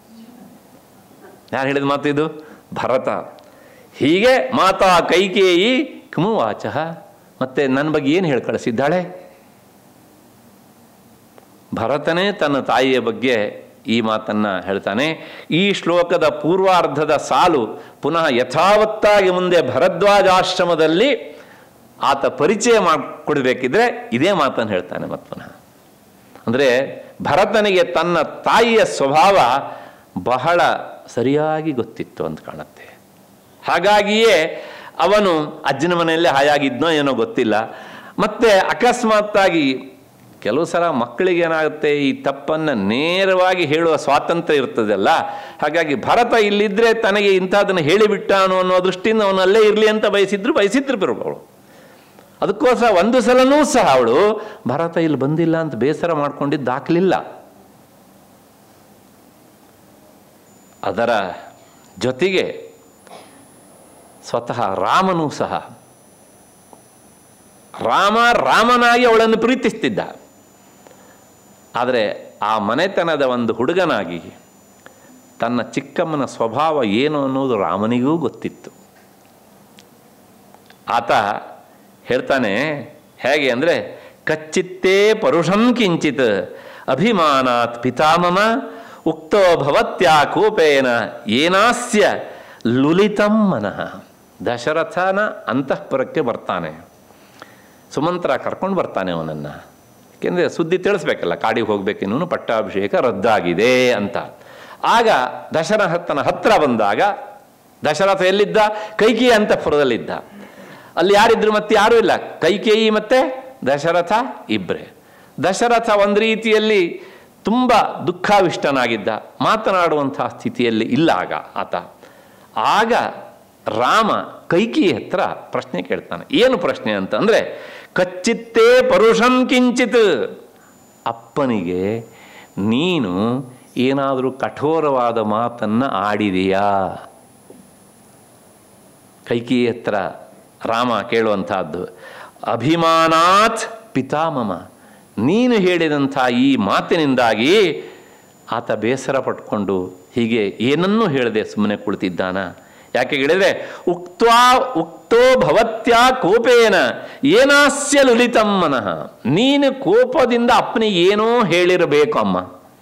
ಯಾರು ಹೇಳಿದ ಮಾತು ಇದು ಭರತ ಹೀಗೆ ಮಾತಾ ಕೈಕೇಯಿ ಕಿಮು ವಾಚ ಮತ್ತೆ ನನ್ನ ಬಗ್ಗೆ ಏನು ಹೇಳಿ ಕಳಿಸಿದ್ದಾಳೆ ಭರತನೇ ತನ್ನ ತಾಯಿಯ ಬಗ್ಗೆ ಈ ಮಾತನ್ನ ಹೇಳ್ತಾನೆ ಈ ಶ್ಲೋಕದ ಪೂರ್ವಾರ್ಧದ ಸಾಲು ಪುನಃ ಯಥಾವತ್ತಾಗಿ ಮುಂದೆ ಭರದ್ವಾಜಾಶ್ರಮದಲ್ಲಿ ಆತ ಪರಿಚಯ ಮಾಡಿಕೊಡ್ಬೇಕಿದ್ರೆ ಇದೇ ಮಾತನ್ನು ಹೇಳ್ತಾನೆ ಮತ್ತೆ ಪುನಃ ಅಂದರೆ ಭರತನಿಗೆ ತನ್ನ ತಾಯಿಯ ಸ್ವಭಾವ ಬಹಳ ಸರಿಯಾಗಿ ಗೊತ್ತಿತ್ತು ಅಂತ ಕಾಣುತ್ತೆ ಹಾಗಾಗಿಯೇ ಅವನು ಅಜ್ಜನ ಮನೆಯಲ್ಲೇ ಹಾಯಾಗಿದ್ನೋ ಏನೋ ಗೊತ್ತಿಲ್ಲ ಮತ್ತೆ ಅಕಸ್ಮಾತ್ತಾಗಿ ಕೆಲವು ಸಲ ಮಕ್ಕಳಿಗೆ ಏನಾಗುತ್ತೆ ಈ ತಪ್ಪನ್ನು ನೇರವಾಗಿ ಹೇಳುವ ಸ್ವಾತಂತ್ರ್ಯ ಇರ್ತದಲ್ಲ ಹಾಗಾಗಿ ಭರತ ಇಲ್ಲಿದ್ರೆ ತನಗೆ ಇಂಥದ್ದನ್ನು ಹೇಳಿಬಿಟ್ಟಾನು ಅನ್ನೋ ದೃಷ್ಟಿಯಿಂದ ಅವನು ಅಲ್ಲೇ ಇರಲಿ ಅಂತ ಬಯಸಿದ್ರು ಬಯಸಿದ್ರು ಬರೋಳು ಅದಕ್ಕೋಸ್ಕರ ಒಂದು ಸಲನೂ ಸಹ ಅವಳು ಭರತ ಇಲ್ಲಿ ಬಂದಿಲ್ಲ ಅಂತ ಬೇಸರ ಮಾಡ್ಕೊಂಡಿದ್ದು ದಾಖಲಿಲ್ಲ ಅದರ ಜೊತೆಗೆ ಸ್ವತಃ ರಾಮನೂ ಸಹ ರಾಮ ರಾಮನಾಗಿ ಅವಳನ್ನು ಪ್ರೀತಿಸ್ತಿದ್ದ ಆದರೆ ಆ ಮನೆತನದ ಒಂದು ಹುಡುಗನಾಗಿ ತನ್ನ ಚಿಕ್ಕಮ್ಮನ ಸ್ವಭಾವ ಏನು ಅನ್ನೋದು ರಾಮನಿಗೂ ಗೊತ್ತಿತ್ತು ಆತ ಹೇಳ್ತಾನೆ ಹೇಗೆ ಅಂದರೆ ಕಚ್ಚಿತ್ತೇ ಪರುಷಂ ಕಿಂಚಿತ್ ಅಭಿಮಾನಾತ್ ಪಿತಾಮಮ ಉಕ್ತೋ ಭವತ್ಯಾ ಕೋಪೇನ ಏನಾಸ್ಯ ಲುಲಿತಂ ಮನಃ ದಶರಥನ ಅಂತಃಪುರಕ್ಕೆ ಬರ್ತಾನೆ ಸುಮಂತ್ರ ಕರ್ಕೊಂಡು ಬರ್ತಾನೆ ಅವನನ್ನು ಯಾಕೆಂದರೆ ಸುದ್ದಿ ತಿಳಿಸ್ಬೇಕಲ್ಲ ಕಾಡಿಗೆ ಹೋಗ್ಬೇಕಿನ್ನೂ ಪಟ್ಟಾಭಿಷೇಕ ರದ್ದಾಗಿದೆ ಅಂತ ಆಗ ದಶರಥನ ಹತ್ರ ಬಂದಾಗ ದಶರಥ ಎಲ್ಲಿದ್ದ ಕೈಕೇಯಿ ಅಂತಃಪುರದಲ್ಲಿದ್ದ ಅಲ್ಲಿ ಯಾರಿದ್ರು ಮತ್ತೆ ಯಾರೂ ಇಲ್ಲ ಕೈಕೇಯಿ ಮತ್ತೆ ದಶರಥ ಇಬ್ಬರೇ ದಶರಥ ಒಂದು ರೀತಿಯಲ್ಲಿ ತುಂಬ ದುಃಖಾವಿಷ್ಟನಾಗಿದ್ದ ಮಾತನಾಡುವಂತಹ ಸ್ಥಿತಿಯಲ್ಲಿ ಇಲ್ಲ ಆಗ ಆತ ಆಗ ರಾಮ ಕೈಕೇಯಿ ಹತ್ರ ಪ್ರಶ್ನೆ ಕೇಳ್ತಾನೆ ಏನು ಪ್ರಶ್ನೆ ಅಂತಂದರೆ ಕಚ್ಚಿತ್ತೇ ಪರುಷಂ ಕಿಂಚಿತ್ ಅಪ್ಪನಿಗೆ ನೀನು ಏನಾದರೂ ಕಠೋರವಾದ ಮಾತನ್ನು ಆಡಿದೆಯಾ ಕೈಕೇಯಿ ಹತ್ರ ರಾಮ ಕೇಳುವಂತಹದ್ದು ಅಭಿಮಾನಾತ್ ಪಿತಾಮಮ ನೀನು ಹೇಳಿದಂಥ ಈ ಮಾತಿನಿಂದಾಗಿ ಆತ ಬೇಸರ ಪಟ್ಕೊಂಡು ಹೀಗೆ ಏನನ್ನೂ ಹೇಳದೆ ಸುಮ್ಮನೆ ಕುಳಿತಿದ್ದಾನ ಯಾಕೆ ಹೇಳಿದ್ರೆ ಉಕ್ತ್ವಾ ಉಕ್ತೋ ಭವತ್ಯಾ ಕೋಪೇನ ಏನಾಸ್ಯ ಲುಲಿತಂ ಮನಃ ನೀನು ಕೋಪದಿಂದ ಅಪ್ಪನಿಗೆ ಏನೋ ಹೇಳಿರಬೇಕು ಅಮ್ಮ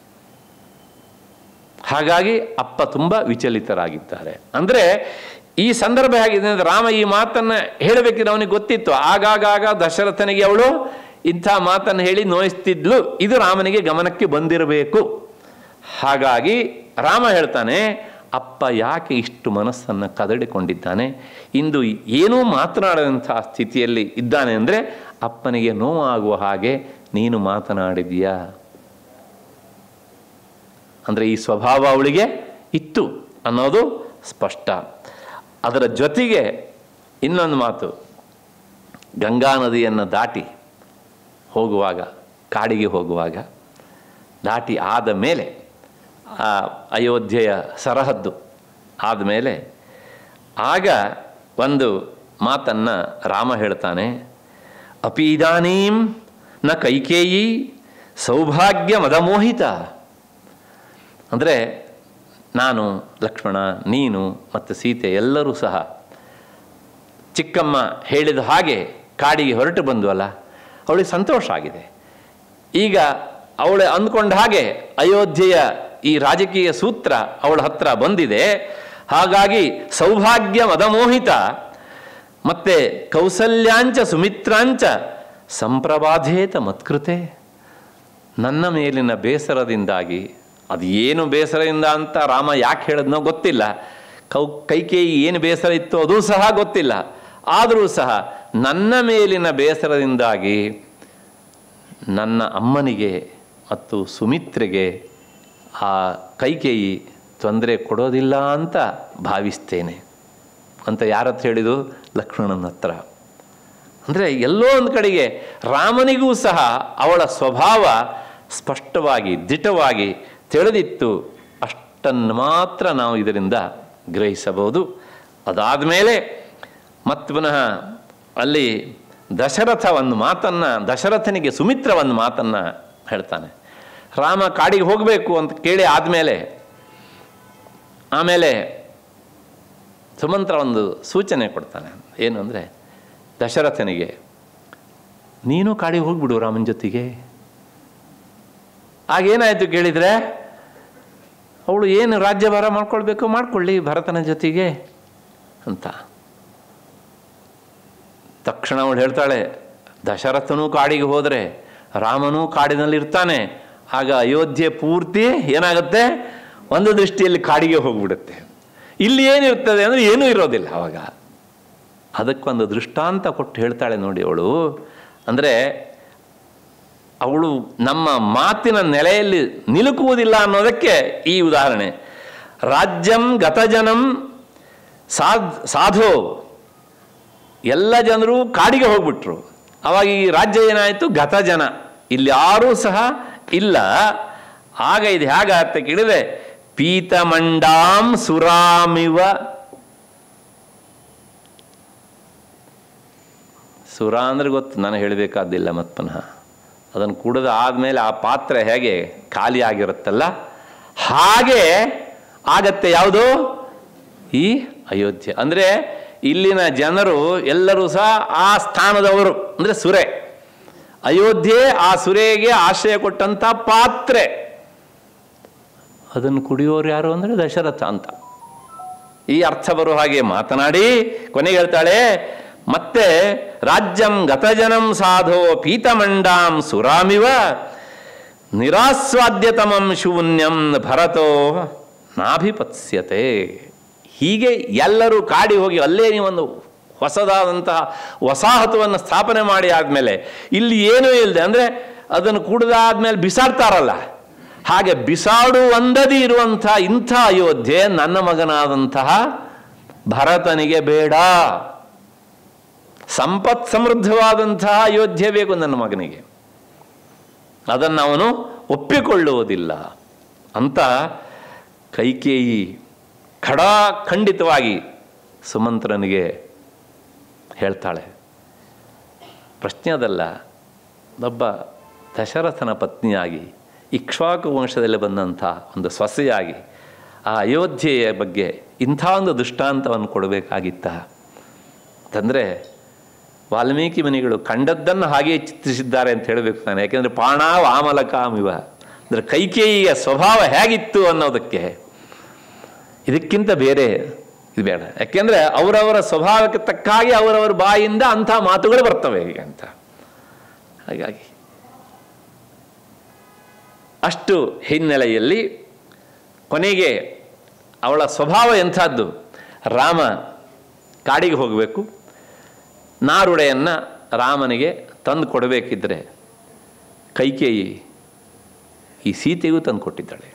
ಹಾಗಾಗಿ ಅಪ್ಪ ತುಂಬ ವಿಚಲಿತರಾಗಿದ್ದಾರೆ ಅಂದರೆ ಈ ಸಂದರ್ಭ ಹೇಗಿದೆ ಅಂದರೆ ರಾಮ ಈ ಮಾತನ್ನು ಹೇಳಬೇಕಿದ್ರೆ ಅವನಿಗೆ ಗೊತ್ತಿತ್ತು ಆಗಾಗ ದಶರಥನಿಗೆ ಅವಳು ಇಂಥ ಮಾತನ್ನು ಹೇಳಿ ನೋಯಿಸ್ತಿದ್ಲು ಇದು ರಾಮನಿಗೆ ಗಮನಕ್ಕೆ ಬಂದಿರಬೇಕು ಹಾಗಾಗಿ ರಾಮ ಹೇಳ್ತಾನೆ ಅಪ್ಪ ಯಾಕೆ ಇಷ್ಟು ಮನಸ್ಸನ್ನು ಕದಡಿಕೊಂಡಿದ್ದಾನೆ ಇಂದು ಏನೂ ಮಾತನಾಡದಂತಹ ಸ್ಥಿತಿಯಲ್ಲಿ ಇದ್ದಾನೆ ಅಂದರೆ ಅಪ್ಪನಿಗೆ ನೋವಾಗುವ ಹಾಗೆ ನೀನು ಮಾತನಾಡಿದೀಯಾ ಅಂದರೆ ಈ ಸ್ವಭಾವ ಅವಳಿಗೆ ಇತ್ತು ಅನ್ನೋದು ಸ್ಪಷ್ಟ ಅದರ ಜೊತೆಗೆ ಇನ್ನೊಂದು ಮಾತು ಗಂಗಾ ನದಿಯನ್ನು ದಾಟಿ ಹೋಗುವಾಗ ಕಾಡಿಗೆ ಹೋಗುವಾಗ ದಾಟಿ ಆದ ಮೇಲೆ ಆ ಅಯೋಧ್ಯೆಯ ಸರಹದ್ದು ಆದಮೇಲೆ ಆಗ ಒಂದು ಮಾತನ್ನು ರಾಮ ಹೇಳ್ತಾನೆ ಅಪೀದಾನೀಂ ನ ಕೈಕೇಯಿ ಸೌಭಾಗ್ಯ ಮದಮೋಹಿತ ಅಂದರೆ ನಾನು ಲಕ್ಷ್ಮಣ ನೀನು ಮತ್ತು ಸೀತೆ ಎಲ್ಲರೂ ಸಹ ಚಿಕ್ಕಮ್ಮ ಹೇಳಿದ ಹಾಗೆ ಕಾಡಿಗೆ ಹೊರಟು ಬಂದ್ವಲ್ಲ ಅವಳಿಗೆ ಸಂತೋಷ ಆಗಿದೆ ಈಗ ಅವಳು ಅಂದ್ಕೊಂಡ ಹಾಗೆ ಅಯೋಧ್ಯೆಯ ಈ ರಾಜಕೀಯ ಸೂತ್ರ ಅವಳ ಹತ್ರ ಬಂದಿದೆ ಹಾಗಾಗಿ ಸೌಭಾಗ್ಯ ಮದಮೋಹಿತ ಮತ್ತೆ ಕೌಸಲ್ಯಾಂಚ ಸುಮಿತ್ರಾಂಚ ಸಂಪ್ರಬಾಧೇತ ಮತ್ಕೃತೆ ನನ್ನ ಮೇಲಿನ ಬೇಸರದಿಂದಾಗಿ ಅದು ಏನು ಬೇಸರದಿಂದ ಅಂತ ರಾಮ ಯಾಕೆ ಹೇಳಿದ್ನೋ ಗೊತ್ತಿಲ್ಲ ಕೌ ಕೈಕೇಯಿ ಏನು ಬೇಸರ ಇತ್ತು ಅದೂ ಸಹ ಗೊತ್ತಿಲ್ಲ ಆದರೂ ಸಹ ನನ್ನ ಮೇಲಿನ ಬೇಸರದಿಂದಾಗಿ ನನ್ನ ಅಮ್ಮನಿಗೆ ಮತ್ತು ಸುಮಿತ್ರೆಗೆ ಆ ಕೈಕೇಯಿ ತೊಂದರೆ ಕೊಡೋದಿಲ್ಲ ಅಂತ ಭಾವಿಸ್ತೇನೆ ಅಂತ ಯಾರ ಹತ್ರ ಹೇಳಿದು ಲಕ್ಷ್ಮಣನ ಹತ್ರ ಅಂದರೆ ಎಲ್ಲೋ ಒಂದು ಕಡೆಗೆ ರಾಮನಿಗೂ ಸಹ ಅವಳ ಸ್ವಭಾವ ಸ್ಪಷ್ಟವಾಗಿ ದಿಟವಾಗಿ ತಿಳಿದಿತ್ತು ಅಷ್ಟನ್ನು ಮಾತ್ರ ನಾವು ಇದರಿಂದ ಗ್ರಹಿಸಬಹುದು ಅದಾದ ಮೇಲೆ ಮತ್ತು ಪುನಃ ಅಲ್ಲಿ ದಶರಥ ಒಂದು ಮಾತನ್ನು ದಶರಥನಿಗೆ ಸುಮಿತ್ರ ಒಂದು ಮಾತನ್ನು ಹೇಳ್ತಾನೆ ರಾಮ ಕಾಡಿಗೆ ಹೋಗಬೇಕು ಅಂತ ಕೇಳಿ ಆದಮೇಲೆ ಆಮೇಲೆ ಸುಮಂತ್ರ ಒಂದು ಸೂಚನೆ ಕೊಡ್ತಾನೆ ಏನು ಅಂದರೆ ದಶರಥನಿಗೆ ನೀನು ಕಾಡಿಗೆ ಹೋಗ್ಬಿಡು ರಾಮನ ಜೊತೆಗೆ ಆಗೇನಾಯಿತು ಕೇಳಿದರೆ ಅವಳು ಏನು ರಾಜ್ಯಭಾರ ಮಾಡ್ಕೊಳ್ಬೇಕು ಮಾಡ್ಕೊಳ್ಳಿ ಭರತನ ಜೊತೆಗೆ ಅಂತ ತಕ್ಷಣ ಅವಳು ಹೇಳ್ತಾಳೆ ದಶರಥನೂ ಕಾಡಿಗೆ ಹೋದರೆ ರಾಮನೂ ಕಾಡಿನಲ್ಲಿರ್ತಾನೆ ಆಗ ಅಯೋಧ್ಯೆ ಪೂರ್ತಿ ಏನಾಗುತ್ತೆ ಒಂದು ದೃಷ್ಟಿಯಲ್ಲಿ ಕಾಡಿಗೆ ಹೋಗ್ಬಿಡುತ್ತೆ ಇಲ್ಲಿ ಏನಿರ್ತದೆ ಅಂದರೆ ಏನೂ ಇರೋದಿಲ್ಲ ಅವಾಗ ಅದಕ್ಕೊಂದು ದೃಷ್ಟಾಂತ ಕೊಟ್ಟು ಹೇಳ್ತಾಳೆ ನೋಡಿ ಅವಳು ಅಂದರೆ ಅವಳು ನಮ್ಮ ಮಾತಿನ ನೆಲೆಯಲ್ಲಿ ನಿಲುಕುವುದಿಲ್ಲ ಅನ್ನೋದಕ್ಕೆ ಈ ಉದಾಹರಣೆ ರಾಜ್ಯಂ ಗತಜನಂ ಸಾಧ್ ಸಾಧೋ ಎಲ್ಲ ಜನರು ಕಾಡಿಗೆ ಹೋಗ್ಬಿಟ್ರು ಅವಾಗ ಈ ರಾಜ್ಯ ಏನಾಯಿತು ಗತಜನ ಇಲ್ಲಿ ಯಾರೂ ಸಹ ಇಲ್ಲ ಆಗ ಇದು ಹೇಗಾಗತ್ತೆ ಕೇಳಿದ್ರೆ ಪೀತಮಂಡಾಂ ಸುರಾಮಿವ ಸುರ ಅಂದ್ರೆ ಗೊತ್ತು ನಾನು ಹೇಳಬೇಕಾದಿಲ್ಲ ಮತ್ತೆ ಪುನಃ ಅದನ್ನು ಕುಡಿದ ಆದಮೇಲೆ ಆ ಪಾತ್ರೆ ಹೇಗೆ ಖಾಲಿ ಆಗಿರುತ್ತಲ್ಲ ಹಾಗೆ ಆಗತ್ತೆ ಯಾವುದು ಈ ಅಯೋಧ್ಯೆ ಅಂದರೆ ಇಲ್ಲಿನ ಜನರು ಎಲ್ಲರೂ ಸಹ ಆ ಸ್ಥಾನದವರು ಅಂದರೆ ಸುರೆ ಅಯೋಧ್ಯೆ ಆ ಸುರೆಗೆ ಆಶ್ರಯ ಕೊಟ್ಟಂಥ ಪಾತ್ರೆ ಅದನ್ನು ಕುಡಿಯೋರು ಯಾರು ಅಂದರೆ ದಶರಥ ಅಂತ ಈ ಅರ್ಥ ಬರುವ ಹಾಗೆ ಮಾತನಾಡಿ ಕೊನೆಗೆ ಹೇಳ್ತಾಳೆ ಮತ್ತೆ ರಾಜ್ಯಂ ಗತಜನಂ ಸಾಧೋ ಪೀತಮಂಡಾಂ ಸುರಾಮಿವ ನಿರಾಸ್ವಾದ್ಯತಮಂ ಶೂನ್ಯಂ ಭರತೋ ನಾಭಿಪತ್ಸ್ಯತೆ ಹೀಗೆ ಎಲ್ಲರೂ ಕಾಡಿ ಹೋಗಿ ಅಲ್ಲೇ ನೀವೊಂದು ಹೊಸದಾದಂತಹ ವಸಾಹತುವನ್ನು ಸ್ಥಾಪನೆ ಮಾಡಿ ಆದಮೇಲೆ ಇಲ್ಲಿ ಏನೂ ಇಲ್ಲದೆ ಅಂದರೆ ಅದನ್ನು ಕುಡಿದಾದ್ಮೇಲೆ ಬಿಸಾಡ್ತಾರಲ್ಲ ಹಾಗೆ ಬಿಸಾಡುವಂದದಿ ಇರುವಂಥ ಇಂಥ ಅಯೋಧ್ಯೆ ನನ್ನ ಮಗನಾದಂತಹ ಭರತನಿಗೆ ಬೇಡ ಸಂಪತ್ ಸಮೃದ್ಧವಾದಂತಹ ಅಯೋಧ್ಯೆ ಬೇಕು ನನ್ನ ಮಗನಿಗೆ ಅದನ್ನು ಅವನು ಒಪ್ಪಿಕೊಳ್ಳುವುದಿಲ್ಲ ಅಂತ ಕೈಕೇಯಿ ಖಡಾಖಂಡಿತವಾಗಿ ಸುಮಂತ್ರನಿಗೆ ಹೇಳ್ತಾಳೆ ಪ್ರಶ್ನೆ ಅದಲ್ಲ ಒಬ್ಬ ದಶರಥನ ಪತ್ನಿಯಾಗಿ ಇಕ್ಷ್ವಾಕು ವಂಶದಲ್ಲಿ ಬಂದಂಥ ಒಂದು ಸೊಸೆಯಾಗಿ ಆ ಅಯೋಧ್ಯೆಯ ಬಗ್ಗೆ ಇಂಥ ಒಂದು ದೃಷ್ಟಾಂತವನ್ನು ಕೊಡಬೇಕಾಗಿತ್ತ ಅಂತಂದರೆ ವಾಲ್ಮೀಕಿ ಮುನಿಗಳು ಕಂಡದ್ದನ್ನು ಹಾಗೆಯೇ ಚಿತ್ರಿಸಿದ್ದಾರೆ ಅಂತ ಹೇಳಬೇಕು ನಾನು ಯಾಕೆಂದರೆ ಪಾಣ ವಾಮಲಕಾಮಿವ ಅಂದರೆ ಕೈಕೇಯಿಯ ಸ್ವಭಾವ ಹೇಗಿತ್ತು ಅನ್ನೋದಕ್ಕೆ ಇದಕ್ಕಿಂತ ಬೇರೆ ಇದು ಬೇಡ ಯಾಕೆಂದರೆ ಅವರವರ ಸ್ವಭಾವಕ್ಕೆ ತಕ್ಕ ಹಾಗೆ ಅವರವರ ಬಾಯಿಂದ ಅಂಥ ಮಾತುಗಳು ಬರ್ತವೆ ಹೀಗೆ ಅಂತ ಹಾಗಾಗಿ ಅಷ್ಟು ಹಿನ್ನೆಲೆಯಲ್ಲಿ ಕೊನೆಗೆ ಅವಳ ಸ್ವಭಾವ ಎಂಥದ್ದು ರಾಮ ಕಾಡಿಗೆ ಹೋಗಬೇಕು ನಾರುಡೆಯನ್ನು ರಾಮನಿಗೆ ತಂದು ಕೊಡಬೇಕಿದ್ರೆ ಕೈಕೇಯಿ ಈ ಸೀತೆಗೂ ತಂದು ಕೊಟ್ಟಿದ್ದಾಳೆ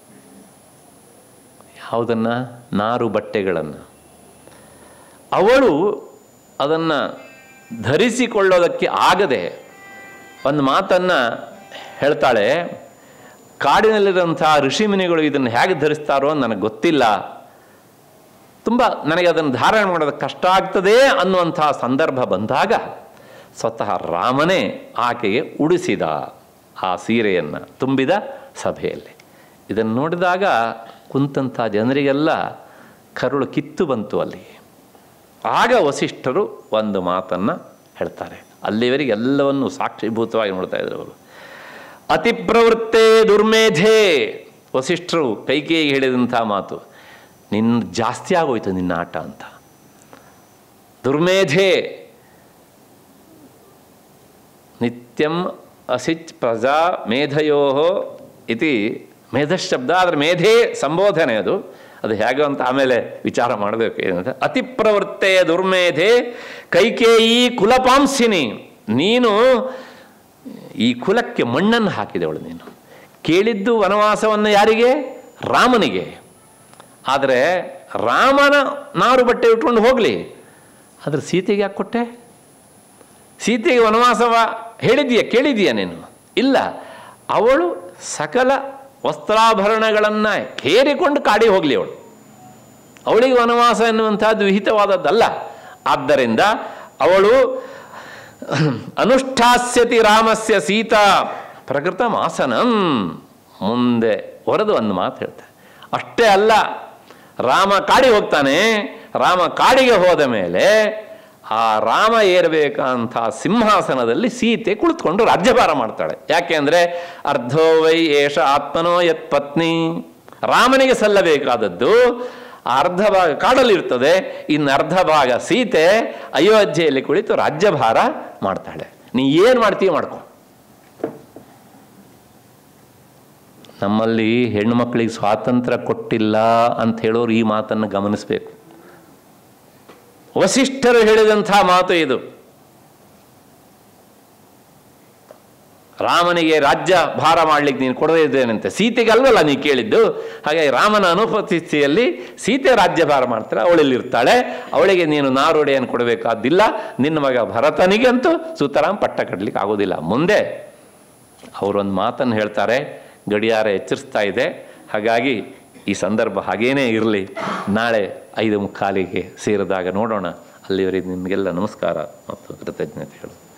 ಯಾವುದನ್ನು ನಾರು ಬಟ್ಟೆಗಳನ್ನು ಅವಳು ಅದನ್ನು ಧರಿಸಿಕೊಳ್ಳೋದಕ್ಕೆ ಆಗದೆ ಒಂದು ಮಾತನ್ನು ಹೇಳ್ತಾಳೆ ಕಾಡಿನಲ್ಲಿರುವಂಥ ಋಷಿಮುನಿಗಳು ಇದನ್ನು ಹೇಗೆ ಧರಿಸ್ತಾರೋ ನನಗೆ ಗೊತ್ತಿಲ್ಲ ತುಂಬ ನನಗೆ ಅದನ್ನು ಧಾರಣೆ ಮಾಡೋದಕ್ಕೆ ಕಷ್ಟ ಆಗ್ತದೆ ಅನ್ನುವಂಥ ಸಂದರ್ಭ ಬಂದಾಗ ಸ್ವತಃ ರಾಮನೇ ಆಕೆಗೆ ಉಡಿಸಿದ ಆ ಸೀರೆಯನ್ನು ತುಂಬಿದ ಸಭೆಯಲ್ಲಿ ಇದನ್ನು ನೋಡಿದಾಗ ಕುಂತಂಥ ಜನರಿಗೆಲ್ಲ ಕರುಳು ಕಿತ್ತು ಬಂತು ಅಲ್ಲಿ ಆಗ ವಸಿಷ್ಠರು ಒಂದು ಮಾತನ್ನು ಹೇಳ್ತಾರೆ ಅಲ್ಲಿವರೆಗೆ ಎಲ್ಲವನ್ನು ಸಾಕ್ಷೀಭೂತವಾಗಿ ನೋಡ್ತಾ ಇದ್ರು ಅವರು ಅತಿ ಪ್ರವೃತ್ತೆ ದುರ್ಮೇಧೆ ವಸಿಷ್ಠರು ಕೈಕೇಯಿಗೆ ಹೇಳಿದಂಥ ಮಾತು ನಿನ್ನ ಜಾಸ್ತಿ ಆಗೋಯ್ತು ನಿನ್ನ ಆಟ ಅಂತ ದುರ್ಮೇಧೆ ನಿತ್ಯಂ ಅಸಿಚ್ ಪ್ರಜಾ ಮೇಧಯೋ ಇತಿ ಮೇಧಶಬ್ದ ಆದರೆ ಮೇಧೆ ಸಂಬೋಧನೆ ಅದು ಅದು ಹೇಗೆ ಅಂತ ಆಮೇಲೆ ವಿಚಾರ ಮಾಡಬೇಕು ಏನಂತ ಅತಿ ಪ್ರವೃತ್ತೆ ದುರ್ಮೇಧೆ ಕೈಕೇಯಿ ಕುಲಪಾಂಸಿನಿ ನೀನು ಈ ಕುಲಕ್ಕೆ ಮಣ್ಣನ್ನು ಹಾಕಿದವಳು ನೀನು ಕೇಳಿದ್ದು ವನವಾಸವನ್ನು ಯಾರಿಗೆ ರಾಮನಿಗೆ ಆದರೆ ರಾಮನ ನಾರು ಬಟ್ಟೆ ಉಟ್ಕೊಂಡು ಹೋಗಲಿ ಆದರೆ ಸೀತೆಗೆ ಯಾಕೆ ಕೊಟ್ಟೆ ಸೀತೆಗೆ ವನವಾಸವ ಹೇಳಿದೀಯ ಕೇಳಿದೀಯ ನೀನು ಇಲ್ಲ ಅವಳು ಸಕಲ ವಸ್ತ್ರಾಭರಣಗಳನ್ನು ಹೇರಿಕೊಂಡು ಕಾಡಿ ಹೋಗಲಿ ಅವಳು ಅವಳಿಗೆ ವನವಾಸ ಎನ್ನುವಂಥದ್ದು ವಿಹಿತವಾದದ್ದಲ್ಲ ಆದ್ದರಿಂದ ಅವಳು ಅನುಷ್ಠಾಸ್ಯತಿ ರಾಮಸ್ಯ ಸೀತಾ ಪ್ರಕೃತ ಮಾಸನಂ ಮುಂದೆ ಹೊರದು ಒಂದು ಮಾತು ಹೇಳ್ತಾರೆ ಅಷ್ಟೇ ಅಲ್ಲ ರಾಮ ಕಾಡಿ ಹೋಗ್ತಾನೆ ರಾಮ ಕಾಡಿಗೆ ಹೋದ ಮೇಲೆ ಆ ರಾಮ ಏರಬೇಕಂತ ಸಿಂಹಾಸನದಲ್ಲಿ ಸೀತೆ ಕುಳಿತುಕೊಂಡು ರಾಜ್ಯಭಾರ ಮಾಡ್ತಾಳೆ ಯಾಕೆ ಅಂದರೆ ಅರ್ಧೋ ವೈ ಏಷ ಆತ್ಮನೋ ಯತ್ ಪತ್ನಿ ರಾಮನಿಗೆ ಸಲ್ಲಬೇಕಾದದ್ದು ಆ ಅರ್ಧ ಭಾಗ ಕಾಡಲ್ಲಿರ್ತದೆ ಇನ್ನು ಅರ್ಧ ಭಾಗ ಸೀತೆ ಅಯೋಧ್ಯೆಯಲ್ಲಿ ಕುಳಿತು ರಾಜ್ಯಭಾರ ಮಾಡ್ತಾಳೆ ನೀ ಏನು ಮಾಡ್ತೀಯ ಮಾಡ್ಕೊ ನಮ್ಮಲ್ಲಿ ಹೆಣ್ಣು ಮಕ್ಕಳಿಗೆ ಸ್ವಾತಂತ್ರ್ಯ ಕೊಟ್ಟಿಲ್ಲ ಅಂತ ಹೇಳೋರು ಈ ಮಾತನ್ನು ಗಮನಿಸಬೇಕು ವಸಿಷ್ಠರು ಹೇಳಿದಂಥ ಮಾತು ಇದು ರಾಮನಿಗೆ ರಾಜ್ಯ ಭಾರ ಮಾಡ್ಲಿಕ್ಕೆ ನೀನು ಕೊಡದೇ ಇದ್ದೇನಂತೆ ಸೀತೆಗೆ ಅಲ್ವಲ್ಲ ನೀ ಕೇಳಿದ್ದು ಹಾಗೆ ರಾಮನ ಅನುಪಸ್ಥಿತಿಯಲ್ಲಿ ಸೀತೆ ರಾಜ್ಯ ಭಾರ ಮಾಡ್ತಾಳೆ ಅವಳಲ್ಲಿ ಇರ್ತಾಳೆ ಅವಳಿಗೆ ನೀನು ನಾರುಡೆಯನ್ನು ಕೊಡಬೇಕಾದಿಲ್ಲ ನಿನ್ನ ಮಗ ಭರತನಿಗಂತೂ ಸುತರಾಮ್ ಪಟ್ಟ ಕಟ್ಟಲಿಕ್ಕೆ ಆಗೋದಿಲ್ಲ ಮುಂದೆ ಅವರೊಂದು ಮಾತನ್ನು ಹೇಳ್ತಾರೆ ಗಡಿಯಾರ ಎಚ್ಚರಿಸ್ತಾ ಇದೆ ಹಾಗಾಗಿ ಈ ಸಂದರ್ಭ ಹಾಗೇನೇ ಇರಲಿ ನಾಳೆ ಐದು ಮುಕ್ಕಾಲಿಗೆ ಸೇರಿದಾಗ ನೋಡೋಣ ಅಲ್ಲಿವರೆಗೆ ನಿಮಗೆಲ್ಲ ನಮಸ್ಕಾರ ಮತ್ತು ಕೃತಜ್ಞತೆ ಹೇಳು